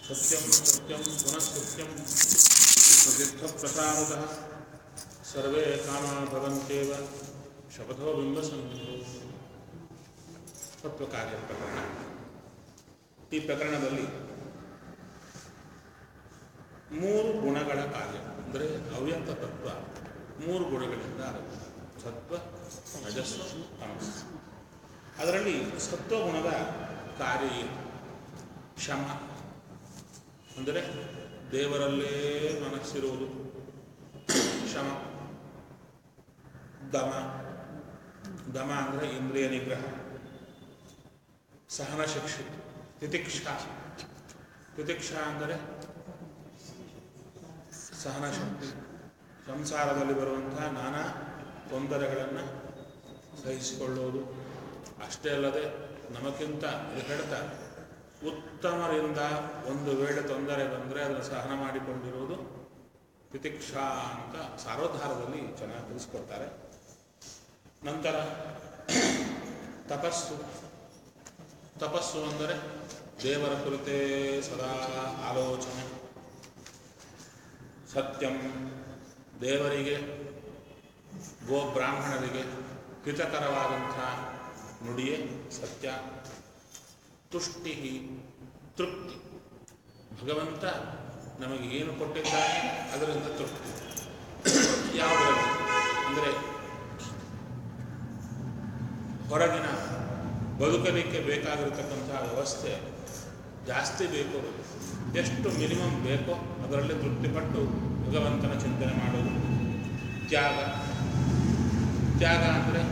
सत्यं सत्यं पुनः सत्यं प्रसिद्धप्रसादतः सर्वे कामा भवन्त्येव ಶಪಥೋ ಬಿಂಬಸಂಧು ತತ್ವಕಾರ್ಯ ಪ್ರಕರಣ ಈ ಪ್ರಕರಣದಲ್ಲಿ ಮೂರು ಗುಣಗಳ ಕಾರ್ಯ ಅಂದರೆ ಅವ್ಯಕ್ತ ತತ್ವ ಮೂರು ಗುಣಗಳಿಂದ ಆಗುತ್ತೆ ಸತ್ವ ರಜಸ್ವ ತಮಸ್ಸು ಅದರಲ್ಲಿ ಸತ್ವಗುಣದ ಕಾರ್ಯ ಏನು ಶಮ ಅಂದರೆ ದೇವರಲ್ಲೇ ಮನಸ್ಸಿರುವುದು ಶಮ ದಮ ದಮ ಅಂದರೆ ಇಂದ್ರಿಯ ನಿಗ್ರಹ ಸಹನ ಶಿಕ್ಷೆ ತಿತಿಕ್ಷಾ ತಿತಿಕ್ಷಾ ಅಂದರೆ ಸಹನ ಶಕ್ತಿ ಸಂಸಾರದಲ್ಲಿ ಬರುವಂತಹ ನಾನಾ ತೊಂದರೆಗಳನ್ನು ಸಹಿಸಿಕೊಳ್ಳುವುದು ಅಷ್ಟೇ ಅಲ್ಲದೆ ನಮಗಿಂತ ಇದು ಹೇಳ್ತಾ ಉತ್ತಮರಿಂದ ಒಂದು ವೇಳೆ ತೊಂದರೆ ಬಂದರೆ ಅದನ್ನು ಸಹನ ಮಾಡಿಕೊಂಡಿರುವುದು ತಿತಿಕ್ಷಾ ಅಂತ ಸಾರೋದ್ಧಾರದಲ್ಲಿ ಚೆನ್ನಾಗಿ ತಿಳಿಸ್ಕೊಡ್ತಾರೆ ನಂತರ ತಪಸ್ಸು ತಪಸ್ಸು ಅಂದರೆ ದೇವರ ಕುರಿತೇ ಸದಾ ಆಲೋಚನೆ ಸತ್ಯಂ ದೇವರಿಗೆ ಗೋ ಬ್ರಾಹ್ಮಣರಿಗೆ ಹಿತಕರವಾದಂಥ ನುಡಿಯೇ ಸತ್ಯ ತುಷ್ಟಿ ತೃಪ್ತಿ ಭಗವಂತ ನಮಗೆ ಏನು ಕೊಟ್ಟಿದ್ದಾನೆ ಅದರಿಂದ ತೃಪ್ತಿ ಯಾವುದರಲ್ಲಿ ಅಂದರೆ ಹೊರಗಿನ ಬದುಕಲಿಕ್ಕೆ ಬೇಕಾಗಿರತಕ್ಕಂಥ ವ್ಯವಸ್ಥೆ ಜಾಸ್ತಿ ಬೇಕು ಎಷ್ಟು ಮಿನಿಮಮ್ ಬೇಕೋ ಅದರಲ್ಲಿ ತೃಪ್ತಿಪಟ್ಟು ಭಗವಂತನ ಚಿಂತನೆ ಮಾಡೋದು ತ್ಯಾಗ ತ್ಯಾಗ ಅಂದರೆ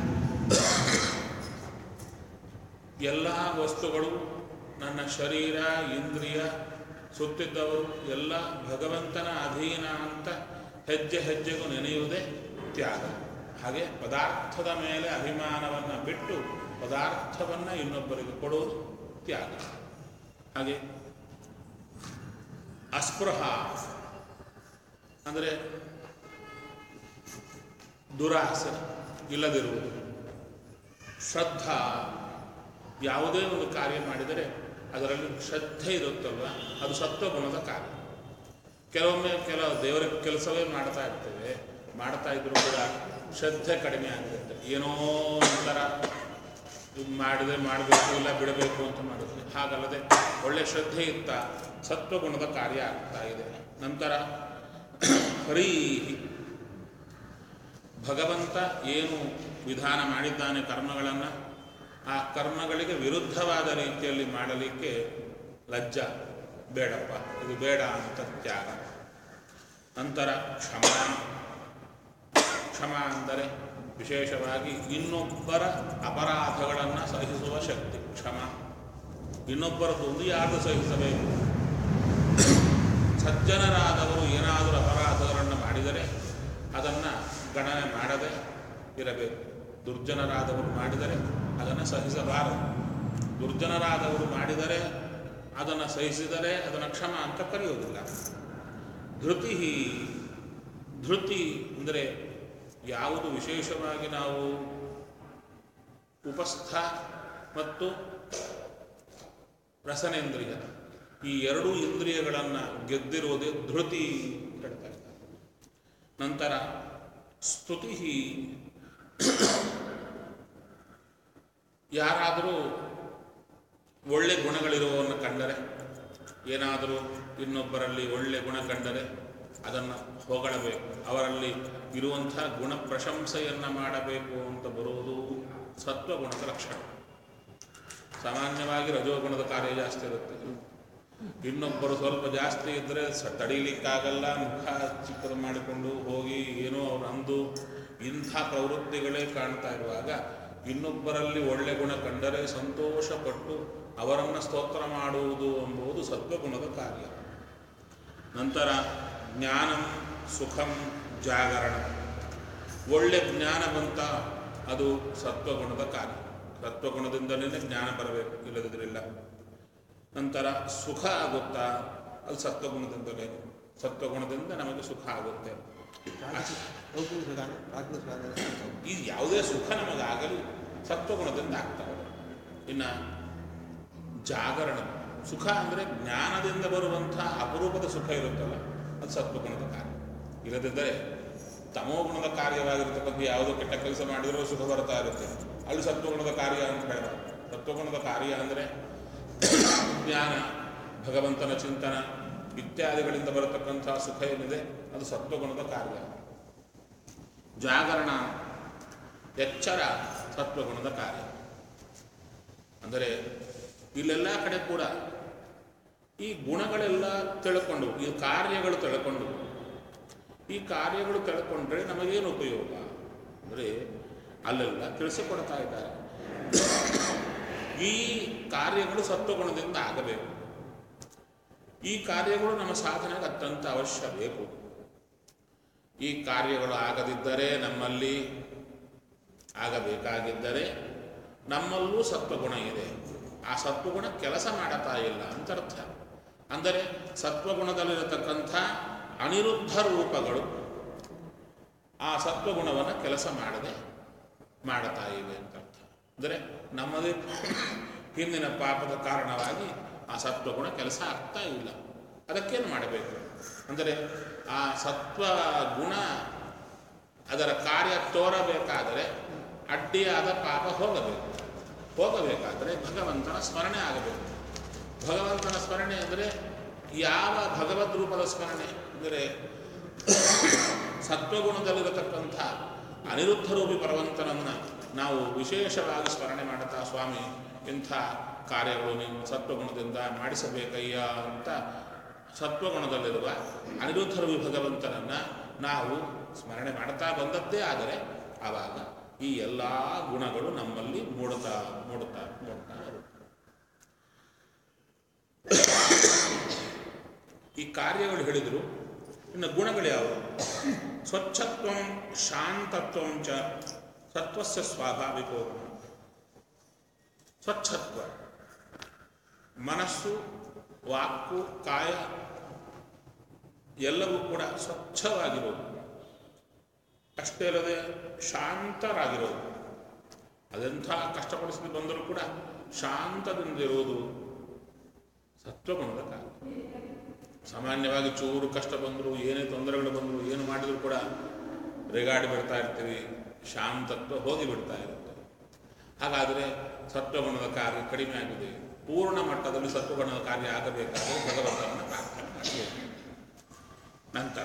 ಎಲ್ಲ ವಸ್ತುಗಳು ನನ್ನ ಶರೀರ ಇಂದ್ರಿಯ ಸುತ್ತಿದ್ದವರು ಎಲ್ಲ ಭಗವಂತನ ಅಧೀನ ಅಂತ ಹೆಜ್ಜೆ ಹೆಜ್ಜೆಗೂ ನೆನೆಯುವುದೇ ತ್ಯಾಗ ಹಾಗೆ ಪದಾರ್ಥದ ಮೇಲೆ ಅಭಿಮಾನವನ್ನು ಬಿಟ್ಟು ಪದಾರ್ಥವನ್ನು ಇನ್ನೊಬ್ಬರಿಗೆ ಕೊಡುವುದು ತ್ಯಾಗ ಹಾಗೆ ಅಸ್ಪೃಹ ಅಂದರೆ ದುರಾಸೆ ಇಲ್ಲದಿರುವುದು ಶ್ರದ್ಧಾ ಯಾವುದೇ ಒಂದು ಕಾರ್ಯ ಮಾಡಿದರೆ ಅದರಲ್ಲಿ ಶ್ರದ್ಧೆ ಇರುತ್ತಲ್ವ ಅದು ಸತ್ವಗುಣದ ಕಾರ್ಯ ಕೆಲವೊಮ್ಮೆ ಕೆಲವು ದೇವರ ಕೆಲಸವೇ ಮಾಡ್ತಾ ಇರ್ತೇವೆ ಮಾಡ್ತಾ ಇದ್ರು ಕೂಡ ಶ್ರದ್ಧೆ ಕಡಿಮೆ ಆಗಿರುತ್ತೆ ಏನೋ ಒಂಥರ ಇದು ಮಾಡಿದ್ರೆ ಮಾಡಬೇಕು ಇಲ್ಲ ಬಿಡಬೇಕು ಅಂತ ಮಾಡಿದ್ವಿ ಹಾಗಲ್ಲದೆ ಒಳ್ಳೆ ಶ್ರದ್ಧೆ ಇತ್ತ ಸತ್ವಗುಣದ ಕಾರ್ಯ ಆಗ್ತಾ ಇದೆ ನಂತರ ಹರೀಹಿ ಭಗವಂತ ಏನು ವಿಧಾನ ಮಾಡಿದ್ದಾನೆ ಕರ್ಮಗಳನ್ನು ಆ ಕರ್ಮಗಳಿಗೆ ವಿರುದ್ಧವಾದ ರೀತಿಯಲ್ಲಿ ಮಾಡಲಿಕ್ಕೆ ಲಜ್ಜ ಬೇಡಪ್ಪ ಇದು ಬೇಡ ಅಂತ ತ್ಯಾಗ ನಂತರ ಕ್ಷಮ ಕ್ಷಮ ಅಂದರೆ ವಿಶೇಷವಾಗಿ ಇನ್ನೊಬ್ಬರ ಅಪರಾಧಗಳನ್ನು ಸಹಿಸುವ ಶಕ್ತಿ ಕ್ಷಮ ಇನ್ನೊಬ್ಬರದ್ದು ಒಂದು ಯಾರು ಸಹಿಸಬೇಕು ಸಜ್ಜನರಾದವರು ಏನಾದರೂ ಅಪರಾಧಗಳನ್ನು ಮಾಡಿದರೆ ಅದನ್ನು ಗಣನೆ ಮಾಡದೆ ಇರಬೇಕು ದುರ್ಜನರಾದವರು ಮಾಡಿದರೆ ಅದನ್ನು ಸಹಿಸಬಾರದು ದುರ್ಜನರಾದವರು ಮಾಡಿದರೆ ಅದನ್ನು ಸಹಿಸಿದರೆ ಅದನ್ನು ಕ್ಷಮ ಅಂತ ಕರೆಯುವುದಿಲ್ಲ ಧೃತಿ ಧೃತಿ ಅಂದರೆ ಯಾವುದು ವಿಶೇಷವಾಗಿ ನಾವು ಉಪಸ್ಥ ಮತ್ತು ರಸನೇಂದ್ರಿಯ ಈ ಎರಡೂ ಇಂದ್ರಿಯಗಳನ್ನು ಗೆದ್ದಿರುವುದೇ ಧೃತಿ ಅಂತ ಹೇಳ್ತಾ ಇದ್ದಾರೆ ನಂತರ ಸ್ತುತಿ ಯಾರಾದರೂ ಒಳ್ಳೆ ಗುಣಗಳಿರುವವನ್ನು ಕಂಡರೆ ಏನಾದರೂ ಇನ್ನೊಬ್ಬರಲ್ಲಿ ಒಳ್ಳೆ ಗುಣ ಕಂಡರೆ ಅದನ್ನು ಹೊಗಳಬೇಕು ಅವರಲ್ಲಿ ಇರುವಂಥ ಗುಣ ಪ್ರಶಂಸೆಯನ್ನು ಮಾಡಬೇಕು ಅಂತ ಬರುವುದು ಸತ್ವಗುಣದ ಲಕ್ಷಣ ಸಾಮಾನ್ಯವಾಗಿ ರಜೋಗುಣದ ಕಾರ್ಯ ಜಾಸ್ತಿ ಇರುತ್ತೆ ಇನ್ನೊಬ್ಬರು ಸ್ವಲ್ಪ ಜಾಸ್ತಿ ಇದ್ದರೆ ಸ ತಡೀಲಿಕ್ಕಾಗಲ್ಲ ಮುಖ ಚಿಕ್ಕದು ಮಾಡಿಕೊಂಡು ಹೋಗಿ ಏನೋ ಅವ್ರು ಅಂದು ಇಂಥ ಪ್ರವೃತ್ತಿಗಳೇ ಕಾಣ್ತಾ ಇರುವಾಗ ಇನ್ನೊಬ್ಬರಲ್ಲಿ ಒಳ್ಳೆ ಗುಣ ಕಂಡರೆ ಸಂತೋಷಪಟ್ಟು ಅವರನ್ನು ಸ್ತೋತ್ರ ಮಾಡುವುದು ಎಂಬುದು ಸತ್ವಗುಣದ ಕಾರ್ಯ ನಂತರ ಜ್ಞಾನಂ ಸುಖಂ ಜಾಗರಣ ಒಳ್ಳೆ ಜ್ಞಾನ ಬಂತ ಅದು ಸತ್ವಗುಣದ ಕಾರ್ಯ ಸತ್ವಗುಣದಿಂದಲೇ ಜ್ಞಾನ ಬರಬೇಕು ಇಲ್ಲದಿದ್ರಿಲ್ಲ ನಂತರ ಸುಖ ಆಗುತ್ತಾ ಅದು ಸತ್ವಗುಣದಿಂದಲೇ ಸತ್ವಗುಣದಿಂದ ನಮಗೆ ಸುಖ ಆಗುತ್ತೆ ಲೌಕಿಕ ಸುಖ ಪ್ರಾಕೃತ ಸುಖ ಈ ಯಾವುದೇ ಸುಖ ನಮಗಾಗಲಿ ಸತ್ವಗುಣದಿಂದ ಆಗ್ತವೆ ಇನ್ನು ಜಾಗರಣ ಸುಖ ಅಂದರೆ ಜ್ಞಾನದಿಂದ ಬರುವಂಥ ಅಪರೂಪದ ಸುಖ ಇರುತ್ತಲ್ಲ ಅದು ಸತ್ವಗುಣದ ಕಾರ್ಯ ಇಲ್ಲದಿದ್ದರೆ ತಮೋಗುಣದ ಕಾರ್ಯವಾಗಿರ್ತಕ್ಕಂಥ ಯಾವುದೋ ಕೆಟ್ಟ ಕೆಲಸ ಮಾಡಿದರೂ ಸುಖ ಬರ್ತಾ ಇರುತ್ತೆ ಅಲ್ಲಿ ಸತ್ವಗುಣದ ಕಾರ್ಯ ಅಂತ ಹೇಳಿದ ಸತ್ವಗುಣದ ಕಾರ್ಯ ಅಂದರೆ ಜ್ಞಾನ ಭಗವಂತನ ಚಿಂತನ ಇತ್ಯಾದಿಗಳಿಂದ ಬರತಕ್ಕಂಥ ಸುಖ ಏನಿದೆ ಅದು ಸತ್ವಗುಣದ ಕಾರ್ಯ ಜಾಗರಣ ಎಚ್ಚರ ಸತ್ವಗುಣದ ಕಾರ್ಯ ಅಂದರೆ ಇಲ್ಲೆಲ್ಲ ಕಡೆ ಕೂಡ ಈ ಗುಣಗಳೆಲ್ಲ ತಿಳ್ಕೊಂಡು ಈ ಕಾರ್ಯಗಳು ತಿಳ್ಕೊಂಡು ಈ ಕಾರ್ಯಗಳು ತಿಳ್ಕೊಂಡ್ರೆ ನಮಗೇನು ಉಪಯೋಗ ಅಂದರೆ ಅಲ್ಲೆಲ್ಲ ತಿಳಿಸಿಕೊಡ್ತಾ ಇದ್ದಾರೆ ಈ ಕಾರ್ಯಗಳು ಸತ್ವಗುಣದಿಂದ ಆಗಬೇಕು ಈ ಕಾರ್ಯಗಳು ನಮ್ಮ ಸಾಧನೆಗೆ ಅತ್ಯಂತ ಅವಶ್ಯ ಬೇಕು ಈ ಕಾರ್ಯಗಳು ಆಗದಿದ್ದರೆ ನಮ್ಮಲ್ಲಿ ಆಗಬೇಕಾಗಿದ್ದರೆ ನಮ್ಮಲ್ಲೂ ಸತ್ವಗುಣ ಇದೆ ಆ ಸತ್ವಗುಣ ಕೆಲಸ ಮಾಡತಾ ಇಲ್ಲ ಅಂತ ಅರ್ಥ ಅಂದರೆ ಸತ್ವಗುಣದಲ್ಲಿರತಕ್ಕಂಥ ಅನಿರುದ್ಧ ರೂಪಗಳು ಆ ಸತ್ವಗುಣವನ್ನು ಕೆಲಸ ಮಾಡದೆ ಮಾಡುತ್ತಾ ಇವೆ ಅಂತ ಅರ್ಥ ಅಂದರೆ ನಮ್ಮದೇ ಹಿಂದಿನ ಪಾಪದ ಕಾರಣವಾಗಿ ಆ ಸತ್ವಗುಣ ಕೆಲಸ ಆಗ್ತಾ ಇಲ್ಲ ಅದಕ್ಕೇನು ಮಾಡಬೇಕು ಅಂದರೆ ಆ ಸತ್ವ ಗುಣ ಅದರ ಕಾರ್ಯ ತೋರಬೇಕಾದರೆ ಅಡ್ಡಿಯಾದ ಪಾಪ ಹೋಗಬೇಕು ಹೋಗಬೇಕಾದರೆ ಭಗವಂತನ ಸ್ಮರಣೆ ಆಗಬೇಕು ಭಗವಂತನ ಸ್ಮರಣೆ ಅಂದರೆ ಯಾವ ಭಗವದ್ ರೂಪದ ಸ್ಮರಣೆ ಅಂದರೆ ಸತ್ವಗುಣದಲ್ಲಿರತಕ್ಕಂಥ ಅನಿರುದ್ಧ ರೂಪಿ ಭಗವಂತನನ್ನು ನಾವು ವಿಶೇಷವಾಗಿ ಸ್ಮರಣೆ ಮಾಡುತ್ತಾ ಸ್ವಾಮಿ ಇಂಥ ಕಾರ್ಯಗಳು ನೀವು ಸತ್ವಗುಣದಿಂದ ಮಾಡಿಸಬೇಕಯ್ಯ ಅಂತ ಸತ್ವಗುಣದಲ್ಲಿರುವ ಅನಿರುದ್ಧ ರೂಪಿ ಭಗವಂತನನ್ನು ನಾವು ಸ್ಮರಣೆ ಮಾಡ್ತಾ ಬಂದದ್ದೇ ಆದರೆ ಆವಾಗ ಈ ಎಲ್ಲ ಗುಣಗಳು ನಮ್ಮಲ್ಲಿ ಮೂಡುತ್ತಾ ಮೂಡುತ್ತಾ ಮೂಡ್ತಾ ಇರುತ್ತೆ ಈ ಕಾರ್ಯಗಳು ಹೇಳಿದರು ಇನ್ನು ಗುಣಗಳು ಯಾವುವು ಸ್ವಚ್ಛತ್ವ ಶಾಂತತ್ವ ಚ ಸತ್ವಸ್ಯ ಸ್ವಾಭಾವಿಕೋ ಗುಣ ಸ್ವಚ್ಛತ್ವ ಮನಸ್ಸು ವಾಕು ಕಾಯ ಎಲ್ಲವೂ ಕೂಡ ಸ್ವಚ್ಛವಾಗಿರೋದು ಅಷ್ಟೇ ಅಲ್ಲದೆ ಶಾಂತರಾಗಿರೋದು ಅದೆಂಥ ಕಷ್ಟ ಪರಿಸ್ಥಿತಿ ಬಂದರೂ ಕೂಡ ಶಾಂತದಿಂದಿರುವುದು ಸತ್ವಗುಣದ ಕಾಲ ಸಾಮಾನ್ಯವಾಗಿ ಚೂರು ಕಷ್ಟ ಬಂದರೂ ಏನೇ ತೊಂದರೆಗಳು ಬಂದರೂ ಏನು ಮಾಡಿದರೂ ಕೂಡ ರೇಗಾಡಿ ಬಿಡ್ತಾ ಇರ್ತೀವಿ ಶಾಂತತ್ವ ಹೋಗಿ ಬಿಡ್ತಾ ಇರುತ್ತೆ ಹಾಗಾದರೆ ಸತ್ವಗುಣದ ಕಾರ್ಯ ಕಡಿಮೆ ಆಗಿದೆ ಪೂರ್ಣ ಮಟ್ಟದಲ್ಲಿ ಸತ್ವಗುಣದ ಕಾರ್ಯ ಆಗಬೇಕಾದರೆ ಭಗವಂತನನ್ನು ಪ್ರಾರ್ಥನೆ ಮಾಡಬೇಕು ನಂತರ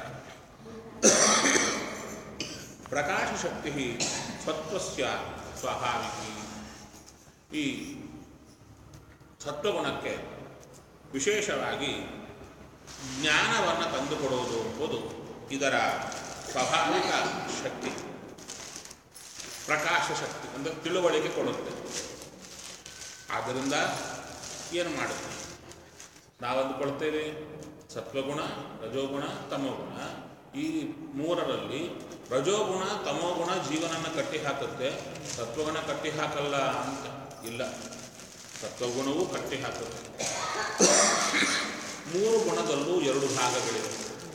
ಪ್ರಕಾಶ ಶಕ್ತಿ ಸತ್ವಸ್ಯ ಸ್ವಾಭಾವಿಕಿ ಈ ಸತ್ವಗುಣಕ್ಕೆ ವಿಶೇಷವಾಗಿ ಜ್ಞಾನವನ್ನು ತಂದುಕೊಡುವುದು ಎಂಬುದು ಇದರ ಸ್ವಾಭಾವಿಕ ಶಕ್ತಿ ಪ್ರಕಾಶ ಶಕ್ತಿ ಅಂದರೆ ತಿಳುವಳಿಕೆ ಕೊಡುತ್ತೆ ಆದ್ದರಿಂದ ಏನು ಮಾಡುತ್ತೆ ನಾವು ಅಂದುಕೊಳ್ತೇವೆ ಸತ್ವಗುಣ ರಜೋಗುಣ ತಮೋಗುಣ ಈ ಮೂರರಲ್ಲಿ ರಜೋಗುಣ ತಮೋಗುಣ ಜೀವನನ ಕಟ್ಟಿ ಹಾಕುತ್ತೆ ಸತ್ವಗುಣ ಕಟ್ಟಿ ಹಾಕಲ್ಲ ಅಂತ ಇಲ್ಲ ಸತ್ವಗುಣವೂ ಕಟ್ಟಿ ಹಾಕುತ್ತೆ ಮೂರು ಗುಣದಲ್ಲೂ ಎರಡು ಭಾಗಗಳಿವೆ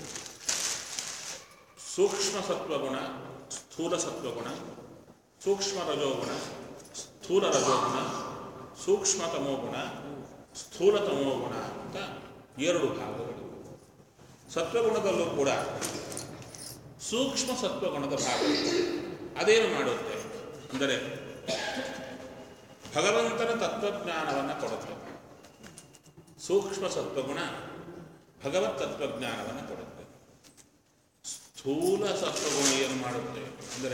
ಸೂಕ್ಷ್ಮ ಸತ್ವಗುಣ ಸ್ಥೂಲ ಸತ್ವಗುಣ ಸೂಕ್ಷ್ಮ ರಜೋಗುಣ ಸ್ಥೂಲ ರಜೋಗುಣ ಸೂಕ್ಷ್ಮ ತಮೋಗುಣ ಸ್ಥೂಲ ತಮೋಗುಣ ಅಂತ ಎರಡು ಭಾಗಗಳಿವೆ ಸತ್ವಗುಣದಲ್ಲೂ ಕೂಡ ಸೂಕ್ಷ್ಮ ಸತ್ವಗುಣದ ಭಾಗ ಅದೇನು ಮಾಡುತ್ತೆ ಅಂದರೆ ಭಗವಂತನ ತತ್ವಜ್ಞಾನವನ್ನು ಕೊಡುತ್ತೆ ಸೂಕ್ಷ್ಮ ಸತ್ವಗುಣ ಭಗವತ್ ತತ್ವಜ್ಞಾನವನ್ನು ಕೊಡುತ್ತೆ ಸ್ಥೂಲ ಸತ್ವಗುಣ ಏನು ಮಾಡುತ್ತೆ ಅಂದರೆ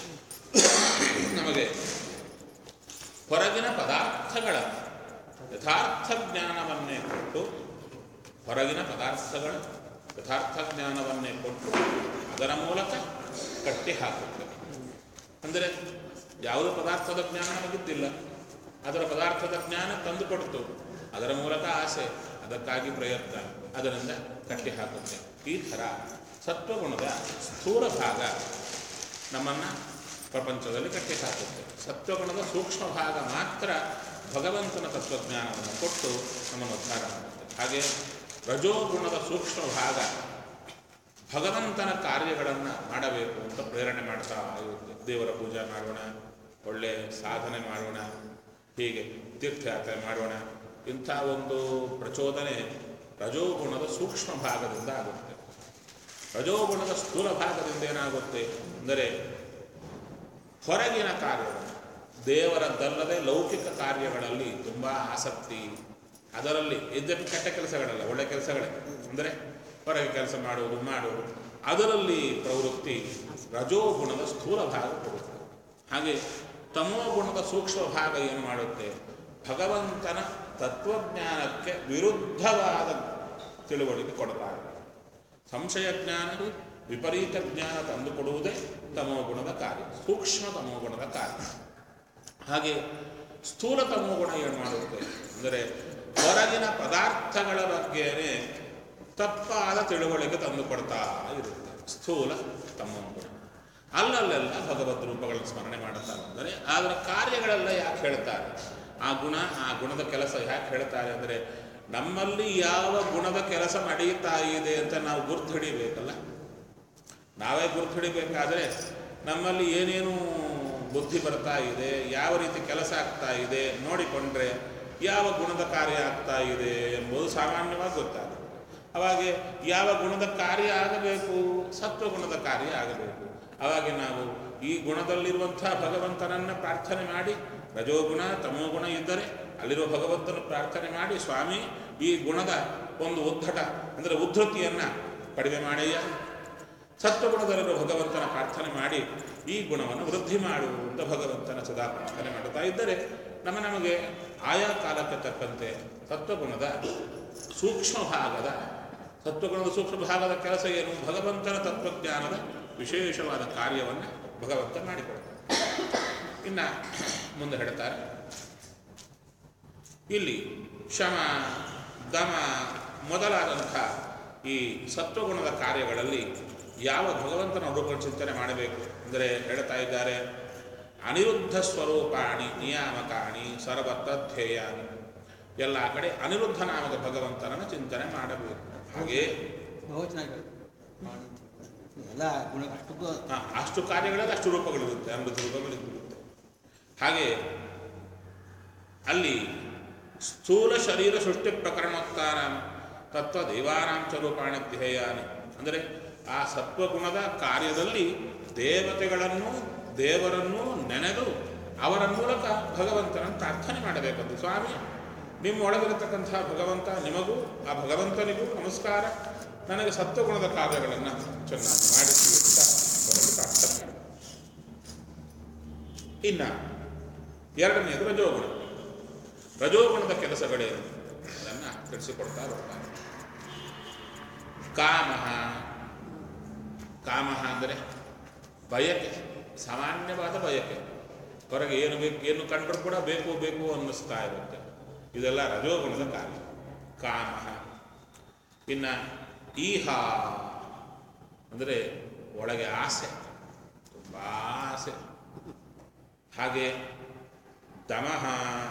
ನಮಗೆ ಹೊರಗಿನ ಪದಾರ್ಥಗಳ ಯಥಾರ್ಥ ಜ್ಞಾನವನ್ನೇ ಕೊಟ್ಟು ಹೊರಗಿನ ಪದಾರ್ಥಗಳ ಯಥಾರ್ಥ ಜ್ಞಾನವನ್ನೇ ಕೊಟ್ಟು ಅದರ ಮೂಲಕ ಕಟ್ಟಿ ಹಾಕುತ್ತೆ ಅಂದರೆ ಯಾವುದೇ ಪದಾರ್ಥದ ಜ್ಞಾನ ನಮಗಿದ್ದಿಲ್ಲ ಅದರ ಪದಾರ್ಥದ ಜ್ಞಾನ ತಂದುಕೊಡ್ತು ಅದರ ಮೂಲಕ ಆಸೆ ಅದಕ್ಕಾಗಿ ಪ್ರಯತ್ನ ಅದರಿಂದ ಕಟ್ಟಿ ಹಾಕುತ್ತೆ ಈ ಥರ ಸತ್ವಗುಣದ ಸ್ಥೂಲ ಭಾಗ ನಮ್ಮನ್ನು ಪ್ರಪಂಚದಲ್ಲಿ ಕಟ್ಟಿ ಹಾಕುತ್ತೆ ಸತ್ವಗುಣದ ಸೂಕ್ಷ್ಮ ಭಾಗ ಮಾತ್ರ ಭಗವಂತನ ತತ್ವಜ್ಞಾನವನ್ನು ಕೊಟ್ಟು ನಮ್ಮನ್ನು ಉದ್ಧಾರ ಮಾಡುತ್ತೆ ಹಾಗೆ ರಜೋಗುಣದ ಸೂಕ್ಷ್ಮ ಭಾಗ ಭಗವಂತನ ಕಾರ್ಯಗಳನ್ನು ಮಾಡಬೇಕು ಅಂತ ಪ್ರೇರಣೆ ಮಾಡ್ತಾ ಇರುತ್ತೆ ದೇವರ ಪೂಜೆ ಮಾಡೋಣ ಒಳ್ಳೆಯ ಸಾಧನೆ ಮಾಡೋಣ ಹೀಗೆ ತೀರ್ಥಯಾತ್ರೆ ಮಾಡೋಣ ಇಂಥ ಒಂದು ಪ್ರಚೋದನೆ ರಜೋಗುಣದ ಸೂಕ್ಷ್ಮ ಭಾಗದಿಂದ ಆಗುತ್ತೆ ರಜೋಗುಣದ ಸ್ಥೂಲ ಭಾಗದಿಂದ ಏನಾಗುತ್ತೆ ಅಂದರೆ ಹೊರಗಿನ ಕಾರ್ಯಗಳು ದೇವರದ್ದಲ್ಲದೆ ಲೌಕಿಕ ಕಾರ್ಯಗಳಲ್ಲಿ ತುಂಬ ಆಸಕ್ತಿ ಅದರಲ್ಲಿ ಇದ್ದಕ್ಕೆ ಕೆಟ್ಟ ಕೆಲಸಗಳಲ್ಲ ಒಳ್ಳೆ ಕೆಲಸಗಳೇ ಅಂದರೆ ಹೊರಗೆ ಕೆಲಸ ಮಾಡುವುದು ಮಾಡುವುದು ಅದರಲ್ಲಿ ಪ್ರವೃತ್ತಿ ರಜೋಗುಣದ ಸ್ಥೂಲ ಭಾಗ ಕೊಡುತ್ತೆ ಹಾಗೆ ತಮೋ ಗುಣದ ಸೂಕ್ಷ್ಮ ಭಾಗ ಏನು ಮಾಡುತ್ತೆ ಭಗವಂತನ ತತ್ವಜ್ಞಾನಕ್ಕೆ ವಿರುದ್ಧವಾದ ತಿಳುವಳಿಕೆ ಕೊಡಬಾರದು ಸಂಶಯ ಜ್ಞಾನ ವಿಪರೀತ ಜ್ಞಾನ ತಂದುಕೊಡುವುದೇ ತಮೋಗುಣದ ಕಾರ್ಯ ಸೂಕ್ಷ್ಮ ತಮೋಗುಣದ ಕಾರ್ಯ ಹಾಗೆ ಸ್ಥೂಲ ತಮೋಗುಣ ಏನು ಮಾಡುತ್ತೆ ಅಂದರೆ ಹೊರಗಿನ ಪದಾರ್ಥಗಳ ಬಗ್ಗೆನೇ ತಪ್ಪಾದ ತಿಳುವಳಿಕೆ ತಂದುಕೊಡ್ತಾ ಇರುತ್ತೆ ಸ್ಥೂಲ ತಮೋಗುಣ ಅಲ್ಲಲ್ಲೆಲ್ಲ ಭಗವದ್ ರೂಪಗಳನ್ನು ಸ್ಮರಣೆ ಮಾಡುತ್ತಾ ಬಂದರೆ ಅದರ ಕಾರ್ಯಗಳೆಲ್ಲ ಯಾಕೆ ಹೇಳ್ತಾರೆ ಆ ಗುಣ ಆ ಗುಣದ ಕೆಲಸ ಯಾಕೆ ಹೇಳ್ತಾರೆ ಅಂದರೆ ನಮ್ಮಲ್ಲಿ ಯಾವ ಗುಣದ ಕೆಲಸ ನಡೆಯುತ್ತಾ ಇದೆ ಅಂತ ನಾವು ಗುರ್ತು ಹಿಡಿಬೇಕಲ್ಲ ನಾವೇ ಗುರ್ತು ಹಿಡಿಬೇಕಾದ್ರೆ ನಮ್ಮಲ್ಲಿ ಏನೇನು ಬುದ್ಧಿ ಬರ್ತಾ ಇದೆ ಯಾವ ರೀತಿ ಕೆಲಸ ಆಗ್ತಾ ಇದೆ ನೋಡಿಕೊಂಡ್ರೆ ಯಾವ ಗುಣದ ಕಾರ್ಯ ಆಗ್ತಾ ಇದೆ ಎಂಬುದು ಸಾಮಾನ್ಯವಾಗಿ ಗೊತ್ತಾಗುತ್ತೆ ಅವಾಗ ಯಾವ ಗುಣದ ಕಾರ್ಯ ಆಗಬೇಕು ಸತ್ವಗುಣದ ಕಾರ್ಯ ಆಗಬೇಕು ಅವಾಗ ನಾವು ಈ ಗುಣದಲ್ಲಿರುವಂಥ ಭಗವಂತನನ್ನು ಪ್ರಾರ್ಥನೆ ಮಾಡಿ ರಜೋಗುಣ ತಮೋಗುಣ ಇದ್ದರೆ ಅಲ್ಲಿರುವ ಭಗವಂತನ ಪ್ರಾರ್ಥನೆ ಮಾಡಿ ಸ್ವಾಮಿ ಈ ಗುಣದ ಒಂದು ಉದ್ಧಟ ಅಂದರೆ ಉದ್ಧತಿಯನ್ನು ಕಡಿಮೆ ಮಾಡಯ್ಯ ಸತ್ವಗುಣದಲ್ಲಿರುವ ಭಗವಂತನ ಪ್ರಾರ್ಥನೆ ಮಾಡಿ ಈ ಗುಣವನ್ನು ವೃದ್ಧಿ ಮಾಡು ಅಂತ ಭಗವಂತನ ಸದಾ ಪ್ರಾರ್ಥನೆ ಮಾಡುತ್ತಾ ಇದ್ದರೆ ನಮ್ಮ ನಮಗೆ ಆಯಾ ಕಾಲಕ್ಕೆ ತಕ್ಕಂತೆ ಸತ್ವಗುಣದ ಸೂಕ್ಷ್ಮ ಭಾಗದ ಸತ್ವಗುಣದ ಸೂಕ್ಷ್ಮ ಭಾಗದ ಕೆಲಸ ಏನು ಭಗವಂತನ ತತ್ವಜ್ಞಾನದ ವಿಶೇಷವಾದ ಕಾರ್ಯವನ್ನು ಭಗವಂತ ಮಾಡಿಕೊಡ್ತಾನೆ ಇನ್ನು ಮುಂದೆ ಹೇಳ್ತಾರೆ ಇಲ್ಲಿ ಶಮ ದಮ ಮೊದಲಾದಂಥ ಈ ಸತ್ವಗುಣದ ಕಾರ್ಯಗಳಲ್ಲಿ ಯಾವ ಭಗವಂತನ ರೂಪಗಳು ಚಿಂತನೆ ಮಾಡಬೇಕು ಅಂದರೆ ಹೇಳ್ತಾ ಇದ್ದಾರೆ ಅನಿರುದ್ಧ ಸ್ವರೂಪಾಣಿ ನಿಯಾಮಕಾಣಿ ಸರ್ವತಧ್ಯೇಯಾನಿ ಎಲ್ಲ ಕಡೆ ಅನಿರುದ್ಧ ನಾಮಕ ಭಗವಂತನನ್ನು ಚಿಂತನೆ ಮಾಡಬೇಕು ಹಾಗೆ ಬಹುವಚನ ಎಲ್ಲ ಗುಣ ಅಷ್ಟಕ್ಕೂ ಹಾ, ಅಷ್ಟು ಕಾರ್ಯಗಳಲ್ಲಿ ಅಷ್ಟು ರೂಪಗಳಿರುತ್ತೆ ಅಮೃತ ರೂಪಗಳಿರುತ್ತೆ ಹಾಗೆ ಅಲ್ಲಿ ಸ್ಥೂಲ ಶರೀರ ಸೃಷ್ಟಿ ಪ್ರಕರಣೋತ್ತರ ತತ್ವ ದೇವಾನಾಂ ಚ ರೂಪಾಣಿ ಧ್ಯೇಯಾನಿ ಅಂದರೆ ಆ ಸತ್ವಗುಣದ ಕಾರ್ಯದಲ್ಲಿ ದೇವತೆಗಳನ್ನು ದೇವರನ್ನು ನೆನೆದು ಅವರ ಮೂಲಕ ಭಗವಂತನನ್ನು ಪ್ರಾರ್ಥನೆ ಮಾಡಬೇಕಂತ ಸ್ವಾಮಿ ನಿಮ್ಮ ಒಳಗಿರತಕ್ಕಂಥ ಭಗವಂತ ನಿಮಗೂ ಆ ಭಗವಂತನಿಗೂ ನಮಸ್ಕಾರ ನನಗೆ ಸತ್ವಗುಣದ ಕಾರ್ಯಗಳನ್ನು ಚೆನ್ನಾಗಿ ಮಾಡಿಸಿ ಅಂತ ಅವರಲ್ಲಿ ಪ್ರಾರ್ಥನೆ ಮಾಡಿ ಇನ್ನು ಎರಡನೆಯದು ರಜೋಗುಣ ರಜೋಗುಣದ ಕೆಲಸಗಳೇನು ಅದನ್ನು ತಿಳಿಸಿಕೊಡ್ತಾ ಬರ್ತಾರೆ ಕಾಮ ಕಾಮ ಅಂದರೆ ಬಯಕೆ ಸಾಮಾನ್ಯವಾದ ಬಯಕೆ ಹೊರಗೆ ಏನು ಬೇಕು ಏನು ಕಂಡ್ರೂ ಕೂಡ ಬೇಕು ಬೇಕು ಅನ್ನಿಸ್ತಾ ಇರುತ್ತೆ ಇದೆಲ್ಲ ರಜೋಗುಣದ ಕಾರ್ಯ ಕಾಮ ಇನ್ನು ಈಹ ಅಂದರೆ ಒಳಗೆ ಆಸೆ ತುಂಬ ಆಸೆ ಹಾಗೆ ದಮಃ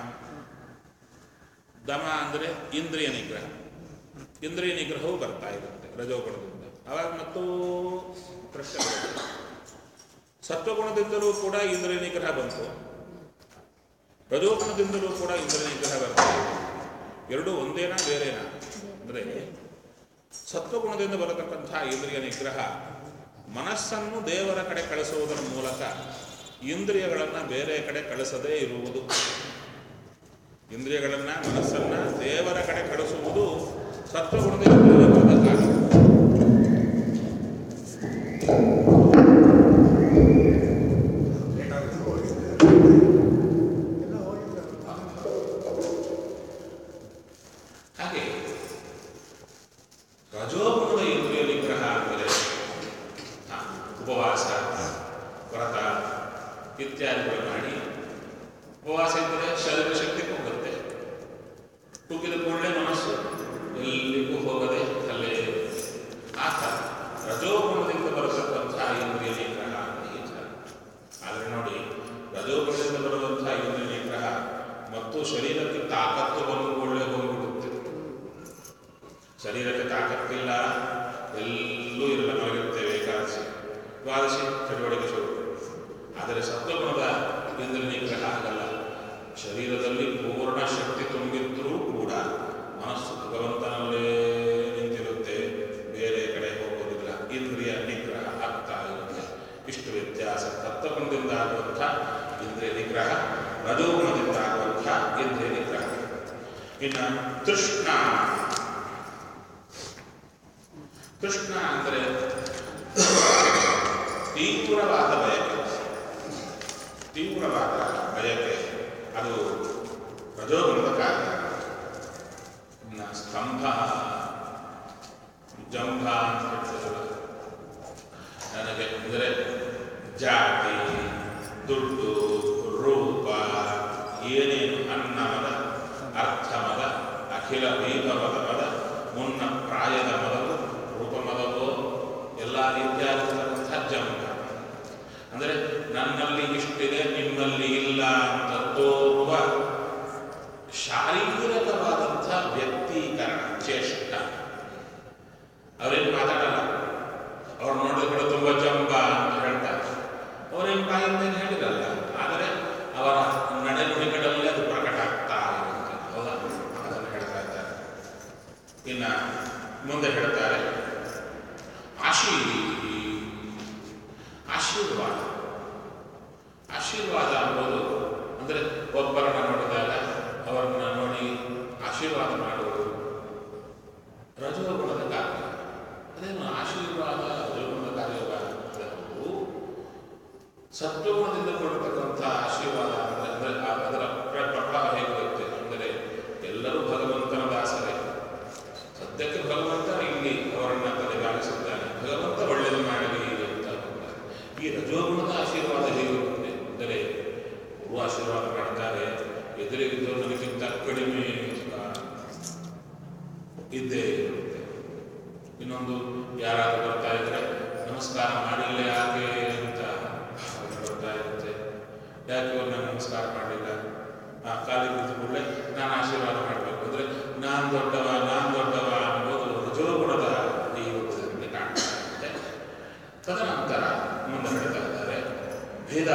ದಮ ಅಂದರೆ ಇಂದ್ರಿಯ ನಿಗ್ರಹ ಇಂದ್ರಿಯ ನಿಗ್ರಹವು ಬರ್ತಾ ಇರುತ್ತೆ ರಜೋಗುಣದಿಂದ ಅವಾಗ ಮತ್ತು ಪ್ರಶ್ನೆ ಬರುತ್ತೆ ಸತ್ವಗುಣದಿಂದಲೂ ಕೂಡ ಇಂದ್ರಿಯ ನಿಗ್ರಹ ಬಂತು ರಜೋಗುಣದಿಂದಲೂ ಕೂಡ ಇಂದ್ರಿಯ ನಿಗ್ರಹ ಬರ್ತಾ ಇದೆ ಎರಡೂ ಒಂದೇನಾ ಬೇರೆನಾ ಅಂದರೆ ಸತ್ವಗುಣದಿಂದ ಬರತಕ್ಕಂಥ ಇಂದ್ರಿಯ ನಿಗ್ರಹ ಮನಸ್ಸನ್ನು ದೇವರ ಕಡೆ ಕಳಿಸುವುದರ ಮೂಲಕ ಇಂದ್ರಿಯಗಳನ್ನು ಬೇರೆ ಕಡೆ ಕಳಿಸದೇ ಇರುವುದು ಇಂದ್ರಿಯಗಳನ್ನು ಮನಸ್ಸನ್ನು ದೇವರ ಕಡೆ ಕಳಿಸುವುದು ಸತ್ವಗುಣದಿಂದ ಬರದ ಕಾರ್ಯ ಹಾಗೆ ರಜೋಗುಣದ ಇಂದ್ರಿಯ ನಿಗ್ರಹ ಅಂದರೆ ಹಾ, ಉಪವಾಸ ವ್ರತ ಇತ್ಯಾದಿಗಳು ಮಾಡಿ ಉಪವಾಸ ಇದ್ದರೆ ಶರೀರ ಶಕ್ತಿ ಹೋಗುತ್ತೆ ಕುಗ್ಗಿದ ಕೂಡಲೇ ಮನಸ್ಸು ಎಲ್ಲಿಗೂ ಹೋಗದೆ ಅಲ್ಲೇ ಆ ಥರ ರಜೋಗುಣದಿಂದ ಬರತಕ್ಕಂಥ ಇಂದ್ರಿಯ ನಿಗ್ರಹ ಅಂತ ಈ ಥರ ಆದರೆ ನೋಡಿ ರಜೋಗುಣದಿಂದ ಬರುವಂಥ ಇಂದ್ರಿಯ ನಿಗ್ರಹ ಮತ್ತು ಶರೀರಕ್ಕೆ ತಾಕತ್ತು ಬಂದು ಕೂಡಲೇ ಹೋಗಿಬಿಡುತ್ತೆ ಶರೀರಕ್ಕೆ ತಾಕತ್ತಿಲ್ಲ ಎಲ್ಲೂ ಇರಲ್ಲ ಮಲಗಿರುತ್ತೇವೆ ಏಕಾದಶಿ ದ್ವಾದಶಿ ಚಟುವಟಿಕೆ ಶುರು ಆದರೆ ಸತ್ವಗುಣದ ಇಂದ್ರಿಯ ನಿಗ್ರಹ ಆಗಲ್ಲ ಶರೀರದಲ್ಲಿ ಪೂರ್ಣ ಶಕ್ತಿ ತುಂಬಿದ್ರೂ ಕೂಡ ಇನ್ನು ತೃಷ್ಣ ತೃಷ್ಣ ಅಂದರೆ ತೀವ್ರವಾದ ಬಯಕೆ ತೀವ್ರವಾದ ಬಯಕೆ ಅದು ರಜೋಗುಣದ ಕಾರ್ಯ ಇನ್ನು ಸ್ತಂಭ ಜಂಭ ಅಂತ ಹೇಳ್ತಾರಲ್ಲ ನನಗೆ ಅಂದರೆ ಜಾತಿ ದುಡ್ಡು ರೂಪ ಏನೇನು ಅನ್ನಮದ ಅರ್ಥಮದ ಅಖಿಲ ವೈಭವದ ಮದ ಮುನ್ನ ಪ್ರಾಯದ ಮದವು ರೂಪಮದವೋ ಎಲ್ಲ ರೀತಿಯಾದಂಥ ಜಂಭ ಅಂದರೆ ನನ್ನಲ್ಲಿ ಇಷ್ಟಿದೆ ನಿಮ್ಮಲ್ಲಿ ಇಲ್ಲ ಅಂತ ತೋರುವ ಶಾರೀರಿಕವಾದಂಥ ವ್ಯಕ್ತೀಕರಣ ಚೇಷ್ಟ ಅವರೇನು ಮಾತಾಡಲ್ಲ ಅವ್ರು ನೋಡಿದ ಕಡೆ ತುಂಬ ಜಂಬ ಅಂತ ಹೇಳ್ತಾರೆ ಅವರೇನು ಬಾಯಿಂದ ಏನು ಹೇಳಿರಲ್ಲ ಆದರೆ ಅವರ ನಡೆನುಡಿಗಳಲ್ಲಿ ಅದು ಪ್ರಕಟ ಆಗ್ತಾ ಇರುತ್ತೆ ಹೌದಾ ಅದನ್ನು ಹೇಳ್ತಾ ಇದ್ದಾರೆ ಇನ್ನು ಮುಂದೆ ಹೇಳ್ತಾರೆ ಆಶೀ ಆಶೀರ್ವಾದ ಆಶೀರ್ವಾದ ಅನ್ನೋದು ಅಂದರೆ ಒಬ್ಬರನ್ನ ನೋಡಿದಾಗ ಅವರನ್ನ ನೋಡಿ ಆಶೀರ್ವಾದ ಮಾಡುವುದು ರಜೋಗುಣದ ಕಾರ್ಯ ಅದೇನು ಆಶೀರ್ವಾದ ರಜೋಗುಣದ ಕಾರ್ಯವ ಅದು ಸತ್ವಗುಣದಿಂದ ಕೊಡತಕ್ಕಂಥ ಆಶೀರ್ವಾದ ಅಂದರೆ ಅಂದರೆ ಆ- ಅದರ ಪ್ರ- ಪ್ರಭಾವ ಹೇಗಿರುತ್ತೆ ಅಂದರೆ ಎಲ್ಲರೂ ಭಗವಂತನ ದಾಸರೇ ಸದ್ಯಕ್ಕೆ ಭಗವಂತ ಇಲ್ಲಿ ಅವರನ್ನ ತಲೆಗಾಲಿಸುತ್ತಾನೆ ಭಗವಂತ ಒಳ್ಳೆಯದು ಮಾಡಲಿ ಅಂತ ಅಂತಾರೆ. ಈ ರಜೋಗುಣದ ಆಶೀರ್ವಾದ ಹೇಗಿರುತ್ತೆ ಅಂದರೆ ಗುರು ಆಶೀರ್ವಾದ ಮಾಡ್ತಾರೆ ಎದುರಿಗಿದ್ದು ನನಗಿಂತ ಕಡಿಮೆ ಸುಖ ಇದ್ದೇ ಇರುತ್ತೆ ಇನ್ನೊಂದು ಯಾರಾದರೂ ಬರ್ತಾ ಇದ್ರೆ ನಮಸ್ಕಾರ ಮಾಡಿಲ್ಲ ಯಾಕೆ ಅಂತ ಬರ್ತಾ ಇರುತ್ತೆ ಯಾಕೆ ಇವ್ರು ನಂಗೆ ನಮಸ್ಕಾರ ಮಾಡಲಿಲ್ಲ ಆ ಕಾಲಿಗೆ ಬಿದ್ದ ಕೂಡಲೇ ನಾನು ಆಶೀರ್ವಾದ ಮಾಡಬೇಕು ಅಂದರೆ ನಾನು ದೊಡ್ಡವ ನಾನು ದೊಡ್ಡವ ಅನ್ನೋದು ರಜೋಗುಣದ ಈ ರೂಪದಲ್ಲಿ ಕಾಣ್ತಾ ಇರುತ್ತೆ ತದನಂತರ ಮುಂದೆ ಹೇಳ್ತಾ ಇದ್ದಾರೆ ಭೇದ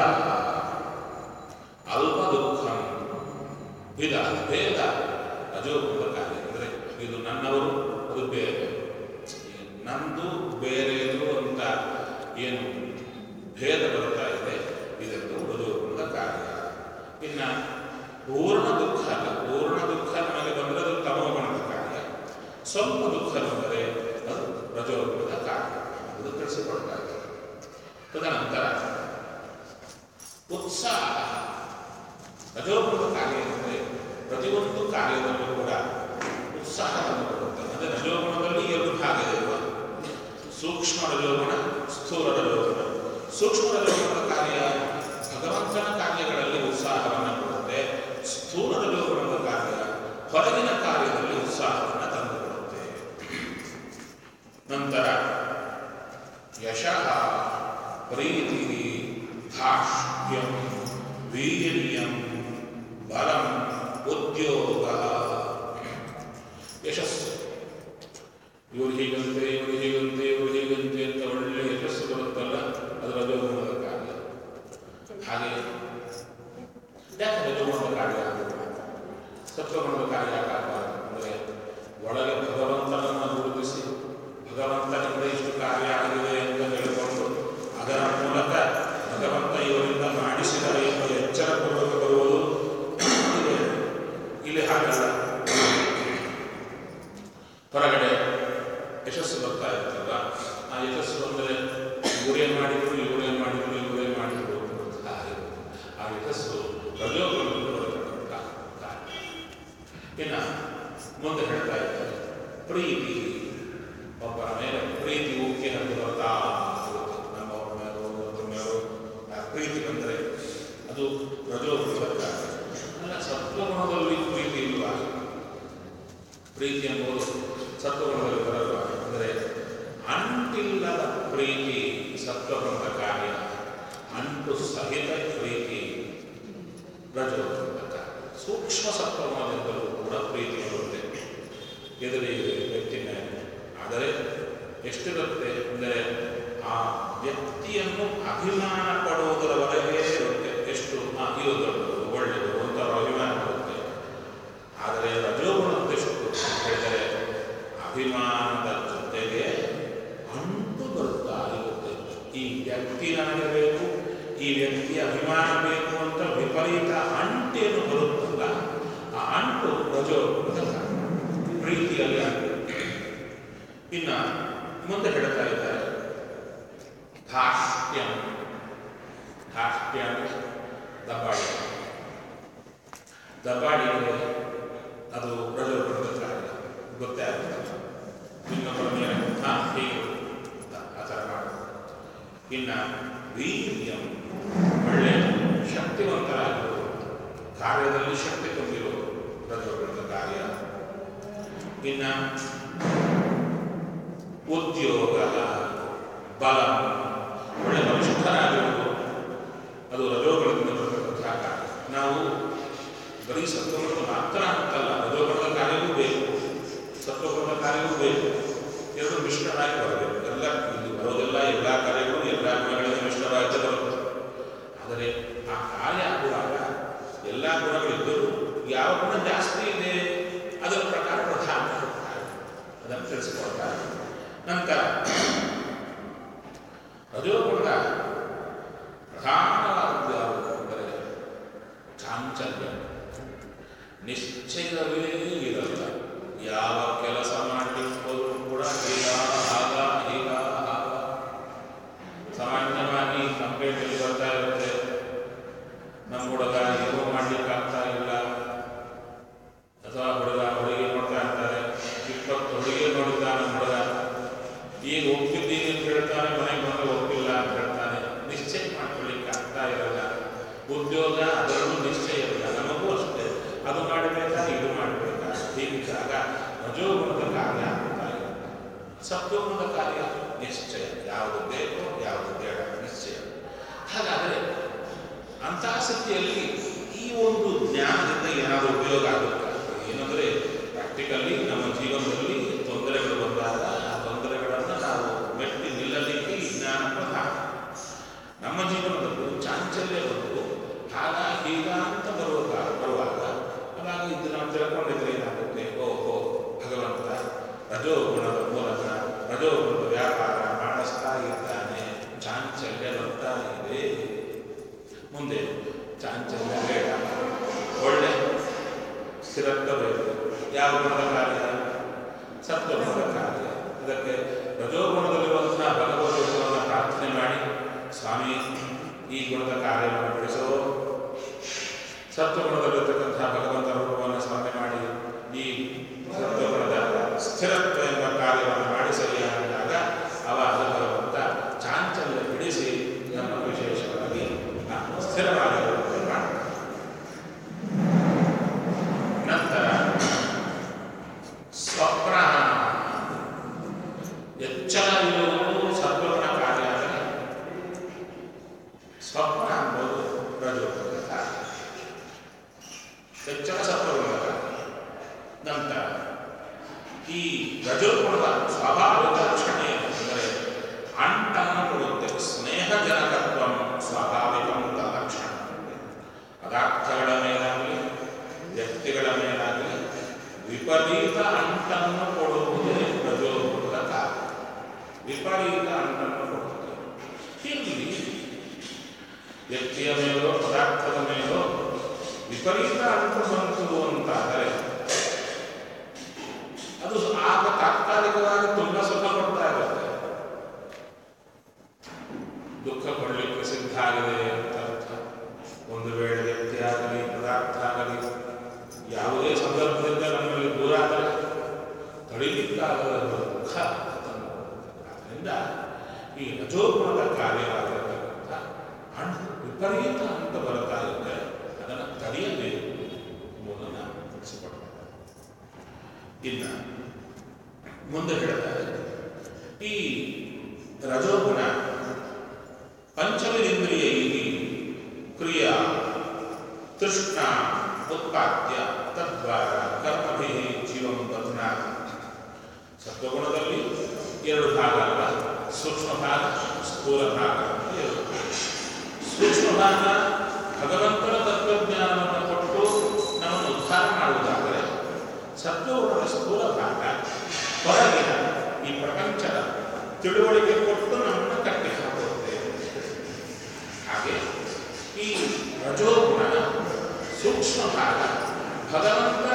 ಅಲ್ಪ ದುಃಖಂ ಭೇದ ಭೇದ ರಜೋಗುಣದ ಕಾರ್ಯ ಅಂದರೆ ಇದು ನನ್ನವರು ಅದು ಬೇರೆ ನಂದು ಬೇರೆಯದು ಅಂತ ಏನು ಭೇದ ಬರ್ತಾ ಇದೆ ಇದನ್ನು ರಜೋಗುಣದ ಕಾರ್ಯ ಇನ್ನು ಪೂರ್ಣ ದುಃಖ ಅಲ್ಲ ಪೂರ್ಣ ದುಃಖ ನಮಗೆ ಬಂದರೆ ಅದು ತಮೋಗುಣದ ಕಾರ್ಯ ಸ್ವಲ್ಪ ದುಃಖ ಬಂದರೆ ಅದು ರಜೋಗುಣದ ಕಾರ್ಯ ಅದು ತಿಳಿಸಿಕೊಡ್ತಾ ಇದೆ ತದನಂತರ ಉತ್ಸಾಹ ರಜೋಗುಣದ ಕಾರ್ಯ ಅಂದರೆ ಪ್ರತಿಯೊಂದು ಕಾರ್ಯದಲ್ಲೂ ಕೂಡ ಉತ್ಸಾಹವನ್ನು ಕೊಡುತ್ತೆ ಅಂದರೆ ರಜೋಗುಣದಲ್ಲಿ ಎರಡು ಭಾಗ ಇದೆ ಅಲ್ವಾ? ಸೂಕ್ಷ್ಮ ರಜೋಗುಣ ಸ್ಥೂಲ ರಜೋಗುಣ ಸೂಕ್ಷ್ಮ ರಜೋಗುಣದ ಕಾರ್ಯ ಭಗವಂತನ ಕಾರ್ಯಗಳಲ್ಲಿ ಉತ್ಸಾಹವನ್ನು ಕೊಡುತ್ತೆ ಸ್ಥೂಲ ರಜೋಗುಣದ ಕಾರ್ಯ ಹೊರಗಿನ ಕಾರ್ಯದಲ್ಲಿ ಉತ್ಸಾಹವನ್ನು ತಂದುಕೊಡುತ್ತೆ ನಂತರ ಯಶಃ ಪ್ರೀತಿ ಧಾಷ್ಟ್ಯಂ ವೀರ್ಯಂ ಬಲಂ ಉದ್ಯೋಗ ಯಶಸ್ಸು ಇವರು ಹೀಗಂತೆ ಇವರು ಹೀಗಂತೆ ಇವರು ಹೀಗಂತೆ ಅಂತ ಒಳ್ಳೆ ಯಶಸ್ಸು ಬರುತ್ತಲ್ಲ ಅದು ರಜೋಗುಣದ ಕಾರ್ಯ ಹಾಗೆ ಯಾಕೆ ರಜೋಗುಣದ ಕಾರ್ಯ ಆಗಬೇಕು ಸತ್ವಗುಣದ ಕಾರ್ಯ ಆಗಬಾರದು ಅಂದರೆ ಒಳಗೆ ಭಗವಂತನನ್ನು ಗುರುತಿಸಿ ಭಗವಂತನಿಂದ ಇಷ್ಟು ಕಾರ್ಯ ಆಗಿದೆ ಅಂತ ಹೇಳಿಕೊಂಡು ಅದರ ಮೂಲಕ ಭಗವಂತ ಇವರಿಂದ ಮಾಡಿಸಿದರೆ ಎಂಬ ಎಚ್ಚರಪೂರ್ವಕ ಬರುವುದು ಇದೆ. ಇಲ್ಲಿ ಹಾಗಲ್ಲ ಹೊರಗಡೆ ಯಶಸ್ಸು ಬರ್ತಾ ಇರ್ತಲ್ಲ ಆ ಯಶಸ್ಸು ಬಂದರೆ ಇವರೇನು ಮಾಡಿದ್ರು ಇವರೇನು ಮಾಡಿದ್ರು ಇವರೇನು ಮಾಡಿದ್ರು ಅಂತ ಹಾಗೆ. ಆ ಯಶಸ್ಸು ರಜೋಗುಣದಿಂದ ಬರತಕ್ಕಂಥ ಕಾರ್ಯ ಇನ್ನು ಮುಂದೆ ಹೇಳ್ತಾ ಇದ್ದಾರೆ ಪ್ರೀತಿ ಒಬ್ಬರ ಮೇಲೆ ಪ್ರೀತಿ ಉಕ್ಕಿ ಹರಿದು ಬರ್ತಾ ಇರುತ್ತೆ ನಮ್ಮವ್ರ ಮೇಲೋ ಒಬ್ಬರ ಮೇಲೋ ಆ ಪ್ರೀತಿ ಬಂದರೆ ಅದು ರಜೋಗುಣದ ಕಾರ್ಯ ಅಲ್ಲ ಸತ್ವಗುಣದಲ್ಲಿ ಪ್ರೀತಿ ಇಲ್ವಾ ಪ್ರೀತಿ ಎಂಬುದು ಸತ್ವಗುಣದಲ್ಲಿ ಬರಲ್ವ ಅಂದರೆ ಅಂಟಿಲ್ಲದ ಪ್ರೀತಿ ಸತ್ವಗುಣದ ಕಾರ್ಯ ಅಂಟು ಸಹಿತ ಪ್ರೀತಿ ರಜೋಗುಣದ ಕಾರ್ಯ ಸೂಕ್ಷ್ಮ ಸತ್ವಗುಣದಿಂದಲೂ ಕೂಡ ಪ್ರೀತಿ ಬರುತ್ತೆ ಎದುರಿಗೆ ವ್ಯಕ್ತಿ ಮೇಲೆ ಆದರೆ ಎಷ್ಟಿರುತ್ತೆ ಅಂದರೆ ಆ ವ್ಯಕ್ತಿಯನ್ನು ಅಭಿಮಾನ ಪಡುವುದರವರೆಗೆ ಇರುತ್ತೆ ಎಷ್ಟು ಆ, ಇದು ದೊಡ್ಡದು ಒಳ್ಳೆಯದು ಅಂತ ಅವ್ರ ಅಭಿಮಾನ ಬರುತ್ತೆ ಆದರೆ ರಜೋಗುಣದೆಷ್ಟು ಅಂತ ಹೇಳಿದರೆ ಅಭಿಮಾನದ ಜೊತೆಗೆ ಅಂಟು ಬರುತ್ತಾ ಇರುತ್ತೆ ಈ ವ್ಯಕ್ತಿ ನನಗೆ ಬೇಕು ಈ ವ್ಯಕ್ತಿಯ ಅಭಿಮಾನ ಬೇಕು ಅಂತ ವಿಪರೀತ ಅಂಟೇನು ಬರುತ್ತಲ್ಲ ಆ ಅಂಟು ರಜೋ ಪ್ರೀತಿಯಲ್ಲಿ ಅಂಟು ಇನ್ನ ಮುಂದೆ ಹೇಳ್ತಾ ಇದ್ದಾರೆ ಧಾಷ್ಟ್ಯ ಧಾಷ್ಟ್ಯ ಅಂದ್ರೆ ದಬ್ಬಾಳಿ ದಬ್ಬಾಳಿ ಅಂದ್ರೆ ಅದು ರಜೋ ಕಾರ್ಯ ಗೊತ್ತೇ ಆಗುತ್ತೆ ಇನ್ನೊಬ್ಬರ ಮೇಲೆ ಹಾ ಹೀಗೆ ಅಂತ ಆ ಥರ ಮಾಡೋದು ಇನ್ನ ವೀರ್ಯಂ ಒಳ್ಳೆ ಶಕ್ತಿವಂತರಾಗಿರೋದು ಕಾರ್ಯದಲ್ಲಿ ಶಕ್ತಿ ತುಂಬಿರೋದು ರಜೋಗುಣದ ಕಾರ್ಯ ಇನ್ನ ಉದ್ಯೋಗ ಬಲ ಒಳ್ಳೆ ಬಲಿಷ್ಠರಾಗಿರುವುದು ಅದು ರಜೋಗುಣದಿಂದ ಬರತಕ್ಕಂತಹ ಕಾರ್ಯ ನಾವು ಬರೀ ಸತ್ವಗುಣದ ಮಾತ್ರ ಅಂತಲ್ಲ ರಜೋಗುಣದ ಕಾರ್ಯವೂ ಬೇಕು ಸತ್ವಗುಣದ ಕಾರ್ಯವೂ ಬೇಕು ಎರಡು ಮಿಶ್ರರಾಗಿ ಬರಬೇಕು ಎಲ್ಲ ಇಲ್ಲಿ ಬರೋದೆಲ್ಲ ಎಲ್ಲ ಕಾರ್ಯಗಳು ಎಲ್ಲ ಗುಣಗಳಿಂದ ಮಿಶ್ರವಾಗಿ ಬರುತ್ತೆ ಆದರೆ ಆ ಕಾರ್ಯ ಆಗುವಾಗ ಎಲ್ಲ ಗುಣಗಳಿದ್ದರೂ ಯಾವ ಗುಣ ಜಾಸ್ತಿ ಇದೆ ಅದರ ಪ್ರಕಾರ ಪ್ರಧಾನ ಅದನ್ನು ತಿಳಿಸಿಕೊಡ್ತಾರೆ ನಂತರ ರಜೋಗುಣದ ಪ್ರಧಾನವಾದದ್ದು ಯಾವುದು ಅಂದರೆ ಚಾಂಚಲ್ಯ ನಿಶ್ಚಯವೇ ಇರಲ್ಲ ಯಾವ ಕೆಲಸ ಮಾಡಲಿಕ್ಕೆ ಹೋದರೂ ಕೂಡ ಹೀಗ ಆಗ ಹೀಗ ಆಗ ಸಾಮಾನ್ಯವಾಗಿ ಕಂಪ್ಲೇಂಟಲ್ಲಿ ಬರ್ತಾ ಇರುತ್ತೆ ನಮ್ಮ ಹುಡುಗ ಏನೋ ಮಾಡ್ಲಿಕ್ಕೆ ಆಗ್ತಾ ಇಲ್ಲ ಅಥವಾ ಹುಡುಗ ಹುಡುಗಿ ನೋಡ್ತಾ ಇರ್ತಾರೆ ಇಪ್ಪತ್ತು ಹುಡುಗಿ ನೋಡಿದ್ದಾನೆ ನಮ್ಮ ಹುಡುಗ ಈಗ ಒಪ್ಪಿದ್ದೀನಿ ಅಂತ ಹೇಳ್ತಾನೆ ಮನೆಗೆ ಬಂದು ಒಪ್ಪಿಲ್ಲ ಅಂತ ಹೇಳ್ತಾನೆ ನಿಶ್ಚಯ ಮಾಡ್ಕೊಳ್ಳಿಕ್ಕೆ ಆಗ್ತಾ ಇರಲ್ಲ ಉದ್ಯೋಗ ಅದರಲ್ಲೂ ನಿಶ್ಚಯ ಇರಲ್ಲ ನಮಗೂ ಅಷ್ಟೇ ಅದು ಮಾಡಬೇಕಾ ಇದು ಮಾಡಬೇಕಾ ಹೀಗಿದ್ದಾಗ ರಜೋಗುಣದ ಕಾರ್ಯ ಆಗ್ತಾ ಇಲ್ಲ ಸತ್ವಗುಣದ ಕಾರ್ಯ ನಿಶ್ಚಯ ಯಾವುದು ಬೇಕೋ ಯಾವುದು ಬೇಡ ನಿಶ್ಚಯ ಹಾಗಾದರೆ ಅಂತಹ ಸ್ಥಿತಿಯಲ್ಲಿ ಈ ಒಂದು ಜ್ಞಾನದಿಂದ ಏನಾದರೂ ಉಪಯೋಗ ಆಗುತ್ತಾ ಏನಂದರೆ ಪ್ರಾಕ್ಟಿಕಲಿ ನಮ್ಮ ಜೀವನದಲ್ಲಿ ತೊಂದರೆಗಳು ಬಂದಾಗ ಆ ತೊಂದರೆಗಳನ್ನು ನಾವು ಮೆಟ್ಟಿ ನಿಲ್ಲಲಿಕ್ಕೆ ಈ ಜ್ಞಾನ ಪ್ರಧಾನ ನಮ್ಮ ಜೀವನದಲ್ಲೂ ಚಾಂಚಲ್ಯ ಬಂದು ಆಗ ಹೀಗ ಅಂತ ಬರುವಾಗ ಬರುವಾಗ ಅವಾಗ ಇದು ನಾವು ತಿಳ್ಕೊಂಡಿದ್ರೆ ಏನಾಗುತ್ತೆ ಓಹೋ ಭಗವಂತ ರಜೋಗುಣದ ಮೂಲಕ ರಜೋಗುಣದ ವ್ಯಾಪಾರ ಮಾಡಿಸ್ತಾ ಇದ್ದಾನೆ ಚಾಂಚಲ್ಯ ಬರ್ತಾ ಇದೆ ಮುಂದೆ ಚಾಂಚಲ್ಯ ಬೇಡ ಒಳ್ಳೆ ಸ್ಥಿರತ್ವ ಬೇಕು ಯಾವ ಗುಣದ ಕಾರ್ಯ ಸತ್ವಗುಣದ ಕಾರ್ಯ ಇದಕ್ಕೆ ರಜೋಗುಣದಲ್ಲಿರುವಂತಹ ಭಗವತ್ ಗುಣವನ್ನು ಪ್ರಾರ್ಥನೆ ಮಾಡಿ ಸ್ವಾಮಿ ಈ ಗುಣದ ಕಾರ್ಯವನ್ನು ಬಿಡಿಸೋ ಸತ್ವಗುಣದಲ್ಲಿರ್ತಕ್ಕಂತಹ ಭಗವಂತ ರೂಪವನ್ನು ಸ್ಮರಣೆ ಮಾಡಿ ಈ ಸತ್ವಗುಣದ ಸ್ಥಿರತ್ವ ಎಂಬ ಕಾರ್ಯವನ್ನು ಮಾಡಿಸಲಿ ಅಂದಾಗ ಅವಾಗ ಭಗವಂತ ಚಾಂಚಲ್ಯ ಬಿಡಿಸಿ ನಮ್ಮ ವಿಶೇಷವಾಗಿ ನಾವು ಸ್ಥಿರವಾಗಿರುವಂತೆ ಮಾಡ್ತಾರೆ ನಂತರ ಸ್ವಪ್ನ ಎಚ್ಚರ ಇರುವುದು ಸತ್ವಗುಣ ಕಾರ್ಯ ಅಂದರೆ ಸ್ವಪ್ನ ಎಂಬುದು ರಜೋಗುಣದ ಕಾರ್ಯ ಎಚ್ಚರ ಸತ್ವಗುಣದ ಕಾರ್ಯ ನಂತರ ಈ ರಜೋಗುಣದ ಸ್ವಾಭಾವಿಕ ಲಕ್ಷಣ ಏನು ಅಂದರೆ ಅಂಟನ್ನು ಕೊಡುತ್ತೆ ಸ್ನೇಹಜನಕತ್ವ ಸ್ವಾಭಾವಿಕ ಅಂತ ಲಕ್ಷಣ ಪದಾರ್ಥಗಳ ಮೇಲಾಗಲಿ ವ್ಯಕ್ತಿಗಳ ಮೇಲಾಗಲಿ ವಿಪರೀತ ಅಂಟನ್ನು ಕೊಡುವುದೇ ರಜೋಗುಣದ ಕಾರ್ಯ ವಿಪರೀತ ಅಂಟನ್ನು ಕೊಡುತ್ತದೆ ಇಲ್ಲಿ ವ್ಯಕ್ತಿಯ ಮೇಲೋ ಪದಾರ್ಥದ ಮೇಲೋ ವಿಪರೀತ ಅಂಟು ಬಂತು ಅಂತಾದರೆ ಅದು ಆಗ ತಾತ್ಕಾಲಿಕವಾಗಿ ತುಂಬ ಸುಖ ಕೊಡ್ತಾ ಇರುತ್ತೆ ದುಃಖ ಪಡಲಿಕ್ಕೆ ಸಿದ್ಧ ಆಗಿದೆ ಅಂತ ಅರ್ಥ ಒಂದು ವೇಳೆ ವ್ಯಕ್ತಿ ಆಗಲಿ ಪದಾರ್ಥ ಆಗಲಿ ಯಾವುದೇ ಸಂದರ್ಭದಿಂದ ನಮ್ಮಲ್ಲಿ ದೂರ ಆದರೆ ತಡಿಲಿಕ್ಕಾಗದ ದುಃಖ ತಂದು ಆದ್ದರಿಂದ ಈ ರಜೋಗುಣದ ಕಾರ್ಯವಾಗಿರತಕ್ಕಂಥ ಹಣ್ಣು ವಿಪರೀತ ಅಂತ ಬರ್ತಾ ಇದ್ದರೆ ಅದನ್ನು ತಡೆಯಬೇಕು ಎಂಬುದನ್ನು ತಿಳಿಸಿಕೊಡ್ತಾರೆ ಇನ್ನು ಮುಂದೆ ಹೇಳ್ತಾರೆ ಈ ರಜೋಗುಣ ಪಂಚಮೇಂದ್ರಿಯೈ ಕ್ರಿಯಾ ತೃಷ್ಣ ಉತ್ಪಾದ್ಯ ತದ್ವಾರ ಕರ್ಮಭಿ ಜೀವಂ ಬಧ್ನಾತಿ ಸತ್ವಗುಣದಲ್ಲಿ ಎರಡು ಭಾಗ ಅಲ್ಲ ಸೂಕ್ಷ್ಮ ಭಾಗ ಸ್ಥೂಲ ಭಾಗ ಅಂತ ಎರಡು ಸೂಕ್ಷ್ಮ ಭಾಗ ಭಗವಂತನ ತತ್ವಜ್ಞಾನವನ್ನು ಕೊಟ್ಟು ನಮ್ಮನ್ನು ಉದ್ಧಾರ ಮಾಡುವುದಾದರೆ ಸತ್ವಗುಣದ ಸ್ಥೂಲ ಭಾಗ ಹೊರಗಿನ ಈ ಪ್ರಪಂಚದ ತಿಳುವಳಿಕೆ ಕೊಟ್ಟು ನಮ್ಮನ್ನು ಕಟ್ಟಿ ಹಾಕುತ್ತೆ ಹಾಗೆ ಈ ರಜೋಗುಣ ಸೂಕ್ಷ್ಮ ಭಾಗ ಭಗವಂತ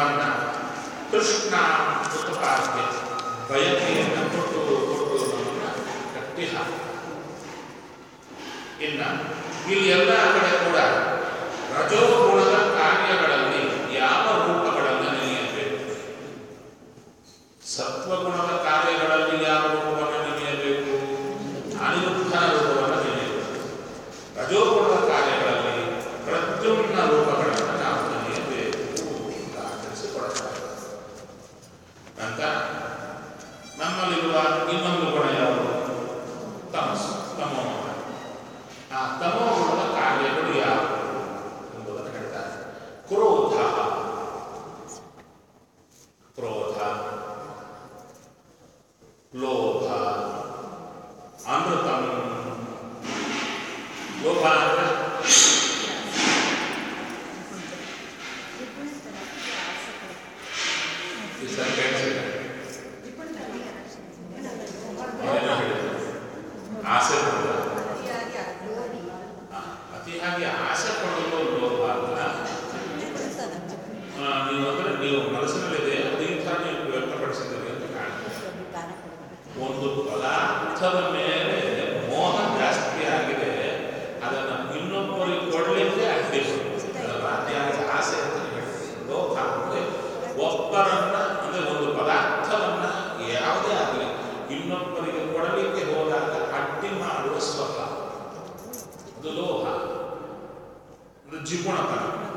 ನಮ್ಮನ್ನ ಕೃಷ್ಣ ಉತ್ಪಾದ್ಯ ಬಯಕೆಯನ್ನು ಕೊಟ್ಟು ಕೊಟ್ಟು ನಮ್ಮನ್ನ ಕಟ್ಟಿ ಹಾಕಿ ಇನ್ನ ಇಲ್ಲಿ ಎಲ್ಲ ಕಡೆ ಕೂಡ ರಜೋಗುಣದ ಕಾರ್ಯಗಳಲ್ಲಿ ಯಾವ ರೂಪಗಳನ್ನು ನೆನೆಯಬೇಕು ಸತ್ವಗುಣದ ಕಾರ್ಯಗಳಲ್ಲಿ ಯಾವ ರೂಪವನ್ನು ನೆನೆಯಬೇಕು ಅನಿರುದ್ಧ ರೂಪವನ್ನು ನೆನೆಯಬೇಕು ರಜೋಗುಣದ ಕಾರ್ಯಗಳಲ್ಲಿ ಪ್ರದ್ಯುಮ್ನ ರೂಪಗಳನ್ನು ನಾವು ನೆನೆಯಬೇಕು ಅಂತ ತಿಳಿಸಿಕೊಡುತ್ತಾರೆ ನಂತರ ನಮ್ಮಲ್ಲಿರುವ ಇನ್ನೊಂದು ಗುಣ ಯಾವುದು ತಮಸ್ಸು ತಮೋಗುಣ ಆ ತಮೋಗುಣದ ಕಾರ್ಯಗಳು ಯಾವುವು ಎಂಬುದನ್ನು ಹೇಳ್ತಾರೆ ಕ್ರೋಧ ಕ್ರೋಧ ಲೋಭ ಅಮೃತಂ ಲೋಭ ಅಂದ್ರೆ ಈ ಸರಿ ಕೇಳಿಸಿಲ್ಲ ಅವರೇನೋ ಹೇಳಿದ್ರು ಆಸೆ ಪಡುವ ಆ, ಅತಿಯಾಗಿ ಆಸೆ ಪಡಲು ಲೋಭ ಅಲ್ಲ ಆ, ನೀವು ಅಂದ್ರೆ ನೀವು ಮನಸ್ಸಿನಲ್ಲಿದೆ ಅದು ಈ ಥರ ನೀವು ವ್ಯಕ್ತಪಡಿಸಿದ್ದೀರಿ ಅಂತ ಕಾಣುತ್ತೆ ಒಂದು ಪದಾರ್ಥದ ಮೇಲೆ ಮೋಹ ಜಾಸ್ತಿ ಆಗಿದೆ ಅದನ್ನು ಇನ್ನೊಬ್ಬರಿಗೆ ಕೊಡಲಿಕ್ಕೆ ಅಡ್ಡಿ ಬರುತ್ತೆ. ಅದರ ಅತಿಯಾದ ಆಸೆ ಅಂತ ಹೇಳ್ತೀವಿ ಲೋಭ ಅಂದ್ರೆ ಒಬ್ಬರನ್ನ ಅಂದ್ರೆ ಒಂದು ಪದಾರ್ಥವನ್ನ ಯಾವುದೇ ಆಗಲಿ ಇನ್ನೊಬ್ಬರಿಗೆ ಕೊಡಲಿಕ್ಕೆ ಹೋದಾಗ ಅಡ್ಡಿ ಮಾಡುವ ಸ್ವಭಾವ ಅದು ಲೋಹ ಅದು ಜಿಗುಣತನ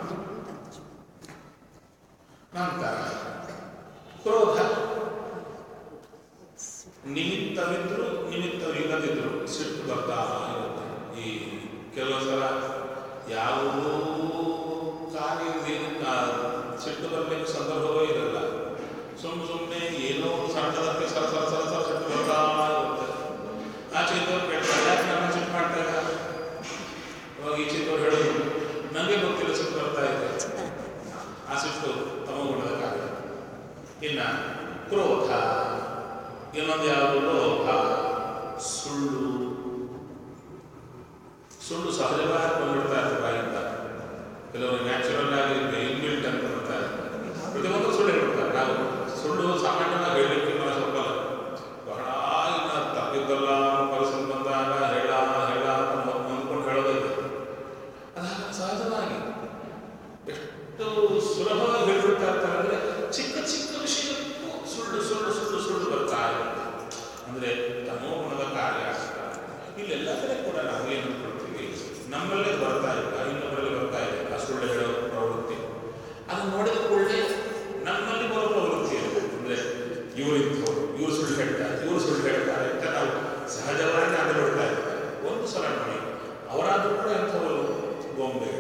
ನಂತರ ಕ್ರೋಧ ನಿಮಿತ್ತವಿದ್ರು ನಿಮಿತ್ತವಿಲ್ಲದಿದ್ರು ಸಿಟ್ಟು ಬರ್ತಾ ಇರುತ್ತೆ ಈ ಕೆಲವು ಸಲ ಯಾವುದೂ ಕಾರ್ಯದಿಂದ ಸಿಟ್ಟು ಬರಲಿಕ್ಕೆ ಸಂದರ್ಭವೇ ಇರಲ್ಲ ಸುಮ್ಮ ಸುಮ್ಮನೆ ಏನೋ ಒಂದು ಸಣ್ಣದಕ್ಕೆ ಸರ ಸರ ಸರ ಸರ ಸಿಟ್ಟು ಬರ್ತಾ ಇರುತ್ತೆ ಆ ಚಿತ್ರವ್ರು ಕೇಳ್ತಾರೆ ಯಾಕೆ ನನ್ನ ಸಿಟ್ಟು ಮಾಡ್ತಾ ಇಲ್ಲ ಅವಾಗ ಈ ಚಿತ್ರವ್ರು ಹೇಳೋದು ನನಗೆ ಗೊತ್ತಿಲ್ಲ ಸಿಟ್ಟು ಬರ್ತಾ ಇದೆ ಆ ಸಿಟ್ಟು ತಮಗುಣದ ಕಾರ್ಯ ಇನ್ನ ಕ್ರೋಧ ಇನ್ನೊಂದು ಯಾವುದು ಲೋಭ ಸುಳ್ಳು ಸುಳ್ಳು ಸಹಜವಾಗಿ ಬಂದ್ಬಿಡ್ತಾ ಇರ್ತದೆ ಬಾಯಿಂದ ಕೆಲವರು ನ್ಯಾಚುರಲ್ ಆಗಿ ಇನ್ಬಿಲ್ಟ್ ಅಂತ ಬರ್ತಾರೆ ಪ್ರತಿಯೊಂದು ಸುಳ್ಳು ಹೇಳ್ಬಿಡ್ತಾರೆ ನಾವು ಸುಳ್ಳು ಸಾಮಾನ್ಯವಾಗಿ ಹೇಳಲಿಕ್ಕೆ ನಾವು ಸ್ವಲ್ಪ ಬಹಳ ಇನ್ನ ತಪ್ಪಿದ್ದಲ್ಲ ಪರಿಸ್ಥಿತಿ ಬಂದಾಗ ಹೇಳ ಹೇಳ ಅಂತ ಅಂದ್ಕೊಂಡು ಹೇಳೋದಿದೆ ಅದಾಗ ಸಹಜವಾಗಿ ಎಷ್ಟು ಸುಲಭವಾಗಿ ಹೇಳ್ಬಿಡ್ತಾ ಇರ್ತಾರೆ ಅಂದ್ರೆ ಚಿಕ್ಕ ಚಿಕ್ಕ ವಿಷಯಕ್ಕೂ ಸುಳ್ಳು ಸುಳ್ಳು ಸುಳ್ಳು ಸುಳ್ಳು ಬರ್ತಾ ಇರುತ್ತೆ ಅಂದ್ರೆ ತಮೋಗುಣದ ಕಾರ್ಯ ಆಗ್ತಾ ಇಲ್ಲೆಲ್ಲ ಕಡೆ ಕೂಡ ನಾವು ಏನು ಅನ್ಕೊಳ್ತೀವಿ ನಮ್ಮಲ್ಲೇ ಬರ್ತಾ ಇಲ್ಲ ಇನ್ನೊಬ್ಬರಲ್ಲಿ ಬರ್ತಾ ಇದೆ ಆ ಸುಳ್ಳು ಹೇಳೋ ಪ್ರವೃತ್ತಿ ಅದನ್ನು ನೋಡಿದ ಕೂಡಲೇ ನಮ್ಮಲ್ಲಿ ಬರೋ ಪ್ರವೃತ್ತಿ ಇದೆ ಅಂದ್ರೆ ಇವರು ಇಂಥವ್ರು ಇವರು ಸುಳ್ಳು ಹೇಳ್ತಾರೆ ಇವರು ಸುಳ್ಳು ಹೇಳ್ತಾರೆ ಅಂತ ನಾವು ಸಹಜವಾಗಿ ಅದು ಬಿಡ್ತಾ ಇರ್ತಾರೆ ಒಂದು ಸಲ ನೋಡಿ ಅವರಾದ್ರೂ ಕೂಡ ಎಂಥವರು ಗೊಂಬೆಗಳು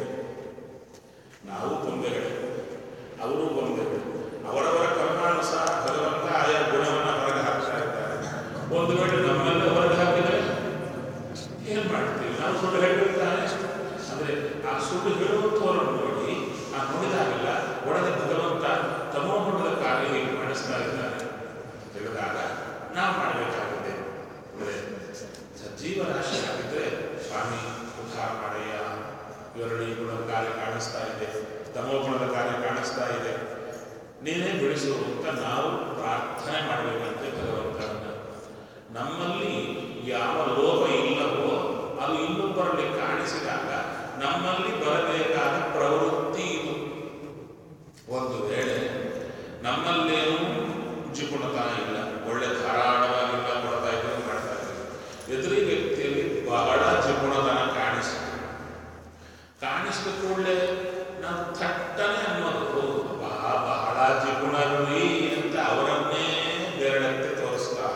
ನಾವು ಗೊಂಬೆಗಳೇ ಅವರು ಗೊಂಬೆಗಳು ಅವರವರ ಕರ್ಮಾನುಸಾರ ಭಗವಂತ ಆಯಾ ಗುಣವನ್ನು ಹೊರಗೆ ಹಾಕ್ತಾ ಇದ್ದಾರೆ ಒಂದು ವೇಳೆ ನಮ್ಮಲ್ಲೇ ಹೊರಗೆ ಹಾಕಿದರೆ ಏನ್ ಮಾಡ್ತೀವಿ ನಾವು ಸುಳ್ಳು ಹೇಳಿರ್ತಾನೆ ಅಂದ್ರೆ ಆ ಸುಳ್ಳು ಹೇಳುವಂಥವ್ರನ್ನು ನೋಡಿ ಆ ನೋಡಿದಾಗೆಲ್ಲ ಒಳಗೆ ಭಗವಂತ ತಮೋಗುಣದ ಕಾರ್ಯ ಹೀಗೆ ಮಾಡಿಸ್ತಾ ಇದ್ದಾನೆ ಅಂತ ಹೇಳಿದಾಗ ನಾವು ಮಾಡಬೇಕಾಗಿದೆ ಅಂದ್ರೆ ಸಜ್ಜೀವ ರಾಶಿ ಆಗಿದ್ರೆ ಸ್ವಾಮಿ ಉದ್ಧಾರ ಮಾಡಯ್ಯ ವಿವರಣೆ ಗುಣದ ಕಾರ್ಯ ಕಾಣಿಸ್ತಾ ಇದೆ ತಮೋಗುಣದ ಕಾರ್ಯ ಕಾಣಿಸ್ತಾ ಇದೆ ನೀನೇ ಬಿಡಿಸು ಅಂತ ನಾವು ಪ್ರಾರ್ಥನೆ ಮಾಡಬೇಕಂತೆ ಭಗವಂತನನ್ನ ನಮ್ಮಲ್ಲಿ ಯಾವ ಲೋಪ ಇಲ್ಲವೋ ಅದು ಇನ್ನೊಬ್ಬರಲ್ಲಿ ಕಾಣಿಸಿದಾಗ ನಮ್ಮಲ್ಲಿ ಬರಬೇಕಾದ ಪ್ರವೃತ್ತಿ ಇದು ಒಂದು ವೇಳೆ ನಮ್ಮಲ್ಲೇನೂ ಜಿಪುಣತನ ಇಲ್ಲ ಒಳ್ಳೆ ಧಾರಾಳವಾಗಿಲ್ಲ ಕೊಡ್ತಾ ಇದ್ದೀವಿ ಮಾಡ್ತಾ ಇದ್ದೀವಿ ಎದುರಿ ವ್ಯಕ್ತಿಯಲ್ಲಿ ಬಹಳ ಜಿಪುಣತನ ಕಾಣಿಸ್ತು ಕಾಣಿಸಿದ ಕೂಡಲೇ ನಾವು ಥಟ್ಟನೆ ಅನ್ನೋದು ಹೌದು, ಬಹಳ ಬಹಳ ಜಿಪುಣರಿ ಅಂತ ಅವರನ್ನೇ ಬೆರಳಕ್ಕೆ ತೋರಿಸ್ತಾ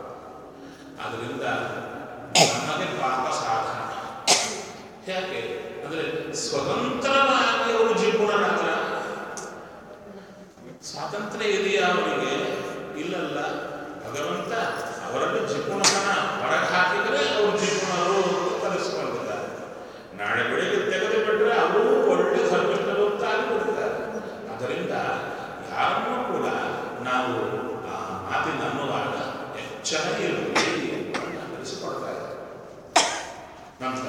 ಅದರಿಂದ ನಮಗೆ ಪಾಪ ಸಾಧನ ಯಾಕೆ ಅಂದ್ರೆ ಸ್ವತಂತ್ರವಾಗಿ ಅವರು ಜಿಪುಣರಾದ್ರ ಸ್ವಾತಂತ್ರ್ಯ ಇದೆಯಾ ಅವರಿಗೆ ಇಲ್ಲಲ್ಲ ಭಗವಂತ ಅವರಲ್ಲಿ ಜಿಪುಣತನ ಹೊರಗೆ ಹಾಕಿದರೆ ಅವರು ಜಿಪುಣರು ಅಂತ ಕಲಿಸ್ಕೊಂಡಿದ್ದಾರೆ ನಾಳೆ ಬೆಳಿಗ್ಗೆ ತೆಗೆದು ಬಿಟ್ಟರೆ ಅವರು ಒಳ್ಳೆ ಧರ್ಮಿಷ್ಠರು ಅಂತ ಆಗಿಬಿಡ್ತಾರೆ ಅದರಿಂದ ಯಾರನ್ನೂ ಕೂಡ ನಾವು ಆ ಮಾತಿನ ಅನ್ನುವಾಗ ಎಚ್ಚರ ಇರಲಿ ಅಂತ ತಿಳಿಸಿಕೊಡ್ತಾ ಇದ್ದಾರೆ ನಂತರ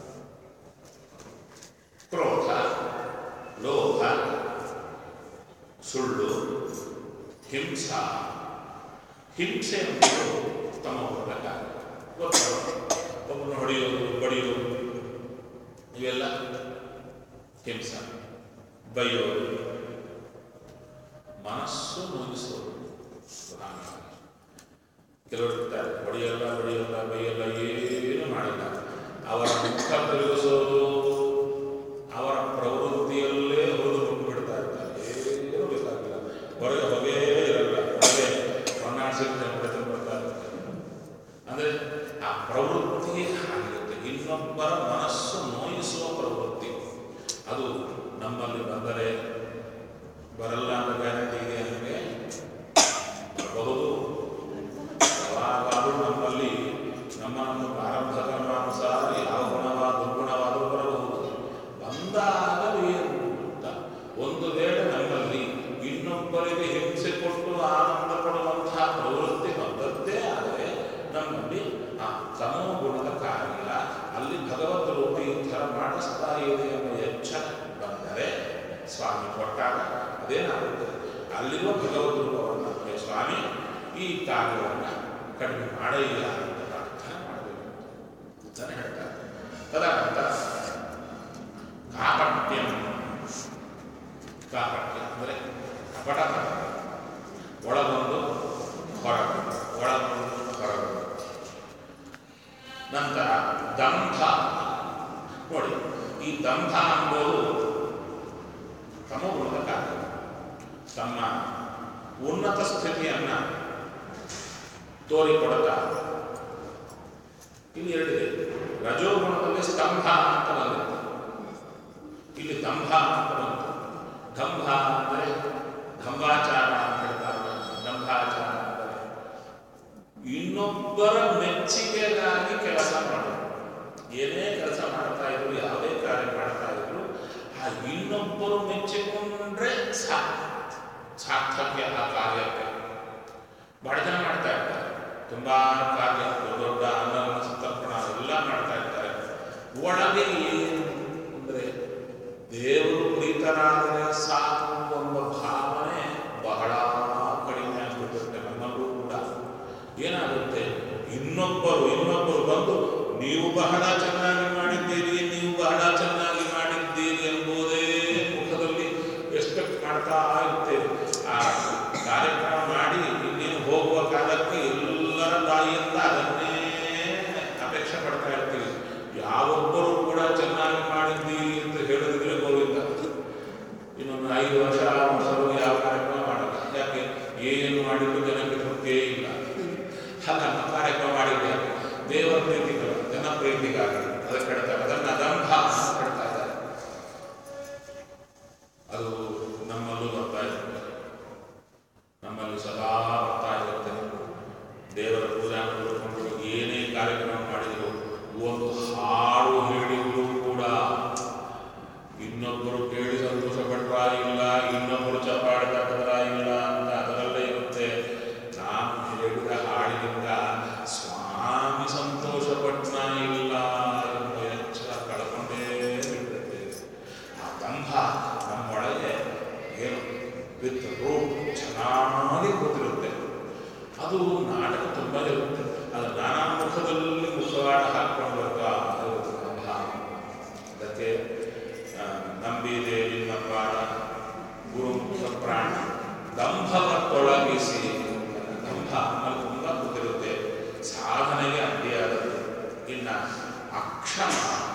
ಕ್ರೋಧ ಲೋಭ ಸುಳ್ಳು ಹಿಂಸಾ ಹಿಂಸೆ ಎಂಬುದು ತಮೋಗುಣದ ಕಾರ್ಯ ಒಬ್ಬನು ಹೊಡೆಯೋದು ಬಡಿಯೋದು ಇವೆಲ್ಲ ಹಿಂಸ ಬೈಯೋದು ಮನಸ್ಸು ಮುಗಿಸೋದು ಪ್ರಧಾನವಾಗಿ ಕೆಲವರು ಇರ್ತಾರೆ ಹೊಡೆಯಲ್ಲ ಬಡಿಯಲ್ಲ ಬೈಯಲ್ಲ ಏನು ಮಾಡಿಲ್ಲ ಅವರ ಮುಖ ತಿರುಗಿಸೋದು ಅವರ ಪ್ರವೃತ್ತಿಯಲ್ಲೇ ಹೊರದು ಬಿಟ್ಟು ಬಿಡ್ತಾ ಇರ್ತಾರೆ ಏನು ಬೇಕಾಗಿಲ್ಲ ಹೊರಗೆ ಹೊಗೆ ಇರಲ್ಲ ಹೊರಗೆ ಹೊನ್ನಾಡ್ಸಿದ್ರೆ ಹೊಡೆದು ಬರ್ತಾ ಇರ್ತಾರೆ ಅಂದರೆ ಆ ಪ್ರವೃತ್ತಿ ಆಗಿರುತ್ತೆ ಇನ್ನೊಬ್ಬರ ಮನಸ್ಸು ನೋಯಿಸುವ ಪ್ರವೃತ್ತಿ ಅದು ನಮ್ಮಲ್ಲಿ ಬಂದರೆ ಬರಲ್ಲ ಅಂತ ಗ್ಯಾರಂಟಿ ಇದೆ ನಮಗೆ ಬರಬಹುದು ಯಾವಾಗಲೂ ನಮ್ಮಲ್ಲಿ ನಮ್ಮ ನಮ್ಮ ಪ್ರಾರಂಭ ಕರ್ಮಾನುಸಾರ ಯಾವ ಗುಣವಾದ ದುರ್ಗುಣವಾದರೂ ಬರಬಹುದು ಬಂದಾಗ ಏನು ಅಂತ ಒಂದು ವೇಳೆ ನಮ್ಮಲ್ಲಿ ಇನ್ನೊಬ್ಬರಿಗೆ ಹಿಂಸೆ ಕೊಟ್ಟು ಆನಂದ ಪಡುವಂತಹ ಪ್ರವೃತ್ತಿ ಬಂದದ್ದೇ ಆದರೆ ನಮ್ಮಲ್ಲಿ ಆ ತಮೋ ಗುಣದ ಕಾರ್ಯ ಅಲ್ಲಿ ಭಗವತ್ ರೂಪ ಈ ಥರ ಮಾಡಿಸ್ತಾ ಇದೆ ಎಂಬ ಎಚ್ಚರ ಬಂದರೆ ಸ್ವಾಮಿ ಕೊಟ್ಟಾಗ ಅದೇನಾಗುತ್ತದೆ ಅಲ್ಲಿರುವ ಭಗವತ್ ರೂಪವನ್ನು "ಹೇ ಸ್ವಾಮಿ ಈ ಕಾರ್ಯವನ್ನು ಕಡಿಮೆ ಮಾಡಯ್ಯ ಅಂತ ಪ್ರಾರ್ಥನೆ ಮಾಡಬೇಕು ಅಂತಾನೆ ಹೇಳ್ತಾರೆ ತದನಂತರ ಕಾಪಟ್ಯ ಕಾಪಟ್ಯ ಅಂದರೆ ಕಪಟ ಒಳಗೊಂದು ಹೊರಗೊಂದು ಒಳಗೊಂದು ಹೊರಗೊಂದು ನಂತರ ದಂಭ ನೋಡಿ ಈ ದಂಭ ಎಂಬುದು ತಮೋಗುಣದ ಕಾರ್ಯ ತಮ್ಮ ಉನ್ನತ ಸ್ಥಿತಿಯನ್ನ ತೋರಿಕೊಡುತ್ತಾ ಇಲ್ಲಿ ಎರಡಿದೆ ರಜೋಗುಣದಲ್ಲಿ ಸ್ತಂಭ ಅಂತ ಬಂದಿದೆ ಇಲ್ಲಿ ದಂಭ ಅಂತ ಬಂತು ದಂಭ ಅಂದರೆ ದಂಭಾಚಾರ ಅಂತ ಹೇಳ್ತಾರೆ ದಂಭಾಚಾರ ಅಂದರೆ ಇನ್ನೊಬ್ಬರ ಮೆಚ್ಚುಗೆಗಾಗಿ ಕೆಲಸ ಮಾಡೋದು ಏನೇ ಕೆಲಸ ಮಾಡ್ತಾ ಇದ್ರು ಯಾವುದೇ ಕಾರ್ಯ ಮಾಡ್ತಾ ಇದ್ರು ಆ ಇನ್ನೊಬ್ಬರು ಮೆಚ್ಚಿಕೊಂಡ್ರೆ ಸಾಕು ಸಾರ್ಥಕ್ಯ ಆ ಕಾರ್ಯಕ್ಕೆ ಬಹಳ ಜನ ಮಾಡ್ತಾ ಇರ್ತಾರೆ ತುಂಬಾ ಕಾರ್ಯ ದೊಡ್ಡ ದೊಡ್ಡ ಅನ್ನನ ಸಂತರ್ಪಣ ಎಲ್ಲ ಮಾಡ್ತಾ ಇರ್ತಾರೆ ಒಳಗೆ ಏನು ಅಂದರೆ ದೇವರು ಪ್ರೀತರಾದರೆ ಸಾಕು ಎಂಬ ಭಾವನೆ ಬಹಳ ಕಡಿಮೆ ಆಗ್ಬಿಟ್ಟಿರುತ್ತೆ ನಮ್ಮಲ್ಲೂ ಕೂಡ ಏನಾಗುತ್ತೆ ಇನ್ನೊಬ್ಬರು ಇನ್ನೊಬ್ಬರು ಬಂದು ನೀವು ಬಹಳ ಚೆನ್ನಾಗಿ ಮಾಡಿದ್ದೀರಿ ನೀವು ಬಹಳ ಚೆನ್ನಾಗಿ ಮಾಡಿದ್ದೀರಿ ಎಂಬುದೇ ಮುಖದಲ್ಲಿ ಎಕ್ಸ್ಪೆಕ್ಟ್ ಮಾಡ್ತಾ ಇರ್ತೇವೆ ಆ ಕಾರ್ಯಕ್ರಮ ಮಾಡಿ ಇನ್ನೇನು ಹೋಗುವ ಕಾಲಕ್ಕೆ ಎಲ್ಲರ ಬಾಯಿಯಿಂದ ಅದನ್ನೇ ಅಪೇಕ್ಷೆ ಪಡ್ತಾ ಇರ್ತೀವಿ ಯಾವೊಬ್ಬರು ಕೂಡ ಚೆನ್ನಾಗಿ ಮಾಡಿದ್ದೀರಿ ಅಂತ ಹೇಳಿದ್ರೆ ಗೋವಿಂದ ಇನ್ನೊಂದು ಐದು ವರ್ಷ ಆರು ವರ್ಷವರೆಗೆ ಯಾವ ಕಾರ್ಯಕ್ರಮ ಮಾಡಲ್ಲ ಯಾಕೆ ಏನು ಮಾಡಿದ್ರು ಜನಕ್ಕೆ ತೃಪ್ತಿಯೇ ಇಲ್ಲ ಅಲ್ಲ ಕಾರ್ಯಕ್ರಮ ಮಾಡಿದ್ರೆ ದೇವರ ಪ್ರೀತಿಗಳು ಜನ ಪ್ರೀತಿಗಾಗಿ ಅದಕ್ಕೆ ಹೇಳ್ತಾರೆ ಅದನ್ನ ದಂಭ ಅಂತ ಹೇಳ್ತಾ ಇದ್ದಾರೆ ಅದು ನಮ್ಮಲ್ಲೂ ಬರ್ತಾ ಇರುತ್ತೆ ನಮ್ಮಲ್ಲಿ ಸದಾ ಬರ್ತಾ ಇರುತ್ತೆ ದೇವರ ಪೂಜಾ ಮಾಡಿಕೊಂಡು ಏನೇ ಕಾರ್ಯಕ್ರಮ ಮಾಡಿದ್ರು ಒಂದು ಹಾಡು ಹೇಳಿದ್ರು ಕೂಡ ಇನ್ನೊಬ್ಬರು ಕೇಳಿ ಸಂತೋಷ ಪಟ್ರ ಇಲ್ಲ ಇನ್ನೊಬ್ಬರು ಚಪ್ಪಾಳೆ ತಟ್ಟದ್ರ ಇಲ್ಲ ಅಂತ ಅದರಲ್ಲೇ ಇರುತ್ತೆ ನಾನು ಹೇಳಿದ ಹಾಡಿನಿಂದ ಸ್ವಾಮಿ ಸಂತೋಷ ಪಟ್ನ ಇಲ್ಲ ಎಂಬ ಎಚ್ಚರ ಕಳ್ಕೊಂಡೇ ಬಿಡುತ್ತೆ ಆ ದಂಭ ನಮ್ಮೊಳಗೆ ಏನು ವಿತ್ ರೂಟ್ ಚೆನ್ನಾಗಿ ಗೊತ್ತಿರುತ್ತೆ ಅದು ನಾಟಕ ತುಂಬ ಇರುತ್ತೆ ಅದು ನಾನಾ ಮುಖದಲ್ಲಿ ಮುಖವಾಡ ಹಾಕೊಂಡು ಬರ್ತಾ ಇರುತ್ತೆ ದಂಭ ಅದಕ್ಕೆ ಆ, ನಂಬಿದೆ ನಿನ್ನ ಪ್ರಾಣ ಗುರುಮುಖ ಪ್ರಾಣ ದಂಭವ ತೊಳಗಿಸಿ ದಂಭ ನಮ್ಮಲ್ಲಿ ತುಂಬ ಗೊತ್ತಿರುತ್ತೆ ಸಾಧನೆಗೆ ಅಡ್ಡಿಯಾದದ್ದು ಇನ್ನು ಅಕ್ಷಮ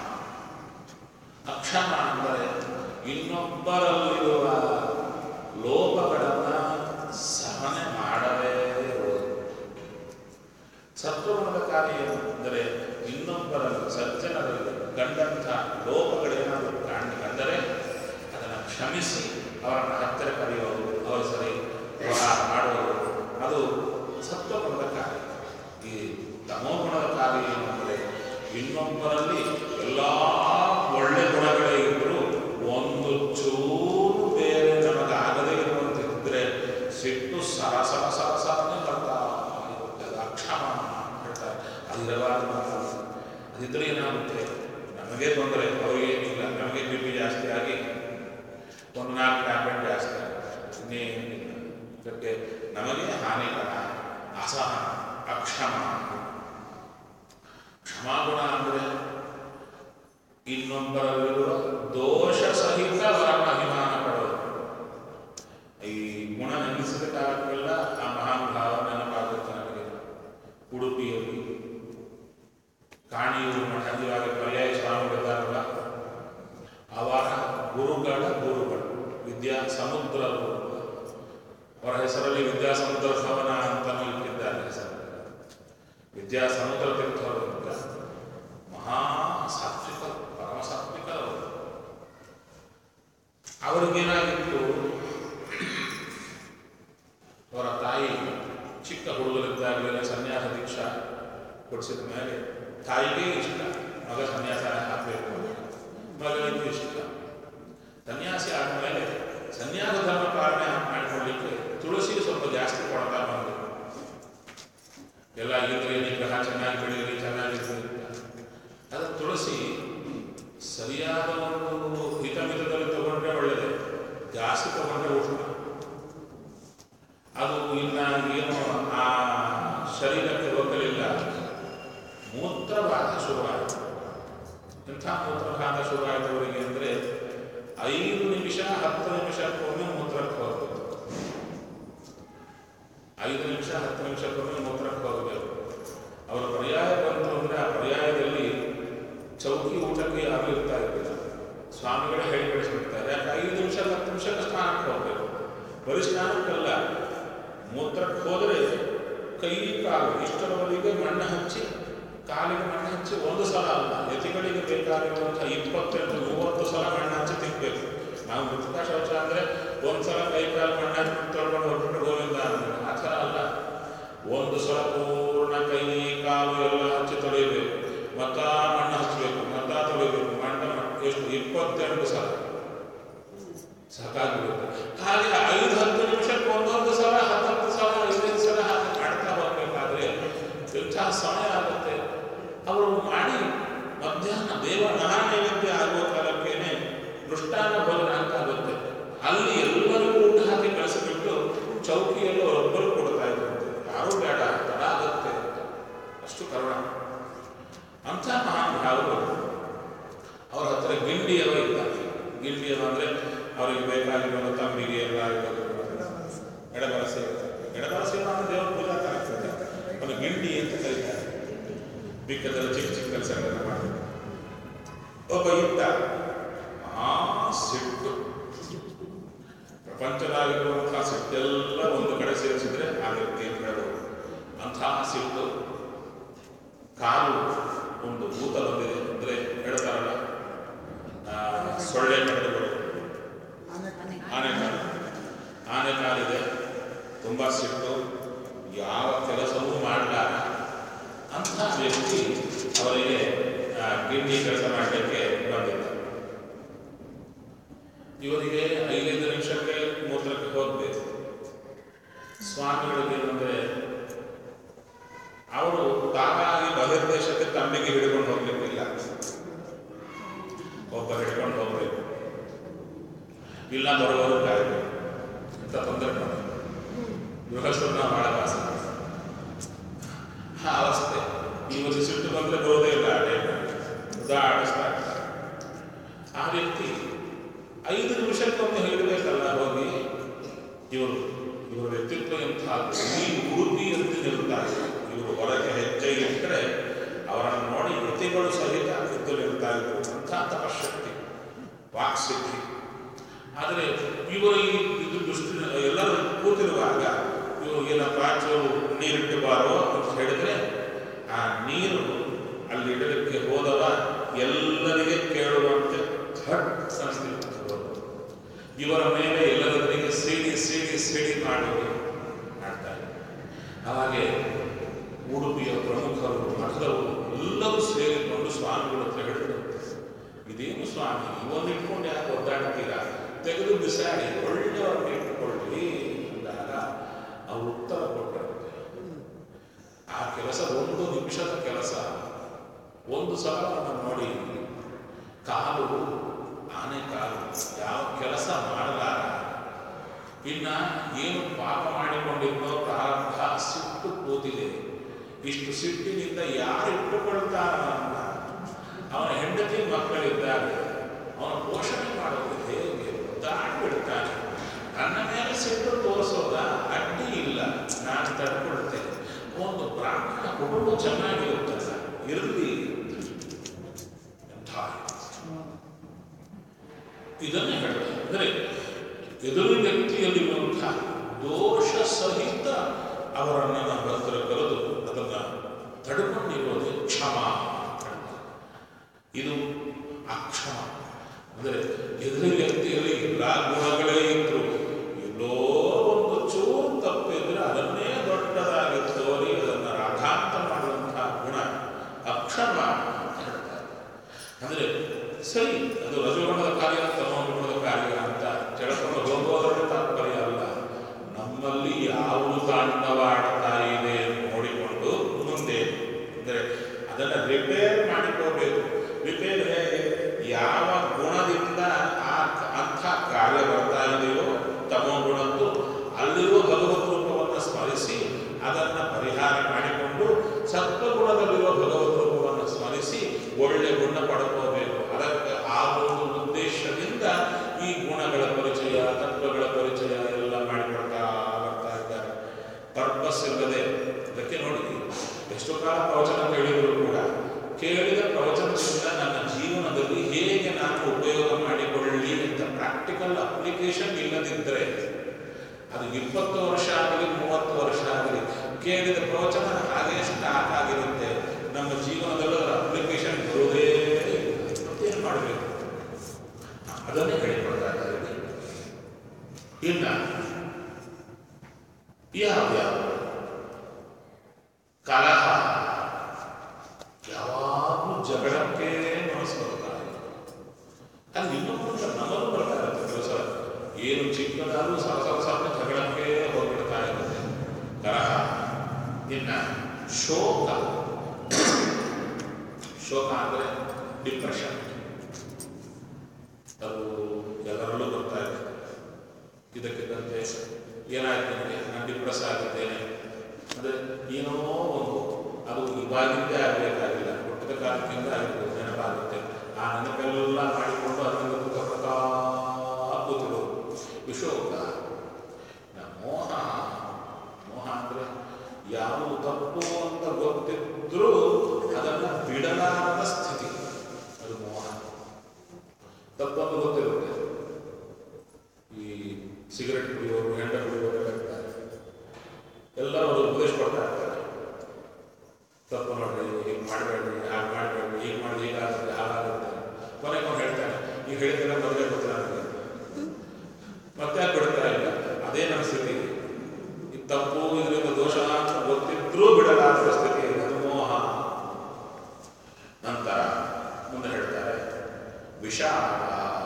ಅಕ್ಷಮ ಅಂದರೆ ಇನ್ನೊಬ್ಬರಲ್ಲಿರುವ ಲೋಪಗಳನ್ನು ಸಹನೆ ಮಾಡದೇ ಇರುವುದು ಸತ್ವಗುಣದ ಕಾರ್ಯ ಏನು ಅಂದರೆ ಇನ್ನೊಬ್ಬರಲ್ಲಿ ಸಜ್ಜನರಲ್ಲಿ ಕಂಡಂಥ ಲೋಪಗಳೇನಾದರೂ ಕಾಣಿ ಕಂಡರೆ ಅದನ್ನು ಕ್ಷಮಿಸಿ ಅವರನ್ನು ಹತ್ತಿರ ಕರೆಯೋದು ಅವರ ಸರಿ ವ್ಯವಹಾರ ಮಾಡುವುದು ಅದು ಸತ್ವಗುಣದ ಕಾರ್ಯ ಈ ತಮೋಗುಣದ ಕಾರ್ಯ ಏನು ಅಂದರೆ ಇನ್ನೊಬ್ಬರಲ್ಲಿ ಎಲ್ಲ ಒಳ್ಳೆ ಗುಣಗಳೇ ಇದ್ದರೂ ಒಂದು ಚೂರು ಬೇರೆ ಅಸಹ ಅಕ್ಷಮ ಕ್ಷಮಾಗುಣ ಅಂದರೆ ಇನ್ನೊಬ್ಬರಲ್ಲಿರುವ ದೋಷ ಸಹಿತ ಅವರ ಅಭಿಮಾನ ಪಡೋದು ಈ ಗುಣ ನೆನೆಸಿದ ಕಾಲಕ್ಕೆಲ್ಲ ಆ ಮಹಾನುಭಾವ ನೆನಪಾಗುತ್ತೆ ನನಗೆ ಉಡುಪಿಯಲ್ಲಿ ಕಾಣಿಯೂರು ಮಠ ಇವಾಗ ಪರ್ಯಾಯ ಸ್ವಾಮಿಗಳಿದ್ದಾರಲ್ಲ ಅವರ ಗುರುಗಳ ಗುರುಗಳು ವಿದ್ಯಾ ಸಮುದ್ರರು ಅವರ ಹೆಸರಲ್ಲಿ ವಿದ್ಯಾಸಮುದ್ರ ಭವನ ಅಂತ ಇಟ್ಟಿದ್ದಾರೆ ಹೆಸರು ವಿದ್ಯಾ ಸಮುದ್ರ ತೀರ್ಥರು ಅಂತ ಮಹಾ ಸಾತ್ವಿಕರು ಪರಮ ಸಾತ್ವಿಕರು ಅವ್ರಿಗೇನಾಗಿತ್ತು ಅವರ ತಾಯಿ ಚಿಕ್ಕ ಹುಡುಗರಿದ್ದಾಗಲೇ ಸನ್ಯಾಸ ದೀಕ್ಷಾ ಕೊಡಿಸಿದ ಮೇಲೆ ತಾಯಿಗೆ ಇಷ್ಟ ಮಗ ಸನ್ಯಾಸ ಹಾಕಬೇಕು ಮಗನಿಗೂ ಇಷ್ಟ ಸನ್ಯಾಸಿ ಆದಮೇಲೆ ಸನ್ಯಾಸ ಧರ್ಮ ಪಾಲನೆ ಮಾಡಿಕೊಳ್ಳಿಕ್ಕೆ ತುಳಸಿ ಸ್ವಲ್ಪ ಜಾಸ್ತಿ ಕೊಡ್ತಾ ಬಂದರು ಎಲ್ಲ ಇಂದ್ರಿಯ ನಿಗ್ರಹ ಚೆನ್ನಾಗಿ ಬೆಳೆಯಲಿ ಚೆನ್ನಾಗಿರ್ತದೆ ಅದು ತುಳಸಿ ಸರಿಯಾದ ಒಂದು ಹಿತಮಿತದಲ್ಲಿ ತಗೊಂಡ್ರೆ ಒಳ್ಳೆಯದೇ ಜಾಸ್ತಿ ತಗೊಂಡ್ರೆ ಉಷ್ಣ ಅದು ಇನ್ನ ಏನು ಆ ಶರೀರಕ್ಕೆ ಹೋಗಲಿಲ್ಲ ಮೂತ್ರಭಾಗ ಶುರುವಾಯಿತು ಇಂಥ ಮೂತ್ರಭಾಗ ಶುರುವಾಯಿತವರಿಗೆ ಅಂದರೆ ಐದು ನಿಮಿಷ ಹತ್ತು ನಿಮಿಷಕ್ಕೊಮ್ಮೆ ಮೂತ್ರಕ್ಕೆ ಹೋಗಬೇಕು ಐದು ನಿಮಿಷ ಹತ್ತು ನಿಮಿಷಕ್ಕೊಮ್ಮೆ ಮೂತ್ರಕ್ಕೆ ಹೋಗಬೇಕು ಅವರ ಪರ್ಯಾಯ ಬಂತು ಅಂದರೆ ಆ ಪರ್ಯಾಯದಲ್ಲಿ ಚೌಕಿ ಊಟಕ್ಕೆ ಯಾರು ಇರ್ತಾ ಇರಲಿಲ್ಲ ಸ್ವಾಮಿಗಳೇ ಹೇಳಿ ಕಳಿಸ್ಬಿಡ್ತಾರೆ ಯಾಕೆ ಐದು ನಿಮಿಷ ಹತ್ತು ನಿಮಿಷಕ್ಕೆ ಸ್ನಾನಕ್ಕೆ ಹೋಗಬೇಕು ಬರೀ ಸ್ನಾನಕ್ಕಲ್ಲ ಮೂತ್ರಕ್ಕೆ ಹೋದರೆ ಕೈ ಕಾಲು ಇಷ್ಟರವರೆಗೆ ಮಣ್ಣು ಹಚ್ಚಿ ಕಾಲಿಗೆ ಮಣ್ಣು ಹಚ್ಚಿ ಒಂದು ಸಲ ಅಲ್ಲ ಯತಿಗಳಿಗೆ ಬೇಕಾಗಿರುವಂಥ ಇಪ್ಪತ್ತೆಂಟು ಮೂವತ್ತು ಸಲ ಮಣ್ಣು ಹಚ್ಚಿ ತಿನ್ಬೇಕು ನಾವು ಮೃತಕ ಶೌಚ ಅಂದರೆ ಒಂದು ಸಲ ಕೈ ಕಾಲು ಮಣ್ಣು ಹಚ್ಚಿ ತೊಳ್ಕೊಂಡು ಹೊರಟು ಗೋವಿಂದ ಅಂದ್ರೆ ಆ ಥರ ಅಲ್ಲ ಒಂದು ಸಲ ಪೂರ್ಣ ಕೈ ಕಾಲು ಎಲ್ಲ ಹಚ್ಚಿ ತೊಳೆಯಬೇಕು ಮತ್ತ ಮಣ್ಣು ಹಚ್ಚಬೇಕು ಮತ್ತ ತೊಳೆಯಬೇಕು ಮಣ್ಣು ಎಷ್ಟು ಇಪ್ಪತ್ತೆಂಟು ಸಲ ಸಾಕಾಗಿರುತ್ತೆ ಹಾಗೆ ಐದು ಹತ್ತು ನಿಮಿಷಕ್ಕೆ ಒಂದೊಂದು ಸಲ ಹತ್ತತ್ತು ಸಲ ಐದೈದು ಸಲ ಹಾಗೆ ಮಾಡ್ತಾ ಹೋಗ್ಬೇಕಾದ್ರೆ ಎಂಥ ಸಮಯ ಆಗುತ್ತೆ ಅವರು ಮಾಡಿ ಮಧ್ಯಾಹ್ನ ದೇವ ಮಹಾನೈವೇದ್ಯ ಆಗುವ ಕಾಲಕ್ಕೇನೆ ಮೃಷ್ಟಾನ್ನ ಭೋಜನ ಅಂತ ಆಗುತ್ತೆ ಅಲ್ಲಿ ಎಲ್ಲರಿಗೂ ಊಟ ಹಾಕಿ ಕಳಿಸಿಬಿಟ್ಟು ಚೌಕಿಯಲ್ಲಿ ಅವರೊಬ್ಬರು ಕೊಡ್ತಾ ಇದ್ರಂತೆ ಯಾರೂ ಬೇಡ ತಡ ಆಗುತ್ತೆ ಅಂತ ಅಷ್ಟು ಕರುಣ ಅಂಥ ಮಹಾನುಭಾವರು ಅವ್ರ ಹತ್ರ ಗಿಂಡಿಯವ ಇದ್ದಾರೆ ಗಿಂಡಿಯವ ಅಂದರೆ ಅವರಿಗೆ ಬೇಕಾಗಿರುವ ತಂಬಿಗೆ ಎಲ್ಲ ಎಡಬಲ ಸೇವೆ ಎಡಬಲ ಸೇವೆ ಅಂದರೆ ದೇವರ ಪೂಜಾ ಆಗ್ತದೆ ಅವನು ಗಿಂಡಿ ಅಂತ ಕರೀತಾರೆ ಬಿಕ್ಕದಲ್ಲಿ ಚಿಕ್ಕ ಚಿಕ್ಕ ಕೆಲಸಗಳನ್ನು ಮಾಡಿ ಒಬ್ಬ ಇದ್ದ ಆ ಸಿಟ್ಟು ಪ್ರಪಂಚದಾಗಿರುವಂತಹ ಸಿಟ್ಟೆಲ್ಲ ಒಂದು ಕಡೆ ಸೇರಿಸಿದ್ರೆ ಆಗುತ್ತೆ ಅಂತ ಹೇಳೋದು ಅಂತಹ ಸಿಟ್ಟು ಕಾಲು ಒಂದು ಭೂತ ಬಂದಿದೆ ಅಂದರೆ ಹೇಳ್ತಾರಲ್ಲ ಆ, ಸೊಳ್ಳೆ ಕಡಲೆಗಳು ಆನೆ ಕಾಲು ಆನೆ ಕಾಲಿದೆ ತುಂಬ ಸಿಟ್ಟು ಯಾವ ಕೆಲಸವೂ ಮಾಡಲಾರ ಅಂಥ ವ್ಯಕ್ತಿ ಅವರಿಗೆ ಆ, ಗಿಂಡಿ ಕೆಲಸ ಮಾಡಲಿಕ್ಕೆ ಬಂದಿದ್ದ ಇವರಿಗೆ ಐದೈದು ನಿಮಿಷಕ್ಕೆ ಮೂತ್ರಕ್ಕೆ ಹೋಗ್ಬೇಕು ಸ್ವಾಮಿಗಳಿಗೆ ಏನಂದ್ರೆ ಅವರು ತಾನಾಗಿ ಬಹಿರ್ದೇಶಕ್ಕೆ ತಂಬಿಗೆ ಹಿಡ್ಕೊಂಡು ಹೋಗ್ಲಿಕ್ಕಿಲ್ಲ ಒಬ್ಬ ಹಿಡ್ಕೊಂಡು ಹೋಗ್ಬೇಕು ಇಲ್ಲ ಬರುವವರು ಕಾಯಬೇಕು ಅಂತ ತೊಂದರೆ ಮಾಡಿ ಗೃಹಸ್ಥರನ್ನ ಬಹಳ ವಾಸ ಆ ಅವಸ್ಥೆ ಇವತ್ತು ಸಿಟ್ಟು ಬಂದ್ರೆ ಬರೋದೇ ಇಲ್ಲ ಅದೇ ಉದಾಡಿಸ್ತಾ ಇರ್ತಾರೆ ಆ ವ್ಯಕ್ತಿ ಐದು ನಿಮಿಷಕ್ಕೊಮ್ಮೆ ಹೇಳಬೇಕಲ್ಲ ಹೋಗಿ ಇವರು ಇವರ ವ್ಯಕ್ತಿತ್ವ ಎಂಥ ಈ ಉಡುಪಿ ಅಂತ ನಿಲ್ತಾರೆ ಇವರು ಹೊರಗೆ ಹೆಜ್ಜೆ ಇಟ್ಟರೆ ಅವರನ್ನು ನೋಡಿ ಯತಿಗಳು ಸಹಿತ ಎದ್ದು ನಿಲ್ತಾ ಇದ್ರು ಅಂಥ ತಪಶಕ್ತಿ ವಾಕ್ಸಿದ್ಧಿ ಆದರೆ ಇವರು ಈ ಇದು ದೃಷ್ಟಿ ಎಲ್ಲರೂ ಕೂತಿರುವಾಗ ಇವರು ಏನಪ್ಪ ಚೂರು ನೀರಿಟ್ಟು ಬಾರೋ ಅಂತ ಹೇಳಿದ್ರೆ ಆ ನೀರು ಅಲ್ಲಿ ಇಡಲಿಕ್ಕೆ ಹೋದವ ಎಲ್ಲರಿಗೆ ಕೇಳುವಂತೆ ಥಟ್ ಅನಿಸ್ತಿತ್ತು ಇವರ ಮೇಲೆ ಎಲ್ಲರಿಗೆ ಸಿಡಿ ಸಿಡಿ ಸಿಡಿ ಮಾಡಿ ಮಾಡ್ತಾರೆ ಹಾಗೆ ಉಡುಪಿಯ ಪ್ರಮುಖರು ಮಠದವರು ಎಲ್ಲರೂ ಸೇರಿಕೊಂಡು ಸ್ವಾಮಿಗಳ ಹತ್ರ ಹೇಳಿದ್ರು ಇದೇನು ಸ್ವಾಮಿ ಇವನ್ನ ಇಟ್ಕೊಂಡು ಯಾಕೆ ಒದ್ದಾಡ್ತೀರಾ ತೆಗೆದು ಬಿಸಾಡಿ ಒಳ್ಳೆಯವ್ರನ್ನ ಇಟ್ಟುಕೊಳ್ಳಿ ಅಂದಾಗ ಅವರು ಉತ್ತರ ಕೊಟ್ಟರಂತೆ ಆ ಕೆಲಸ ಒಂದು ನಿಮಿಷದ ಕೆಲಸ ಒಂದು ಸಲ ಅವನನ್ನು ನೋಡಿ ಕಾಲು ಆನೆ ಕಾಲು ಯಾವ ಕೆಲಸ ಮಾಡಲಾರ ಇನ್ನ ಏನು ಪಾಪ ಮಾಡಿಕೊಂಡಿದ್ದೋ ಪ್ರಾರಬ್ಧ ಸಿಟ್ಟು ಕೂತಿದೆ ಇಷ್ಟು ಸಿಟ್ಟಿನಿಂದ ಯಾರು ಇಟ್ಟುಕೊಳ್ತಾರನ್ನ ಅವನ ಹೆಂಡತಿ ಮಕ್ಕಳಿದ್ದಾರೆ ಅವನ ಪೋಷಣೆ ಮಾಡೋದು ಹೇಗೆ ಬಿಡ್ತಾನೆ ನನ್ನ ಮೇಲೆ ಸಿಟ್ಟು ತೋರಿಸೋದ ಅಡ್ಡಿ ಇಲ್ಲ ನಾನು ತಡ್ಕೊಳ್ತೇನೆ ಒಂದು ಬ್ರಾಹ್ಮಣ ಕುಟುಂಬ ಚೆನ್ನಾಗಿರುತ್ತಲ್ಲ ಇರಲಿ ಎಂಥ ಇದನ್ನೇ ಹೇಳ್ತಾರೆ ಅಂದರೆ ಎದುರು ವ್ಯಕ್ತಿಯಲ್ಲಿರುವಂತಹ ದೋಷ ಸಹಿತ ಅವರನ್ನು ನಮ್ಮ ಹತ್ರ ಕರೆದು ಅದನ್ನು ತಡ್ಕೊಂಡಿರೋದೇ ಕ್ಷಮ ಅಂತ ಹೇಳ್ತಾರೆ. ಇದು ಅಕ್ಷಮ ಅಂದರೆ ಎದುರು ವ್ಯಕ್ತಿಯಲ್ಲಿ ಎಲ್ಲ ಗುಣಗಳೇ ಇದ್ರು ಎಲ್ಲೋ ಒಂದು ಚೂರು ತಪ್ಪಿದ್ರೆ ಅದನ್ನೇ ದೊಡ್ಡದಾಗಿ ತೋರಿ ಅದನ್ನು ರಾಧಾಂತ ಮಾಡುವಂತಹ ಗುಣ ಅಕ್ಷಮ ಅಂತ ಹೇಳ್ತಾರೆ ಅಂದರೆ ಸರಿ ಅದು ರಜೋಗುಣದ ಕಾರ್ಯ ತಮೋಗುಣದ ಕಾರ್ಯ ಅಂತ ತಿಳ್ಕೊಂಡು ಹೋಗೋದರಲ್ಲಿ ತಾತ್ಪರ್ಯ ಅಲ್ಲ ನಮ್ಮಲ್ಲಿ ಯಾವುದು ತಾಂಡವಾಡ್ತಾ ಇದೆ ನೋಡಿಕೊಂಡು ಮುಂದೆ ಅಂದರೆ ಅದನ್ನು ರಿಪೇರ್ ಮಾಡಿಕೋಬೇಕು ರಿಪೇರ್ ಹೇಗೆ ಯಾವ ಗುಣದಿಂದ ಆ ಅಂಥ ಕಾರ್ಯ ಬರ್ತಾ ಇದೆಯೋ ತಮೋ ಗುಣದ್ದು ಅಲ್ಲಿರುವ ಭಗವತ್ ರೂಪವನ್ನು ಸ್ಮರಿಸಿ ಅದನ್ನು ಪರಿಹಾರ ಮಾಡಿಕೊಂಡು ಸತ್ವಗುಣದಲ್ಲಿರುವ ಭಗವತ್ ರೂಪವನ್ನು ಸ್ಮರಿಸಿ ಒಳ್ಳೆ ಗುಣ ಪಡ್ಕೋಬೇಕು ಅದಕ್ಕೆ ಆ ಒಂದು ಉದ್ದೇಶದಿಂದ ಈ ಗುಣಗಳ ಪರಿಚಯ ತತ್ವಗಳ ಪರಿಚಯ ಎಲ್ಲ ಮಾಡಿಕೊಡ್ತಾ ಬರ್ತಾ ಇದ್ದಾರೆ ಪರ್ಪಸ್ ಇಲ್ಲದೆ ಅದಕ್ಕೆ ನೋಡಿ ಎಷ್ಟೋ ಕಾಲ ಪ್ರವಚನ ಕೇಳಿದ್ರು ಕೂಡ ಕೇಳಿದ ಪ್ರವಚನದಿಂದ ನನ್ನ ಜೀವನದಲ್ಲಿ ಹೇಗೆ ನಾನು ಉಪಯೋಗ ಮಾಡಿಕೊಳ್ಳಿ ಅಂತ ಪ್ರಾಕ್ಟಿಕಲ್ ಅಪ್ಲಿಕೇಶನ್ ಇಲ್ಲದಿದ್ದರೆ ಅದು ಇಪ್ಪತ್ತು ವರ್ಷ ಆಗಲಿ ಮೂವತ್ತು ವರ್ಷ ಆಗಲಿ ಕೇಳಿದ ಪ್ರವಚನ ಹಾಗೆ ಸ್ಟಾಕ್ ಆಗಿರುತ್ತೆ ನಮ್ಮ ಜೀವನದಲ್ಲಿ ಅದರ ಅಪ್ಲಿಕೇಶನ್ ಬರುವುದೇ ಮತ್ತೇನು ಮಾಡಬೇಕು ಅದನ್ನೇ ಹೇಳಿಕೊಡ್ತಾ ಇದ್ದಾರೆ ಇನ್ನ ಯಾವ್ಯಾವ ಕಲಹ ಯಾವಾಗಲೂ ಜಗಳಕ್ಕೆ ಮನಸ್ಸು ಬರ್ತಾ ಇದೆ ಅದು ಇನ್ನೊಬ್ಬರು ನಮಗೂ ಬರ್ತಾ ಇರುತ್ತೆ ಕೆಲಸ ಏನು ಚಿಕ್ಕದಾದ್ರೂ ಸಲ ಸಲ ಸಲ ಜಗಳಕ್ಕೆ ಹೋಗ್ಬಿಡ್ತಾ ಇರುತ್ತೆ ಕಲಹ ಇನ್ನ ಶೋಕ ಶೋಕ ಅಂದರೆ ಡಿಪ್ರೆಷನ್ ಅದು ಎಲ್ಲರಲ್ಲೂ ಬರ್ತಾ ಇದೆ ಇದಕ್ಕಿದ್ದಂತೆ ಏನಾಯ್ತು ನನಗೆ ನಾನು ಡಿಪ್ರೆಸ್ ಆಗಿದ್ದೇನೆ ಅಂದರೆ ಏನೋ ಒಂದು ಅದು ಇವಾಗಿಂದೇ ಆಗಬೇಕಾಗಿಲ್ಲ ಹುಟ್ಟಿದ ಕಾಲಕ್ಕಿಂತ ಆಗಿರ್ಬೋದು ನೆನಪಾಗುತ್ತೆ ಆ ನೆನಪೆಲ್ಲ ಮಾಡಿಕೊಂಡು ಅದರಿಂದ ದುಃಖ ಪಡ್ತಾ ಕೂತಿರೋದು ವಿಶೋಕ ನ- ಮೋಹ ಮೋಹ ಅಂದರೆ ಯಾವುದು ತಪ್ಪು ಅಂತ ಗೊತ್ತಿದ್ರೂ ಅದನ್ನು ಬಿಡಲಾರದ ಸ್ಥಿತಿ ಅದು ಮೋಹ ತಪ್ಪನ್ನು ಗೊತ್ತಿರುತ್ತೆ ಈ ಸಿಗರೆಟ್ ಕುಡಿಯೋರು ಹೆಂಡ ಕುಡಿಯೋರು ಎಲ್ಲ ಇರ್ತಾರೆ ಎಲ್ಲರೂ ಅವರು ಉಪದೇಶ ಕೊಡ್ತಾ ಇರ್ತಾರೆ ತಪ್ಪು ಮಾಡ್ರಿ ಹೀಗೆ ಮಾಡಬೇಡ್ರಿ ಹಾಗೆ ಮಾಡಬೇಡ್ರಿ ಹೀಗೆ ಮಾಡಿ ಹೀಗಾಗುತ್ತೆ ಹಾಗಾಗುತ್ತೆ ಕೊನೆಗೆ ಅವ್ನು ಹೇಳ್ತಾನೆ ಈಗ ಹೇಳಿದ್ರೆ ಮೊದಲೇ ಗೊತ್ತಿಲ್ಲ ನನಗೆ ಮತ್ತೆ ಯಾಕೆ ಬಿಡ್ತಾ ಇಲ್ಲ ಅದೇ ನನ್ನ ಸ್ಥಿತಿ ಈ ತಪ್ಪು ಇದರಿಂದ ದೋಷ ಅಂತ ಗೊತ್ತಿದ್ರೂ ಬಿಡಲಾರದ ಸ್ಥಿತಿ ಅದು ಮೋಹ ನಂತರ ಮುಂದೆ ಹೇಳ್ತಾರೆ ವಿಷಾದ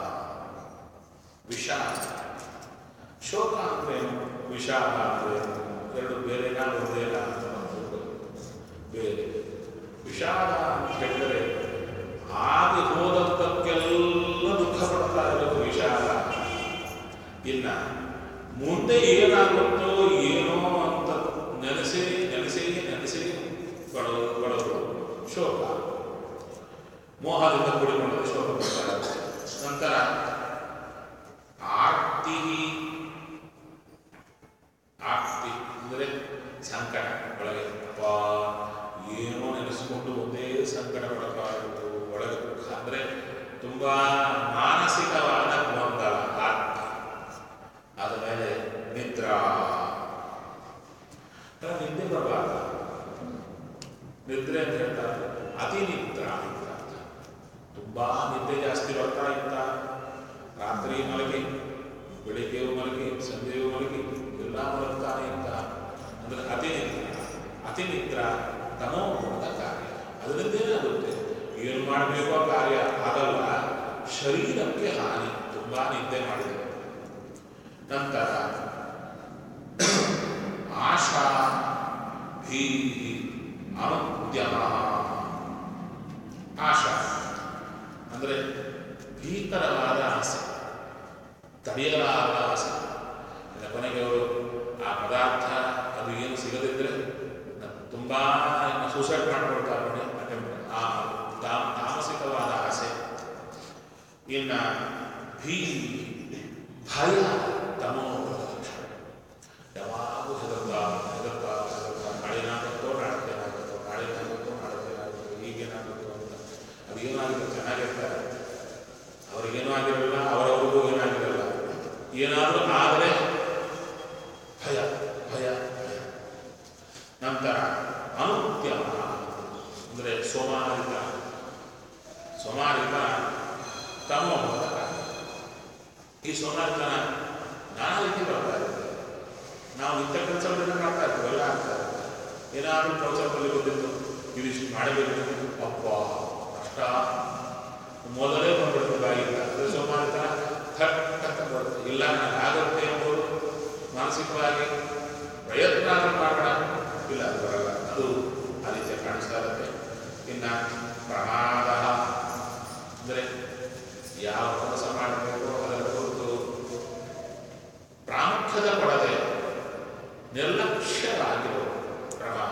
ವಿಷಾದ ಶೋಕ ಅಂದ್ರೇನು ವಿಷಾದ ಅಂದ್ರೇನು ಎರಡು ಬೇರೆನಾ ಒಂದೇನಾ ಅಂತ ನಮ್ಗೆ ಬೇರೆ ವಿಷಾದ ಅಂತ ಹೇಳಿದರೆ ಆಗಿ ಹೋದಂತಕ್ಕೆಲ್ಲ ದುಃಖ ಪಡ್ತಾ ಇರೋದು ವಿಷಾದ ಇನ್ನ ಮುಂದೆ ಏನಾಗುತ್ತೋ ಏನೋ ಅಂತ ನೆನೆಸಿ ನೆನೆಸಿ ನೆನೆಸಿ ಪಡೋ ಪಡೋದು ಶೋಕ ಮೋಹದಿಂದ ಕೂಡಿಕೊಂಡ ಶೋಕ ಬರ್ತಾ ಇರುತ್ತೆ ನಂತರ ಆರ್ತಿ ಆರ್ತಿ ಅಂದರೆ ಸಂಕಟ ಒಳಗೆ ಅಪ್ಪ ಏನೋ ನೆನೆಸ್ಕೊಂಡು ಒಂದೇ ಸಂಕಟ ಪಡ್ತಾ ಇರೋದು ಒಳಗೆ ದುಃಖ ಅಂದರೆ ತುಂಬ ಮಾನಸಿಕವಾದ ಗೊಂದಲ ಆರ್ತಿ ಆದಮೇಲೆ ನಿದ್ರಾ ಅಂದ್ರೆ ನಿದ್ದೆ ಬರಬಾರ್ದು ನಿದ್ರೆ ಅಂತ ಹೇಳ್ತಾರೆ ಅತಿ ನಿದ್ರಾ ಅಂತ ಅರ್ಥ. ತುಂಬಾ ನಿದ್ದೆ ಜಾಸ್ತಿ ಬರ್ತಾ ಇತ್ತ ರಾತ್ರಿ ಮಲಗಿ ಬೆಳಿಗ್ಗೆಯೂ ಮಲಗಿ ಸಂಜೆಯೂ ಮಲಗಿ ಎಲ್ಲ ಮಲಗ್ತಾನೆ ಇತ್ತ ಅಂದ್ರೆ ಅತಿ ನಿದ್ರ ಅತಿ ನಿದ್ರ ತಮೋ ಗುಣದ ಕಾರ್ಯ ಅದರಿಂದ ಏನಾಗುತ್ತೆ ಏನು ಮಾಡಬೇಕೋ ಕಾರ್ಯ ಆಗಲ್ಲ ಶರೀರಕ್ಕೆ ಹಾನಿ ತುಂಬಾ ನಿದ್ದೆ ಮಾಡಿದೆ ನಂತರ ಆಶಾ ಭೀತಿ ಅನುದ್ಯಮ ಆಶಾ ಅಂದರೆ ಭೀಕರವಾದ ಆಸೆ ತಡೆಯಲಾರದ ಆಸೆ ನೆನಪ ಇಷ್ಟಾದ್ರೂ ಪ್ರವಚನದಲ್ಲಿ ಬಂದಿತ್ತು ಇದಿಷ್ಟು ಮಾಡಬೇಕು ಅಪ್ಪ ಕಷ್ಟ ಮೊದಲೇ ಬಂದ್ಬಿಡ್ತದಾಗಿಲ್ಲ ಅದು ಸೋಮಾರಿತನ ಥಟ್ ಅಂತ ಬರುತ್ತೆ ಇಲ್ಲ ನನಗಾಗುತ್ತೆ ಎಂಬುದು ಮಾನಸಿಕವಾಗಿ ಪ್ರಯತ್ನ ಆದ್ರೂ ಮಾಡೋಣ ಇಲ್ಲ ಅದು ಬರಲ್ಲ ಅದು ಆ ರೀತಿ ಕಾಣಿಸ್ತಾ ಇರುತ್ತೆ ಇನ್ನು ಪ್ರಮಾದ ಅಂದರೆ ಯಾವ ಕೆಲಸ ಮಾಡಬೇಕು ಅದರ ಕುರಿತು ಪ್ರಾಮುಖ್ಯತೆ ಕೊಡದೆ ನಿರ್ಲಕ್ಷ್ಯವಾಗಿರೋ ಪ್ರಮಾದ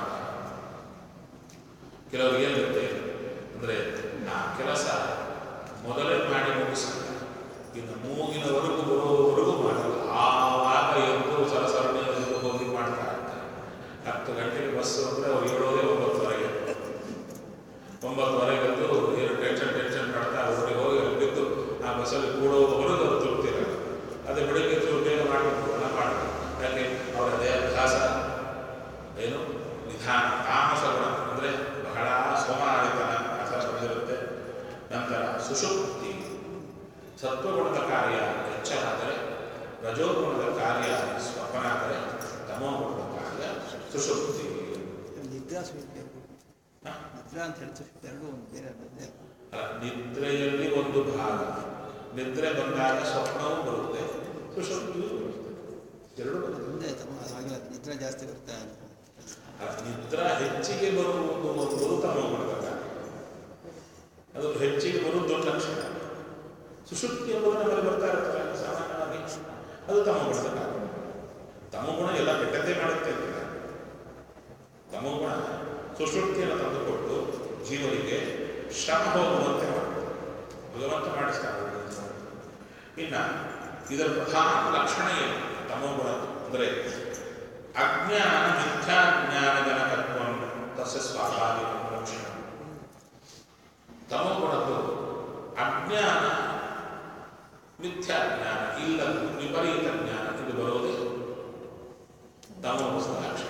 ಕೆಲವರು ಏನಿರುತ್ತೆ ಅಂದರೆ ಆ ಕೆಲಸ ಮೊದಲೇ ಮಾಡಿ ಮುಗಿಸಿ ಇನ್ನು ಮೂಗಿನವರೆಗೂ ಬರೋವರೆಗೂ ಮಾಡಲ್ಲ ಆವಾಗ ಎದ್ದು ಸರಸರಣೆ ಎದ್ದು ಹೋಗಿ ಮಾಡ್ತಾ ಇರ್ತಾರೆ ಹತ್ತು ಗಂಟೆಗೆ ಬಸ್ ಅಂದರೆ ಅವ್ರು ಹೇಳೋದೇ ಒಂಬತ್ತುವರೆಗೆ ಒಂಬತ್ತುವರೆಗೆ ಎದ್ದು ಏನು ಟೆನ್ಷನ್ ಟೆನ್ಷನ್ ಮಾಡ್ತಾ ಅವ್ರಿಗೆ ಹೋಗಿ ಅಲ್ಲಿ ಬಿದ್ದು ಆ ಬಸ್ಸಲ್ಲಿ ಕೂಡೋವರೆಗೂ ಅವ್ರು ತೃಪ್ತಿರಲ್ಲ ಅದೇ ಬೆಳಿಗ್ಗೆ ಚೂರು ಬೇಗ ಮಾಡಬೇಕು ಎಲ್ಲ ಮಾಡಬೇಕು ಯಾಕೆ ಅವರ ದೇಹಾಭ್ಯಾಸ ಏನು ನಿಧಾನ ತಾಮಸ ಗುಣ ಅಂದರೆ ಬಹಳ ಸೋಮಾರಿತನ ಅಸರ ಬಂದಿರುತ್ತೆ ನಂತರ ಸುಷುಪ್ತಿ ಸತ್ವಗುಣದ ಕಾರ್ಯ ಹೆಚ್ಚಾದರೆ ರಜೋಗುಣದ ಕಾರ್ಯ ಸ್ವಪ್ನ ಆದರೆ ತಮೋಗುಣದ ಕಾರ್ಯ ಸುಷುಪ್ತಿ ನಿದ್ರಾ ಸುಷುಪ್ತಿ ನಿದ್ರಾ ಅಂತ ಹೇಳಿ ಸುಷುಪ್ತಿ ಎರಡು ಒಂದು ಬೇರೆ ಬೇರೆ ಅಲ್ಲ, ನಿದ್ರೆಯಲ್ಲಿ ಒಂದು ಭಾಗ ನಿದ್ರೆ ಬಂದಾಗ ಸ್ವಪ್ನವೂ ಬರುತ್ತೆ ಸುಷುಪ್ತಿಯೂ ಬರುತ್ತೆ ಎರಡು ಬರುತ್ತೆ ಮುಂದೆ ತಮ್ಮ ಆಗಿಲ್ಲ ನಿದ್ರಾ ಜಾಸ್ತಿ ಬರುತ್ತೆ ಅಂತ ಆ ನಿದ್ರಾ ಹೆಚ್ಚಿಗೆ ಬರುವುದು ಒಂದು ತಮೋಗುಣದ ಕಾರ್ಯ ಅದು ಹೆಚ್ಚಿಗೆ ಬರುವುದು ದೊಡ್ಡ ಲಕ್ಷಣ ಸುಷುಪ್ತಿ ಎಂಬುದು ನಮ್ಮಲ್ಲಿ ಬರ್ತಾ ಇರ್ತದೆ ಸಾಮಾನ್ಯವಾಗಿ ಅದು ತಮೋಗುಣದ ಕಾರ್ಯ ತಮೋಗುಣ ಎಲ್ಲ ಕೆಟ್ಟದ್ದೇ ಮಾಡುತ್ತೆ ಅಂತಿಲ್ಲ ತಮೋಗುಣ ಸುಷುಪ್ತಿಯನ್ನು ತಂದುಕೊಟ್ಟು ಜೀವನಿಗೆ ಶ್ರಮ ಹೋಗುವಂತೆ ಮಾಡುತ್ತೆ ಭಗವಂತ ಮಾಡಿಸ್ತಾರೆ ಇನ್ನ ಇದರ ಪ್ರಧಾನ ಲಕ್ಷಣ ಏನು ತಮೋಗುಣ ಅಂದರೆ ಅಜ್ಞಾನ ಮಿಥ್ಯಾಜ್ಞಾನಜನಕತ್ವ ತಸ್ಯ ಸ್ವಾಭಾವಿಕ ಲಕ್ಷಣ ತಮೋಗುಣದ್ದು ಅಜ್ಞಾನ ಮಿಥ್ಯಾಜ್ಞಾನ ಇಲ್ಲದು ವಿಪರೀತ ಜ್ಞಾನ ಇದು ಬರುವುದೇ ತಮೋಗುಣದ ಲಕ್ಷಣ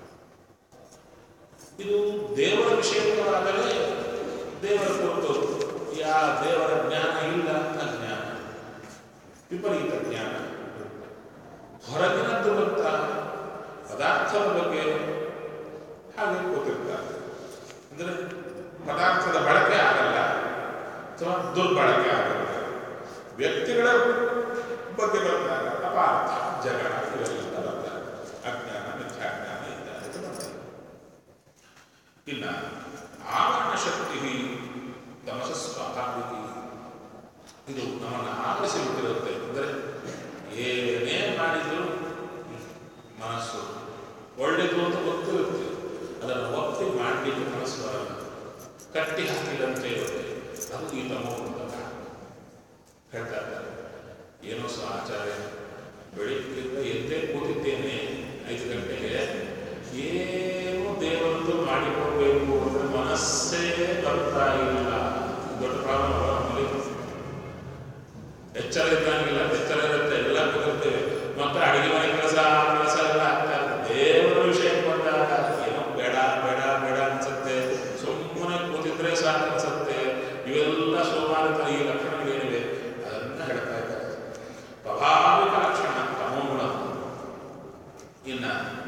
ಇದು ದೇವರ ವಿಷಯವಾದರೆ ದೇವರ ಕುರಿತು ಯಾ ದೇವರ ಜ್ಞಾನ ಇಲ್ಲ ಅಜ್ಞಾನ ವಿಪರೀತ ಜ್ಞಾನ ಹೊರಗಿನದ್ದು ಗೊತ್ತ ಪದಾರ್ಥದ ಬಗ್ಗೆ ಹಾಗೆ ಗೊತ್ತಿರ್ತಾರೆ ಅಂದರೆ ಪದಾರ್ಥದ ಬಳಕೆ ಆಗಲ್ಲ ಅಥವಾ ದುರ್ಬಳಕೆ ಆಗಲ್ಲ ವ್ಯಕ್ತಿಗಳ ಬಗ್ಗೆ ಬರ್ತಾರೆ ಅಪಾರ್ಥ ಜಗಳ ಇವೆಲ್ಲ ಬರ್ತಾರೆ ಅಜ್ಞಾನ ಮಿಥ್ಯಾಜ್ಞಾನ ಇತ್ಯಾದಿ ಬರ್ತಾರೆ ಇನ್ನ ಆವರಣ ಶಕ್ತಿ ತಮಸ ಸ್ವಾಭಾವಿಕ ಇದು ನಮ್ಮನ್ನು ಆವರಿಸಿ ಬಿಟ್ಟಿರುತ್ತೆ ಅಂದರೆ ಏನೇ ಮಾಡಿದ್ರು ಮನಸ್ಸು ಒಳ್ಳೆಯದು ಅಂತ ಗೊತ್ತಿರುತ್ತೆ ಅದನ್ನು ಒತ್ತಿ ಮಾಡಲಿಕ್ಕೆ ಮನಸ್ಸು ಬರಲ್ಲ ಕಟ್ಟಿ ಹಾಕಿದಂತೆ ಇರುತ್ತೆ ಅದು ಈ ತಮೋಗುಣದ ಕಾರಣ ಹೇಳ್ತಾ ಇದ್ದಾರೆ ಏನೋ ಸಹ ಆಚಾರ್ಯ ಬೆಳಿಗ್ಗೆಯಿಂದ ಎದ್ದೇ ಕೂತಿದ್ದೇನೆ ಐದು ಗಂಟೆಗೆ ಏನು ದೇವರದ್ದು ಮಾಡಿಕೊಡ್ಬೇಕು ಅಂದ್ರೆ ಮನಸ್ಸೇ ಬರ್ತಾ ಇಲ್ಲ ದೊಡ್ಡ ಪ್ರಾಬ್ಲಮ್ ನಮ್ಮಲ್ಲಿ ಎಚ್ಚರ ಇದ್ದಂಗಿಲ್ಲ ಎಚ್ಚರ ಇರುತ್ತೆ ಎಲ್ಲ ಕುದುರ್ತೇವೆ ಮತ್ತೆ ಅಡಿಗೆ ಮನೆ ಕೆಲಸ ಆ ಕೆಲಸ ಎಲ್ಲ ಆಗ್ತಾ ಇರುತ್ತೆ ದೇವರ ವಿಷಯಕ್ಕೆ ಬಂದಾಗ ಏನೋ ಬೇಡ ಬೇಡ ಬೇಡ ಅನ್ಸುತ್ತೆ ಸುಮ್ಮನೆ ಕೂತಿದ್ರೆ ಸಾಕು ಅನ್ಸುತ್ತೆ ಇವೆಲ್ಲ ಸೋಮಾರಿತರ ಈ ಲಕ್ಷಣಗಳೇನಿವೆ ಅದನ್ನ ಹೇಳ್ತಾ ಇದ್ದಾರೆ ಸ್ವಾಭಾವಿಕ ಲಕ್ಷಣ ತಮೋಗುಣ ಇನ್ನ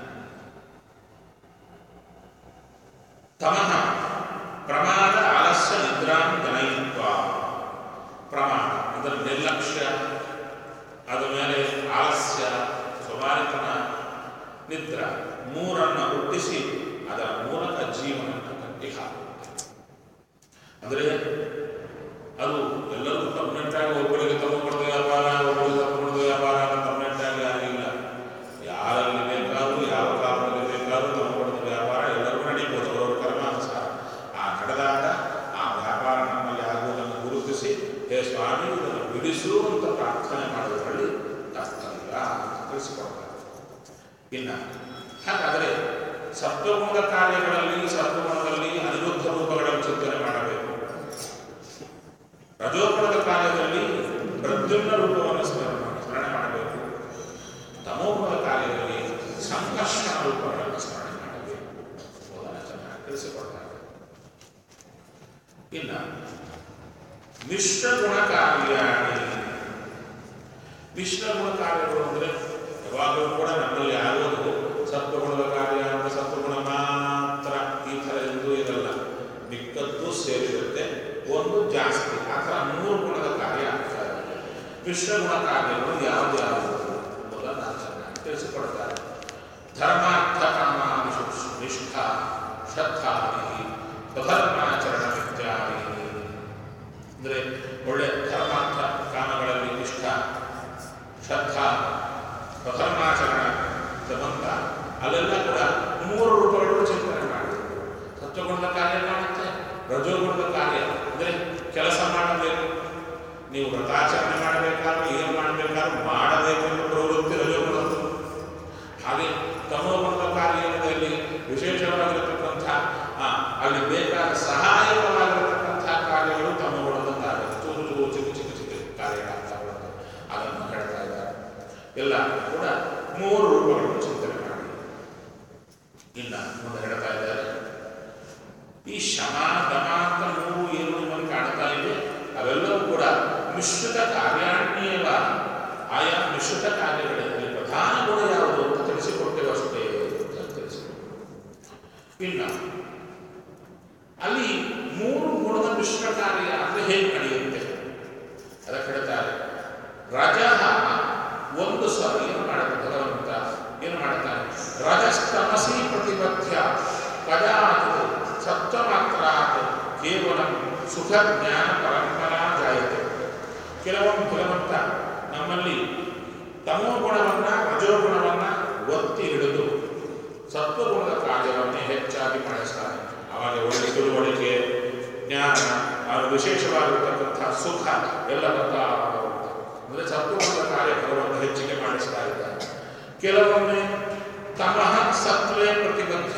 ತಮಃ ಪ್ರಮಾದ ಆಲಸ್ಯ ನಿದ್ರಾಂ ಜನಯಿತ್ವ ಪ್ರಮಾಣ ಅಂದರೆ ನಿರ್ಲಕ್ಷ್ಯ ಅದ ಮೇಲೆ ಆಲಸ್ಯ ಸ್ವಭಾವಿಕನ ನಿದ್ರ ಮೂರನ್ನು ಹುಟ್ಟಿಸಿ ಅದರ ಮೂಲಕ ಜೀವನವನ್ನು ಕಟ್ಟಿ ಹಾಕುತ್ತೆ ಅಂದರೆ ಅದು ಎಲ್ಲರೂ ಪರ್ಮನೆಂಟ್ ಆಗಿ ಒಬ್ಬರಿಗೆ ತಗೊಂಡ್ಬಿಡ್ದು ವ್ಯಾಪಾರ ಒಬ್ಬರಿಗೆ ತಗೊಂಡ್ಬಿಡ್ದು ವ್ಯಾಪಾರ ಅಂತ ಪರ್ಮನೆಂಟ್ ಆಗಿ ಆಗಿಲ್ಲ ಯಾರಲ್ಲಿ ಬೇಕಾದ್ರೂ ಯಾವ ಕಾಲದಲ್ಲಿ ಬೇಕಾದ್ರೂ ತಗೊಂಡ್ಬಿಡ್ದು ವ್ಯಾಪಾರ ಎಲ್ಲರೂ ನಡೀಬೋದು ಅವರವರ ಕರ್ಮಾನುಸಾರ ಆ ನಡೆದಾಗ ಆ ವ್ಯಾಪಾರ ನಮ್ಮಲ್ಲಿ ಆಗುವುದನ್ನು ಗುರುತಿಸಿ ಹೇ ಸ್ವಾಮಿ ಇದನ್ನು ಬಿಡಿಸು ಅಂತ ಪ್ರಾರ್ಥನೆ ಮಾಡೋದ್ರಲ್ಲಿ ಅರ್ಥವಿಲ್ಲ ಅಂತ ತಿಳಿಸಿಕೊಡ್ತಾರೆ ಇನ್ನು ಹಾಗಾದರೆ ಸತ್ವಗುಣದ ಕಾರ್ಯಗಳಲ್ಲಿ ಸತ್ವಗುಣದಲ್ಲಿ ಅನಿರುದ್ಧ ರೂಪಗಳನ್ನು ಚಿಂತನೆ ಮಾಡಬೇಕು ರಜೋಗುಣದ ಕಾರ್ಯದಲ್ಲಿ ಪ್ರದ್ಯುಮ್ನ ರೂಪವನ್ನು ಸ್ಮರಣ ಸ್ಮರಣೆ ಮಾಡಬೇಕು ತಮೋಗುಣದ ಕಾರ್ಯದಲ್ಲಿ ಸಂಕರ್ಷಣ ರೂಪಗಳನ್ನು ಸ್ಮರಣೆ ಮಾಡಬೇಕು ಎಂಬುದನ್ನು ಚೆನ್ನಾಗಿ ತಿಳಿಸಿಕೊಡ್ತಾರೆ ಇನ್ನು ಮಿಶ್ರ ಗುಣ ಕಾರ್ಯಾಣಿ ಮಿಶ್ರ ಗುಣ ಕಾರ್ಯಗಳು ಅಂದರೆ ಯಾವಾಗಲೂ ಕೂಡ ನಮ್ಮಲ್ಲಿ ಆಗೋದು ಸತ್ವಗುಣದ ಕಾರ್ಯ ಅಂದರೆ ಸತ್ವಗುಣ ಮಾತ್ರ ಕಾರ್ಯಗಳು ಯಾವುದು ಯಾವುದು ಎಂಬುದನ್ನು ಚೆನ್ನಾಗಿ ತಿಳಿಸಿಕೊಡ್ತಾರೆ ಧರ್ಮಾರ್ಥ ಕಾಮಾದಿಷು ನಿಷ್ಠಾ ಶ್ರದ್ಧಾದಿ ಸ್ವಧರ್ಮಾಚರಣ ಇತ್ಯಾದಿ ಅಂದರೆ ಒಳ್ಳೆ ಧರ್ಮಾರ್ಥ ಕಾಮಗಳಲ್ಲಿ ನಿಷ್ಠ ಶ್ರದ್ಧಾ ಸ್ವಧರ್ಮಾಚರಣ ಸಂಬಂಧ ಅಲ್ಲೆಲ್ಲ ಕೂಡ ಮೂರು ರೂಪಗಳನ್ನು ಚಿಂತನೆ ಮಾಡಿ ಸತ್ವಗುಣದ ಕಾರ್ಯ ಕಾಣುತ್ತೆ ರಜೋಗುಣದ ಕಾರ್ಯ ಅಂದರೆ ಕೆಲಸ ಮಾಡಬೇಕು ನೀವು ವ್ರತಾಚರಣೆ ಮಾಡಬೇಕಾದ್ರೆ ಏನು ಮಾಡಬೇಕಾದ್ರೂ ಮಾಡಬೇಕೆಂಬ ಪ್ರವೃತ್ತಿ ರಜೋಗುಣದ್ದು ಹಾಗೆ ತಮೋಗುಣದ ಕಾರ್ಯದಲ್ಲಿ ವಿಶೇಷವಾಗಿರತಕ್ಕಂಥ ಆ, ಅಲ್ಲಿ ಬೇಕಾದ ಸಹಾಯಕವಾಗಿರತಕ್ಕಂಥ ಕಾರ್ಯಗಳು ತಮೋಗುಣದ ಕಾರ್ಯ ಚೂರು ಚೂರು ಚಿಕ್ಕ ಚಿಕ್ಕ ಚಿಕ್ಕ ಕಾರ್ಯಗಳಾಗ್ತಾ ಬರುತ್ತೆ ಅದನ್ನು ಹೇಳ್ತಾ ಇದ್ದಾರೆ ಎಲ್ಲ ಕೂಡ ಮೂರು ರೂಪಗಳನ್ನು ಚಿಂತನೆ ಮಾಡಿ ಇನ್ನ ಮುಂದೆ ಹೇಳ್ತಾ ಇದ್ದಾರೆ ಈ ಶಮ ದಮ ಅಂತ ಮೂರು ಏನು ನಿಮ್ಮಲ್ಲಿ ಕಾಣ್ತಾ ಇದೆ ಅವೆಲ್ಲವೂ ಕೂಡ ಮಿಶ್ರಿತ ಕಾರ್ಯಾಣ್ಯವ ಆಯಾ ಮಿಶ್ರಿತ ಕಾರ್ಯಗಳಲ್ಲಿ ಪ್ರಧಾನ ಗುಣ ಯಾವುದು ಅಂತ ತಿಳಿಸಿಕೊಟ್ಟೆವು ಅಷ್ಟೇ ಅಂತ ತಿಳಿಸಿಕೊಟ್ಟು ಇನ್ನ ಅಲ್ಲಿ ಮೂರು ಗುಣದ ಮಿಶ್ರ ಕಾರ್ಯ ಅಂದ್ರೆ ಹೇಗೆ ನಡೆಯುತ್ತೆ ಅದಕ್ಕೆ ಹೇಳ್ತಾರೆ ರಜಃ ಒಂದು ಸಲ ಏನು ಮಾಡುತ್ತೆ ಭಗವಂತ ಏನು ಮಾಡ್ತಾನೆ ರಜಸ್ತಮಸಿ ಪ್ರತಿಬದ್ಧ ಕದಾಚಿತ್ ಸತ್ವಮಾತ್ರಾತ್ ಕೇವಲ ಸುಖ ಜ್ಞಾನ ಪರಂಪರಾ ಜಾಯತೆ ಕೆಲವೊಮ್ಮೆ ಭಗವಂತ ನಮ್ಮಲ್ಲಿ ತಮೋಗುಣವನ್ನ ರಜೋಗುಣವನ್ನ ಒತ್ತಿ ಹಿಡಿದು ಸತ್ವಗುಣದ ಕಾರ್ಯವನ್ನೇ ಹೆಚ್ಚಾಗಿ ಮಾಡಿಸ್ತಾನೆ ಅವಾಗ ಒಳ್ಳೆ ತಿಳುವಳಿಕೆ ಜ್ಞಾನ ಅದು ವಿಶೇಷವಾಗಿರ್ತಕ್ಕಂಥ ಸುಖ ಎಲ್ಲ ಬರ್ತಾ ಬರುತ್ತೆ. ಅಂದರೆ ಸತ್ವಗುಣದ ಕಾರ್ಯ ಭಗವಂತ ಹೆಚ್ಚಿಗೆ ಮಾಡಿಸ್ತಾ ಇದ್ದಾನೆ ಕೆಲವೊಮ್ಮೆ ತಮಃ ಸತ್ವೇ ಪ್ರತಿಬದ್ಧ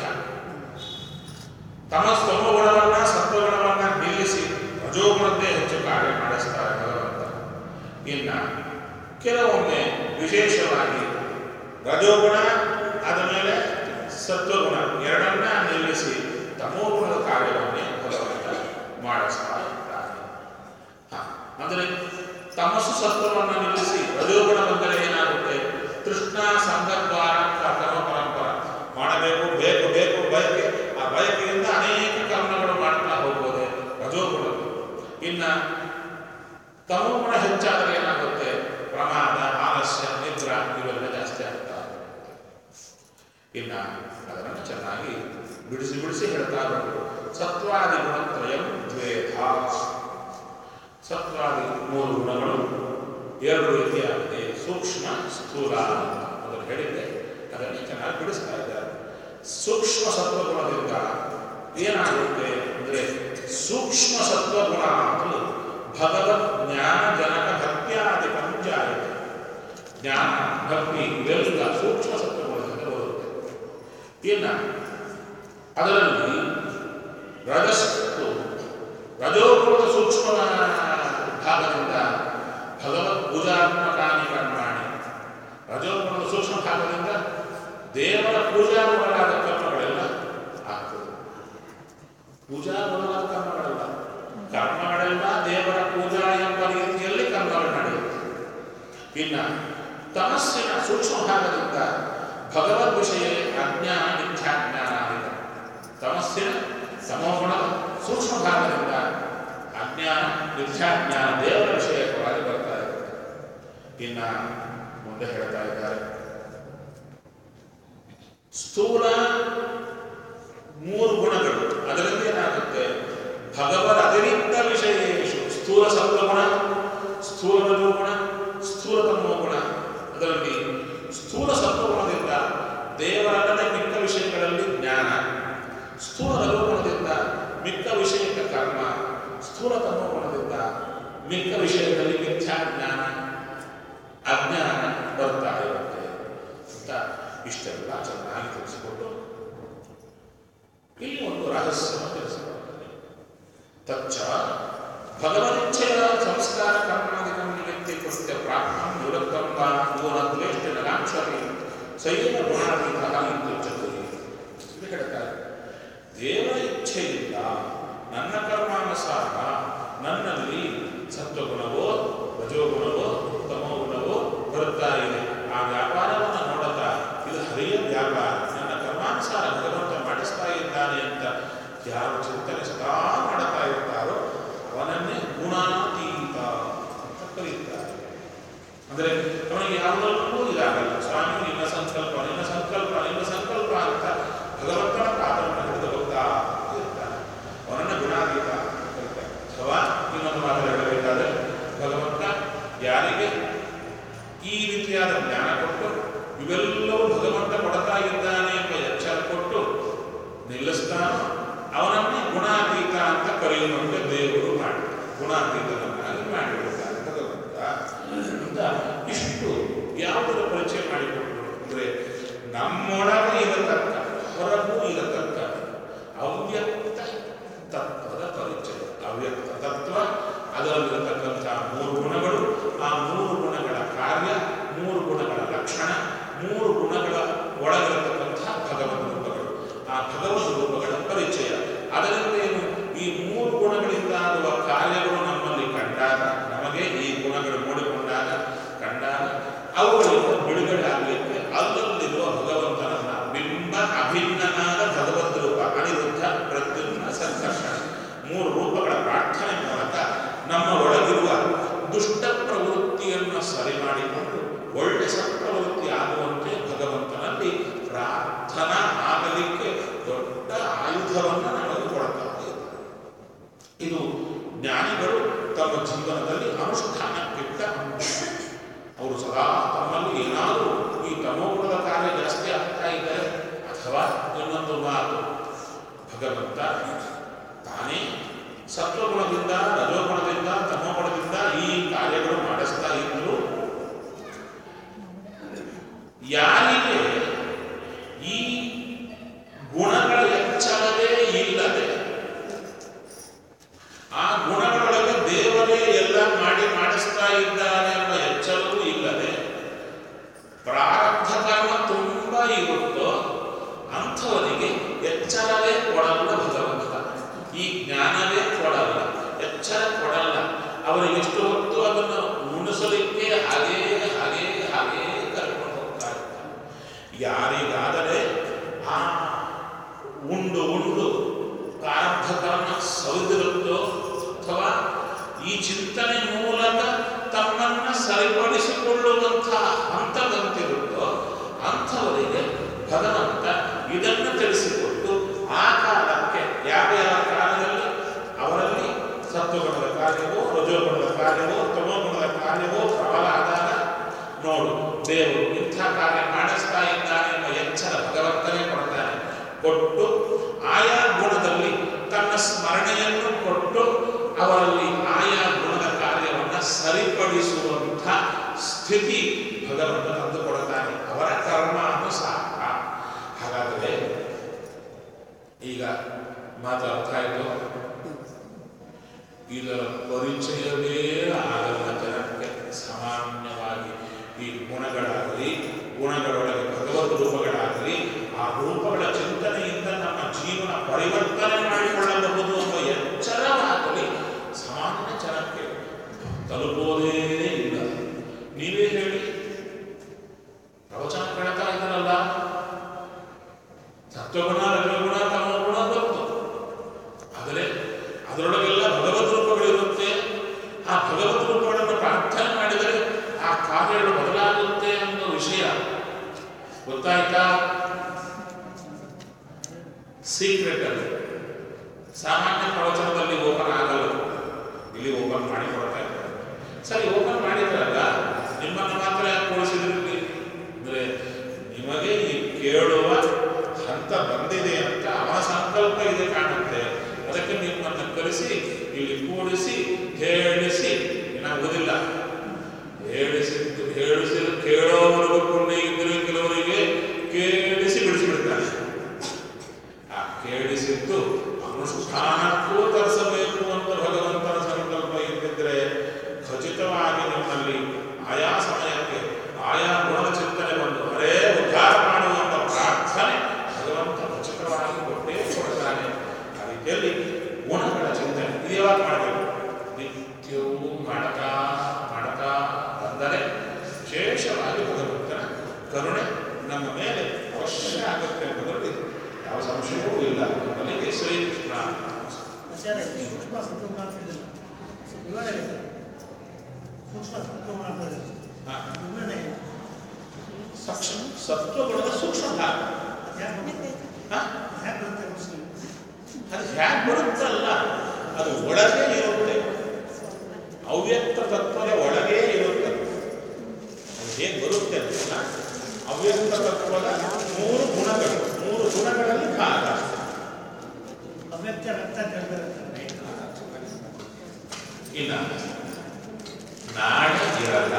ತಮ ಸ್ತಮಗುಣವನ್ನ ಸತ್ವಗುಣವನ್ನ ನಿಲ್ಲಿಸಿ ರಜೋಗುಣದ್ದೇ ಹೆಚ್ಚು ಕಾರ್ಯ ಮಾಡಿಸ್ತಾರೆ ಭಗವಂತ ಇನ್ನ ಕೆಲವೊಮ್ಮೆ ವಿಶೇಷವಾಗಿ ರಜೋಗುಣ ಆದ ಮೇಲೆ ಸತ್ವಗುಣ ಎರಡನ್ನ ನಿಲ್ಲಿಸಿ ತಮೋಗುಣದ ಕಾರ್ಯವನ್ನೇ ಭಗವಂತ ಮಾಡಿಸ್ತಾ ಇದ್ದಾರೆ ಹ, ಅಂದರೆ ತಮಸ್ಸು ಸತ್ವವನ್ನು ನಿಲ್ಲಿಸಿ ರಜೋಗುಣ ಬಂದರೆ ಏನಾಗುತ್ತೆ ತೃಷ್ಣ ಸಂಘದ್ವಾರ ಕರ್ಮ ಪರಂಪರ ಮಾಡಬೇಕು ಬೇಕು ಬೇಕು ಬಯಕೆ ಆ ಬಯಕೆಯಿಂದ ಅನೇಕ ಕರ್ಮಗಳು ಮಾಡ್ತಾ ಹೋಗ್ಬೋದು ರಜೋಗುಣ ಇನ್ನ ತಮೋಗುಣ ಹೆಚ್ಚಾದರೆ ಏನಾಗುತ್ತೆ ಪ್ರಮಾದ ಆಲಸ್ಯ ನಿದ್ರಾ ಇವೆಲ್ಲ ಜಾಸ್ತಿ ಆಗ್ತಾ ಇನ್ನ ಅದನ್ನು ಚೆನ್ನಾಗಿ ಬಿಡಿಸಿ ಬಿಡಿಸಿ ಹೇಳ್ತಾ ಬಂದರು ಸತ್ವಾದಿ ಗುಣತ್ರಯಂ ದ್ವೇಧ ಸತ್ವಾದಿ ಮೂರು ಗುಣಗಳು ಎರಡು ರೀತಿಯಾಗಿದೆ ಸೂಕ್ಷ್ಮ ಸ್ಥೂಲ ಅಂತ ಮೊದಲು ಹೇಳಿದ್ದೆ ಅದನ್ನು ಚೆನ್ನಾಗಿ ಬಿಡಿಸ್ತಾ ಇದ್ದಾರೆ ಸೂಕ್ಷ್ಮ ಸತ್ವಗುಣದಿಂದ ಏನಾಗುತ್ತೆ ಅಂದರೆ ಸೂಕ್ಷ್ಮ ಸತ್ವಗುಣ ಅಂತಲೂ ಭಗವತ್ ಜ್ಞಾನ ಜನಕ ಭಕ್ತ್ಯಾದಿ ಪಂಚಾಯತೆ ಜ್ಞಾನ ಭಕ್ತಿ ಇವೆಲ್ಲ ಸೂಕ್ಷ್ಮ ಸತ್ವಗುಣದಿಂದ ಬರುತ್ತೆ ಇನ್ನು ಅದರಲ್ಲಿ ರಜಸ್ಸು ರಜೋಗುಣದ ಸೂಕ್ಷ್ಮ ಭಾಗದಿಂದ ಭಗವತ್ ಪೂಜಾತ್ಮಕಾನಿ ಕರ್ಮಾಣಿ ರಜೋಗುಣದ ಸೂಕ್ಷ್ಮ ಭಾಗದಿಂದ ದೇವರ ಪೂಜಾ ಮೊದಲಾದ ಕರ್ಮಗಳೆಲ್ಲ ಆಗ್ತದೆ ಪೂಜಾ ಮೊದಲಾದ ಕರ್ಮಗಳೆಲ್ಲ ಕರ್ಮಗಳೆಲ್ಲ ದೇವರ ಪೂಜಾ ಎಂಬ ರೀತಿಯಲ್ಲಿ ಕರ್ಮಗಳು ನಡೆಯುತ್ತೆ ಇನ್ನ ತಮಸ್ಸಿನ ಸೂಕ್ಷ್ಮ ಭಾಗದಿಂದ ಭಗವದ್ ವಿಷಯ ಅಜ್ಞಾನ ಮಿಥ್ಯಾಜ್ಞಾನ ಆಗಿದೆ ತಮಸ್ಸಿನ ಸಮೋಗುಣದ ಸೂಕ್ಷ್ಮ ಭಾಗದಿಂದ ಅಜ್ಞಾನ ಮಿಥ್ಯಾಜ್ಞಾನ ದೇವರ ವಿಷಯಕವಾಗಿ ಬರ್ತಾ ಇರುತ್ತೆ ಇನ್ನ ಮುಂದೆ ಹೇಳ್ತಾ ಇದ್ದಾರೆ ಸ್ಥೂಲ ಮೂರು ಗುಣಗಳು ಅದರಿಂದ ಏನಾಗುತ್ತೆ ಭಗವದ್ ಅತಿರಿಕ್ತ ವಿಷಯೇಶು ಸ್ಥೂಲ ಸತ್ವಗುಣ ಸ್ಥೂಲ ರಜೋಗುಣ ಸ್ಥೂಲ ತಮೋಗುಣ ಅದರಲ್ಲಿ ಸ್ಥೂಲ ಸತ್ವಗುಣದಿಂದ ದೇವರಲ್ಲದೆ ಮಿಕ್ಕ ವಿಷಯಗಳಲ್ಲಿ ಜ್ಞಾನ ಸ್ಥೂಲ ರಜೋಗುಣದಿಂದ ಮಿಕ್ಕ ವಿಷಯಕ ಕರ್ಮ ಸ್ಥೂಲ ತಮೋಗುಣದಿಂದ ಮಿಕ್ಕ ವಿಷಯದಲ್ಲಿ ಮಿಥ್ಯಾ ಜ್ಞಾನ ಅಜ್ಞಾನ ಬರ್ತಾ ಇರುತ್ತೆ ಅಂತ ಇಷ್ಟೆಲ್ಲ ಚೆನ್ನಾಗಿ ತಿಳಿಸಿಕೊಟ್ಟು ಇಲ್ಲಿ ಒಂದು ರಹಸ್ಯವನ್ನು ತಿಳಿಸಿಕೊಡ್ತಾರೆ ತಚ್ಚ ಭಗವದಿಚ್ಛೆಯ ಸಂಸ್ಕಾರ ಕರ್ಮಾದಿಕಂ ನಿಮಿತ್ತಿ ಕೃತ್ಯ ಪ್ರಾಪ್ತಂ ನಿವೃತ್ತಂ ವಾ ಗೋನದ್ವೇಷ್ಟ ನಗಾಂಶರಿ ಸೈನ ಗುಣಾತೀತ ಇತ್ಯುಚ್ಯತೆ ಇದು ಹೇಳ್ತಾರೆ ದೇವರ ಇಚ್ಛೆಯಿಂದ ನನ್ನ ಕರ್ಮಾನುಸಾರ ನನ್ನಲ್ಲಿ ಸತ್ವಗುಣವೋ ರಜೋಗುಣವೋ ತಮೋಗುಣವೋ ಬರುತ್ತಾ ಇದೆ ಆ ವ್ಯಾಪಾರವನ್ನು ನೋಡುತ್ತಾ ಇದು ಹರಿಯ ವ್ಯಾಪಾರ ನನ್ನ ಕರ್ಮಾನುಸಾರ ಭಗವಂತ ಮಾಡಿಸ್ತಾ ಇದ್ದಾನೆ ಅಂತ ಯಾರು ಚಿಂತನೆ ಸದಾ ಮಾಡುತ್ತಾ ಇರ್ತಾರೋ ಅವನನ್ನೇ ಗುಣಾತೀತ ಅಂತ ಕರೆಯುತ್ತಾರೆ ಅಂದರೆ ಮೂರು ಗುಣಗಳ ಒಳಗಿರತಕ್ಕಂತಹ ಭಗವದ್ ರೂಪಗಳು ಆ ಭಗವದ್ ರೂಪಗಳ ಪರಿಚಯ ಅದರಿಂದ ಏನು ಈ ಮೂರು ಗುಣಗಳಿಂದ ಆಗುವ ಕಾರ್ಯಗಳು ನಮ್ಮಲ್ಲಿ ಕಂಡಾಗ ನಮಗೆ ಈ ಗುಣಗಳು ಮೂಡಿಕೊಂಡಾಗ ಕಂಡಾಗ ಅವುಗಳಿಂದ ಬಿಡುಗಡೆ ಆಗಲಿಕ್ಕೆ ಅಲ್ಲಲ್ಲಿರುವ ಭಗವಂತನನ್ನ ಬಿಂಬ ಅಭಿನ್ನನಾದ ಭಗವದ್ ರೂಪ ಅನಿರುದ್ಧ ಪ್ರದ್ಯುಮ್ನ ಸಂಕರ್ಷಣ ಮೂರು ರೂಪಗಳ ಪ್ರಾರ್ಥನೆ ಮೂಲಕ ನಮ್ಮ ಒಳಗಿರುವ ದುಷ್ಟ ಪ್ರವೃತ್ತಿಯನ್ನು ಸರಿ ಮಾಡಿಕೊಂಡು ಒಳ್ಳೆ ಸತ್ಪ್ರವೃತ್ತಿ ಆಗುವಂತೆ ಭಗವಂತನಲ್ಲಿ ಪ್ರಾರ್ಥನಾ ಆಗಲಿಕ್ಕೆ ದೊಡ್ಡ ಆಯುಧವನ್ನು ನಮಗೆ ಕೊಡ್ತಾ ಇದ್ದಾರೆ ಇದು ಜ್ಞಾನಿಗಳು ತಮ್ಮ ಜೀವನದಲ್ಲಿ ಅನುಷ್ಠಾನಕ್ಕಿಟ್ಟ ಅಂಶ ಅವರು ಸದಾ ತಮ್ಮಲ್ಲಿ ಏನಾದರೂ ಈ ತಮೋಗುಣದ ಕಾರ್ಯ ಜಾಸ್ತಿ ಆಗ್ತಾ ಇದ್ದರೆ ಅಥವಾ ಇನ್ನೊಂದು ಮಾತು ಭಗವಂತ ತಾನೇ ಸತ್ವಗುಣದಿಂದ ರಜೋಗುಣದಿಂದ ತಮೋಗುಣದಿಂದ ಈ ಕಾರ್ಯಗಳು ಮಾಡಿಸ್ತಾ ಇದ್ರು ಯಾರಿಗೆ ಈ ಗುಣಗಳ ಎಚ್ಚರವೇ ಇಲ್ಲದೆ ಆ ಗುಣಗಳೊಳಗೆ ದೇವರೇ ಎಲ್ಲ ಮಾಡಿ ಮಾಡಿಸ್ತಾ ಇದ್ದಾನೆ ಎಂಬ ಎಚ್ಚರವೂ ಇಲ್ಲದೆ ಪ್ರಾರಬ್ಧ ಕರ್ಮ ತುಂಬ ಇರುತ್ತೋ ಅಂಥವರಿಗೆ ಎಚ್ಚರವೇ ಕೊಡಲ್ಲ ಭಗವಂತ ಈ ಜ್ಞಾನವೇ ಕೊಡಲ್ಲ ಎಚ್ಚರ ಕೊಡಲ್ಲ ಅವರಿಗೆ ಎಷ್ಟು ಹೊತ್ತು ಅದನ್ನು ಮುಣಿಸಲಿಕ್ಕೆ ಹಾಗೇ ಹಾಗೇ ಹಾಗೇ ಕರ್ಕೊಂಡು ಹೋಗ್ತಾ ಇರ್ತಾರೆ ಯಾರಿಗಾದರೆ ಆ ಉಂಡು ಉಂಡು ಪ್ರಾರಬ್ಧ ಕರ್ಮ ಸವಿದಿರುತ್ತೋ ಅಥವಾ ಈ ಚಿಂತನೆ ಮೂಲಕ ತಮ್ಮನ್ನ ಸರಿಪಡಿಸಿಕೊಳ್ಳುವಂತಹ ಹಂತದಂತಿರುತ್ತೋ ಅಂಥವರಿಗೆ ಭಗವಂತ ಇದನ್ನು ತಿಳಿಸಿಕೊಟ್ಟು ಆ ಕಾಲಕ್ಕೆ ಯಾವ ಯಾವ ಕಾಲದಲ್ಲಿ ಅವರಲ್ಲಿ ಸತ್ವಗುಣದ ಕಾರ್ಯವೋ ರಜೋಗುಣದ ಕಾರ್ಯವೋ ತಮೋಗುಣದ ಕಾರ್ಯವೋ ಪ್ರಬಲ ಆದಾಗ ನೋಡು ದೇವರು ಇಂಥ ಕಾರ್ಯ ಮಾಡಿಸ್ತಾ ಇದ್ದಾನೆ ಎಂಬ ಎಚ್ಚರ ಭಗವಂತನೇ ಕೊಡ್ತಾನೆ ಕೊಟ್ಟು ಆಯಾ ಗುಣದಲ್ಲಿ ತನ್ನ ಸ್ಮರಣೆಯನ್ನು ಕೊಟ್ಟು ಅವರಲ್ಲಿ ಆಯಾ ಗುಣದ ಕಾರ್ಯವನ್ನು ಸರಿಪಡಿಸುವಂಥ ಸ್ಥಿತಿ ಭಗವಂತ ತಂದು ಕೊಡ್ತಾನೆ ಅವರ ಕರ್ಮ ಅನುಸಾರ ಹಾಗಾದರೆ ಈಗ ಮಾತು ಅರ್ಥ ಆಯಿತು ಇದರ ಪರಿಚಯವೇ ಆಗಲ್ಲ ಜನಕ್ಕೆ ಸಾಮಾನ್ಯವಾಗಿ ಈ ಗುಣಗಳಾಗಲಿ ಗುಣಗಳೊಳಗೆ ಭಗವದ್ ರೂಪಗಳಾಗಲಿ ಆ ರೂಪಗಳ ಚಿಂತನೆಯಿಂದ ನಮ್ಮ ಜೀವನ ಪರಿವರ್ತನೆ ಮಾಡಿಕೊಳ್ಳಬಹುದು ಎಂಬ ಎಚ್ಚರವಾಗಲಿ ಸಾಮಾನ್ಯ ಜನಕ್ಕೆ ತಲುಪೋದೇ ಇಲ್ಲ ನೀವೇ ಹೇಳಿ ಪ್ರವಚನ ಕೇಳ್ತಾ ಇದ್ದಾರಲ್ಲ ಸತ್ವಗುಣ ರಜೋಗುಣ ತಮೋಗುಣ ಗೊತ್ತು ಆದರೆ ಅದರೊಳಗೆಲ್ಲ ಭಗವದ್ ರೂಪಗಳಿರುತ್ತೆ ಆ ಭಗವದ್ ರೂಪಗಳನ್ನು ಪ್ರಾರ್ಥನೆ ಮಾಡಿದರೆ ಆ ಕಾರ್ಯಗಳು ಬದಲಾಗುತ್ತೆ ಅನ್ನೋ ವಿಷಯ ಗೊತ್ತಾಯ್ತಾ ಸೀಕ್ರೆಟ್ ಅಲ್ಲಿ ಸಾಮಾನ್ಯ ಪ್ರವಚನದಲ್ಲಿ ಓಪನ್ ಆಗಲ್ಲ ಇಲ್ಲಿ ಓಪನ್ ಮಾಡಿ ಕೊಡ್ತಾ ಇದ್ದಾರೆ ಸರಿ ಓಪನ್ ಮಾಡಿದ್ರಲ್ಲ ನಿಮ್ಮನ್ನು ಮಾತ್ರ ಯಾಕೆ ಕೂಡಿಸಿದ್ರಿ ಅಂದ್ರೆ ನಿಮಗೆ ಈ ಕೇಳುವ ಹಂತ ಬಂದಿದೆ ಅಂತ ಅವನ ಸಂಕಲ್ಪ ಇದೆ ಕಾಣುತ್ತೆ ಅದಕ್ಕೆ ನಿಮ್ಮನ್ನು ಕರೆಸಿ ಇಲ್ಲಿ ಕೂಡಿಸಿ ಹೇಳಿಸಿ ಏನಾಗುವುದಿಲ್ಲ ಹೇಳಿಸಿದ್ದು ಹೇಳಿಸಿ ಕೇಳೋವರೆಗೂ ಪುಣ್ಯ ಇದ್ದರೆ ಕೆಲವರಿಗೆ ಕೇಳಿಸಿ ಬಿಡಿಸಿಬಿಡ್ತಾನೆ ಆ ಕೇಳಿಸಿದ್ದು ಅನುಷ್ಠಾನಕ್ಕೂ ತರಿಸಬೇಕು ಅಂತ ಭಗವಂತನ ಸಂಕಲ್ಪ ಇದ್ದಿದ್ರೆ ಖಚಿತವಾಗಿ ನಿಮ್ಮಲ್ಲಿ ಆಯಾ ಸಮಯಕ್ಕೆ ಆಯಾ ಗುಣದ ಚಿಂತನೆ ಬಂದು ಅರೇ ಉದ್ಧಾರ ಮಾಡುವಂತ ಪ್ರಾರ್ಥನೆ ಭಗವಂತ ಖಚಿತವಾಗಿ ಕೊಟ್ಟೇ ಕೊಡ್ತಾನೆ ಆ ರೀತಿಯಲ್ಲಿ ಗುಣಗಳ ಚಿಂತನೆ ಇದು ಯಾವಾಗ ಮಾಡಬೇಕು ನಿತ್ಯವೂ ಮಾಡ್ತಾ ಮಾಡ್ತಾ ಬಂದರೆ ವಿಶೇಷವಾಗಿ ಭಗವಂತನ ಕರುಣೆ ನಮ್ಮ ಮೇಲೆ ಅವಶ್ಯ ಆಗುತ್ತೆ ಎಂಬುದರಲ್ಲಿ ಯಾವ ಸಂಶಯವೂ ಇಲ್ಲ ಅಲ್ಲಿಗೆ ಶ್ರೀಕೃಷ್ಣ ಆಚಾರ್ಯ ಸೂಕ್ಷ್ಮ ಸತ್ವಗುಣ ಅಂತ ಹೇಳಿದ್ರು ವಿವರಣೆ ಇದೆ. ಸೂಕ್ಷ್ಮ ಸತ್ವಗುಣ ಅಂತ ಹೇಳಿದ್ರು. ಹಾ, ವಿವರಣೆ ಇದೆ. ಸಕ್ಷ ಸತ್ವಗುಣದ ಸೂಕ್ಷ್ಮ ಭಾಗ ಅದ್ ಯಾಕ್ ಬರುತ್ತೆ? ಹಾ? ಅದ್ ಯಾಕ್ ಬರುತ್ತೆ ಮುಸ್ಲಿಂ? ಅದು ಹ್ಯಾಕ್ ಬರುತ್ತಲ್ಲ ಅದು ಒಳಗೆ ಇರುತ್ತೆ ಅವ್ಯಕ್ತ ತತ್ವದ ಒಳಗೆ ಇರುತ್ತೆ ಅದು ಹೇಗೆ ಬರುತ್ತೆ ಅಂತ ಅವ್ಯಕ್ತ ತತ್ವದ ಮೂರು ಗುಣಗಳು ಮೂರು ಗುಣಗಳಲ್ಲಿ ಭಾಗ ಅವ್ಯಕ್ತ ವ್ಯಕ್ತ ಅಂತ ಹೇಳ್ತಾರೆ. ಇನ್ನ ನಾಳೆ ಇರಲ್ಲ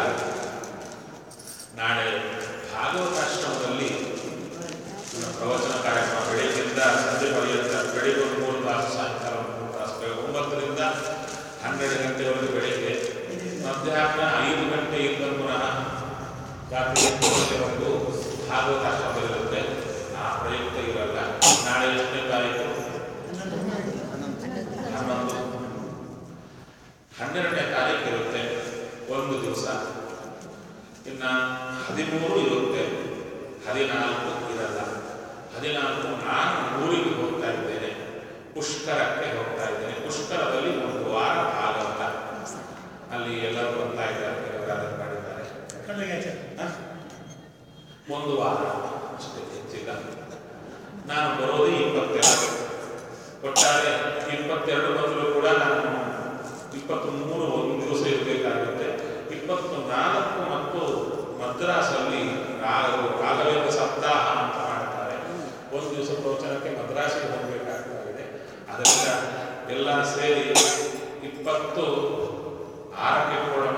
ನಾಳೆ ಭಾಗವತಾಶ್ರಮದಲ್ಲಿ ನಮ್ಮ ಪ್ರವಚನ ಕಾರ್ಯಕ್ರಮ ಬೆಳಿಗ್ಗೆಯಿಂದ ಸಂಜೆ ಪರ್ಯಂತ ಬೆಳಿಗ್ಗೆ ಒಂದು ಮೂರು ತಾಸು ಸಾಯಂಕಾಲ ಒಂದು ಮೂರು ತಾಸು ಬೆಳಗ್ಗೆ ಒಂಬತ್ತರಿಂದ ಹನ್ನೆರಡು ಗಂಟೆವರೆಗೆ ಬೆಳಿಗ್ಗೆ ಮಧ್ಯಾಹ್ನ ಐದು ಗಂಟೆಯಿಂದ ಪುನಃ ರಾತ್ರಿ ಎಂಟು ಗಂಟೆವರೆಗೂ ಭಾಗವತಾಶ್ರಮದಲ್ಲಿರುತ್ತೆ ಆ ಪ್ರಯುಕ್ತ ಇರಲ್ಲ ನಾಳೆ ಎಷ್ಟನೇ ತಾರೀಕು ಹನ್ನೊಂದು ಹನ್ನೆರಡನೇ ತಾರೀಕು ಇರುತ್ತೆ ಒಂದು ದಿವಸ ಇನ್ನು ಹದಿಮೂರು ಇರುತ್ತೆ ಹದಿನಾಲ್ಕು ಇರಲ್ಲ ಹದಿನಾಲ್ಕು ನಾನು ಊರಿಗೆ ಹೋಗ್ತಾ ಇದ್ದೇನೆ ಪುಷ್ಕರಕ್ಕೆ ಹೋಗ್ತಾ ಇದ್ದೇನೆ ಪುಷ್ಕರದಲ್ಲಿ ಒಂದು ವಾರ ಭಾಗವತ ಅಲ್ಲಿ ಎಲ್ಲರೂ ಬರ್ತಾ ಇದ್ದಾರೆ ಕೆಲವರು ಅದನ್ನು ಮಾಡಿದ್ದಾರೆ ಕಣ್ಣಿಗೆ ಆಚೆ ಹ? ಒಂದು ವಾರ ಅಷ್ಟೇ ಹೆಚ್ಚಿಲ್ಲ ನಾನು ಬರೋದು ಇಪ್ಪತ್ತೆರಡು ಒಟ್ಟಾರೆ ಇಪ್ಪತ್ತೆರಡು ಬಂದರೂ ಕೂಡ ನಾನು ಇಪ್ಪತ್ತ್ ಮೂರು ಒಂದು ದಿವಸ ಇರಬೇಕಾಗುತ್ತೆ ಇಪ್ಪತ್ತು ನಾಲ್ಕು ಮತ್ತು ಮದ್ರಾಸಲ್ಲಿ ರಾ- ರಾಘವೇಂದ್ರ ಸಪ್ತಾಹ ಅಂತ ಮಾಡ್ತಾರೆ ಒಂದು ದಿವಸ ಪ್ರವಚನಕ್ಕೆ ಮದ್ರಾಸಿಗೆ ಹೋಗಬೇಕಾಗಿದೆ ಅದರಿಂದ ಎಲ್ಲ ಸೇರಿ ಇಪ್ಪತ್ತು ಆರಕ್ಕೆ ಕೊಡೋಣ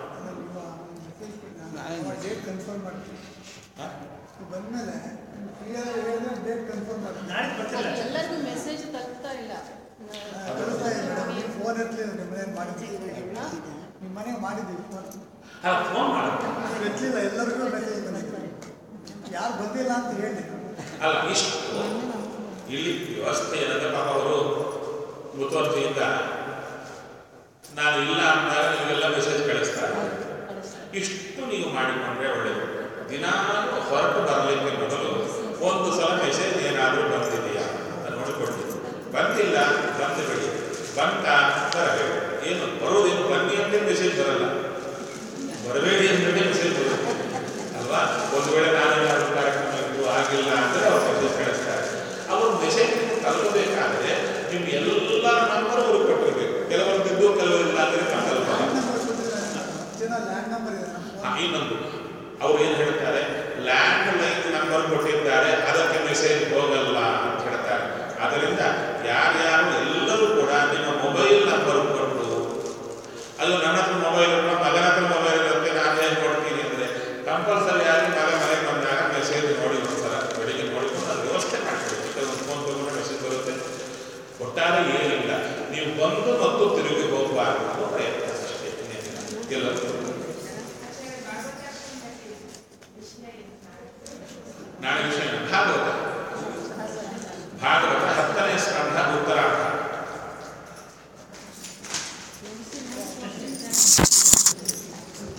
ಡೇಟ್ ಕನ್ಫರ್ಮ್ ಮಾಡ್ತೀನಿ ಹ? ಬಂದ್ಮೇಲೆ ಕ್ಲಿಯರ್ ಹೇಳಿದ್ರೆ ಡೇಟ್ ಕನ್ಫರ್ಮ್ ಮಾಡ್ತೀನಿ ನಾಳೆ ಬರ್ತಿಲ್ಲ ಎಲ್ಲರಿಗೂ ಮೆಸೇಜ್ ತಗ್ತಾ ಇಲ್ಲ ತಗೊಳ್ತಾ ಇಲ್ಲ ಮೇಡಮ್ ನೀವು ಫೋನ್ ಎತ್ತಲಿಲ್ಲ ನಿಮ್ಮ ಮನೆಗೆ ಮಾಡಿದ್ದೀವಿ ನಿಮ್ಮ ಮನೆಗೆ ಮಾಡಿದ್ದೀವಿ ಫೋನ್ ಅಲ್ಲ ಫೋನ್ ಮಾಡುತ್ತೆ ನೀವು ಎತ್ತಲಿಲ್ಲ ಎಲ್ಲರಿಗೂ ಮೆಸೇಜ್ ಬಂದಿದೆ ಯಾರು ಬಂದಿಲ್ಲ ಅಂತ ಹೇಳಿ ಅಲ್ಲ ಇಷ್ಟು ಇಲ್ಲಿ ವ್ಯವಸ್ಥೆ ಏನಂದ್ರೆ ಪಾಪ ಅವರು ಮುತುವರ್ಜಿಯಿಂದ ನಾನು ಇಲ್ಲ ಅಂದಾಗ ನೀವೆಲ್ಲ ಮೆಸೇಜ್ ಕಳಿಸ್ತಾರೆ ಇಷ್ಟು ನೀವು ಮಾಡಿಕೊಂಡ್ರೆ ಒಳ್ಳೆಯದು ದಿನಾಂಕ ಹೊರಟು ಬರಲಿಕ್ಕೆ ಮೊದಲು ಒಂದು ಸಲ ಮೆಸೇಜ್ ಏನಾದರೂ ಬಂದಿದೆಯಾ ಅಂತ ನೋಡಿಕೊಳ್ಳಿ ಬಂದಿಲ್ಲ ಬಂದು ಬಿಡಿ ಬಂತ ಬರಬೇಕು ಏನು ಬರೋದೇನು ಬನ್ನಿ ಅಂತ ಮೆಸೇಜ್ ಬರಲ್ಲ ಬರಬೇಡಿ ಅಂತೇಳಿ ಮೆಸೇಜ್ ಬರುತ್ತೆ ಅಲ್ವಾ ಒಂದು ವೇಳೆ ನಾನೇನಾದರೂ ಕಾರ್ಯಕ್ರಮ ಇದ್ದು ಆಗಿಲ್ಲ ಅಂದರೆ ಅವ್ರು ಮೆಸೇಜ್ ಕಳಿಸ್ತಾರೆ ಅವರು ಮೆಸೇಜ್ ತಲುಪಬೇಕಾದ್ರೆ ನಿಮ್ಮ ಎಲ್ಲ ನಂಬರ್ ಅವ್ರಿಗೆ ಕೊಟ್ಟಿರ್ಬೇಕು ಕೆಲವೊಂದಿದ್ದು ಕೆಲವರಿಲ್ಲ ಅಂದರೆ ತಲುಪಲ್ಲ ಲ್ಯಾಂಡ್ ನಂಬರ್ ಕೊಟ್ಟಿದ್ದಾರೆ ಜನ ಲ್ಯಾಂಡ್ ನಂಬರ್ ಇದೆ ನಮ್ಮ ಆ, ಇನ್ನೊಂದು ಅವ್ರು ಏನು ಹೇಳ್ತಾರೆ ಲ್ಯಾಂಡ್ ಲೈನ್ ನಂಬರ್ ಕೊಟ್ಟಿದ್ದಾರೆ ಅದಕ್ಕೆ ಮೆಸೇಜ್ ಹೋಗಲ್ಲ ಅಂತ ಹೇಳ್ತಾರೆ ಅದರಿಂದ ಯಾರ್ಯಾರು ಎಲ್ಲರೂ ಕೂಡ ನಿಮ್ಮ ಮೊಬೈಲ್ ನಂಬರ್ ಕೊಟ್ಟು ಅದು ನನ್ನ ಹತ್ರ ಮೊಬೈಲ್ ಇರೋ ಮಗನ ಹತ್ರ ಮೊಬೈಲ್ ಇರುತ್ತೆ ನಾನು ಏನು ಕೊಡ್ತೀನಿ ಅಂದರೆ ಕಂಪಲ್ಸರಿ ಆಗಿ ಮಗ ಮನೆಗೆ ಬಂದಾಗ ಮೆಸೇಜ್ ನೋಡಿ ಒಂದ್ಸಲ ಬೆಳಿಗ್ಗೆ ನೋಡಿಕೊಂಡು ಅದು ವ್ಯವಸ್ಥೆ ಮಾಡ್ಕೊಳ್ಳಿ ಕೆಲವೊಂದು ಫೋನ್ ತಗೊಂಡು ಮೆಸೇಜ್ ಬರುತ್ತೆ ಒಟ್ಟಾರೆ ಏನಿಲ್ಲ ನೀವು ಬಂದು ಮತ್ತು ತಿರುಗಿ ಹೋಗಬಾರ್ದು ಅನ್ನೋ ಪ್ರಯತ್ನ ಅಷ್ಟೇ ಇನ್ನೇನಿಲ್ಲ. ಎಲ್ಲರೂ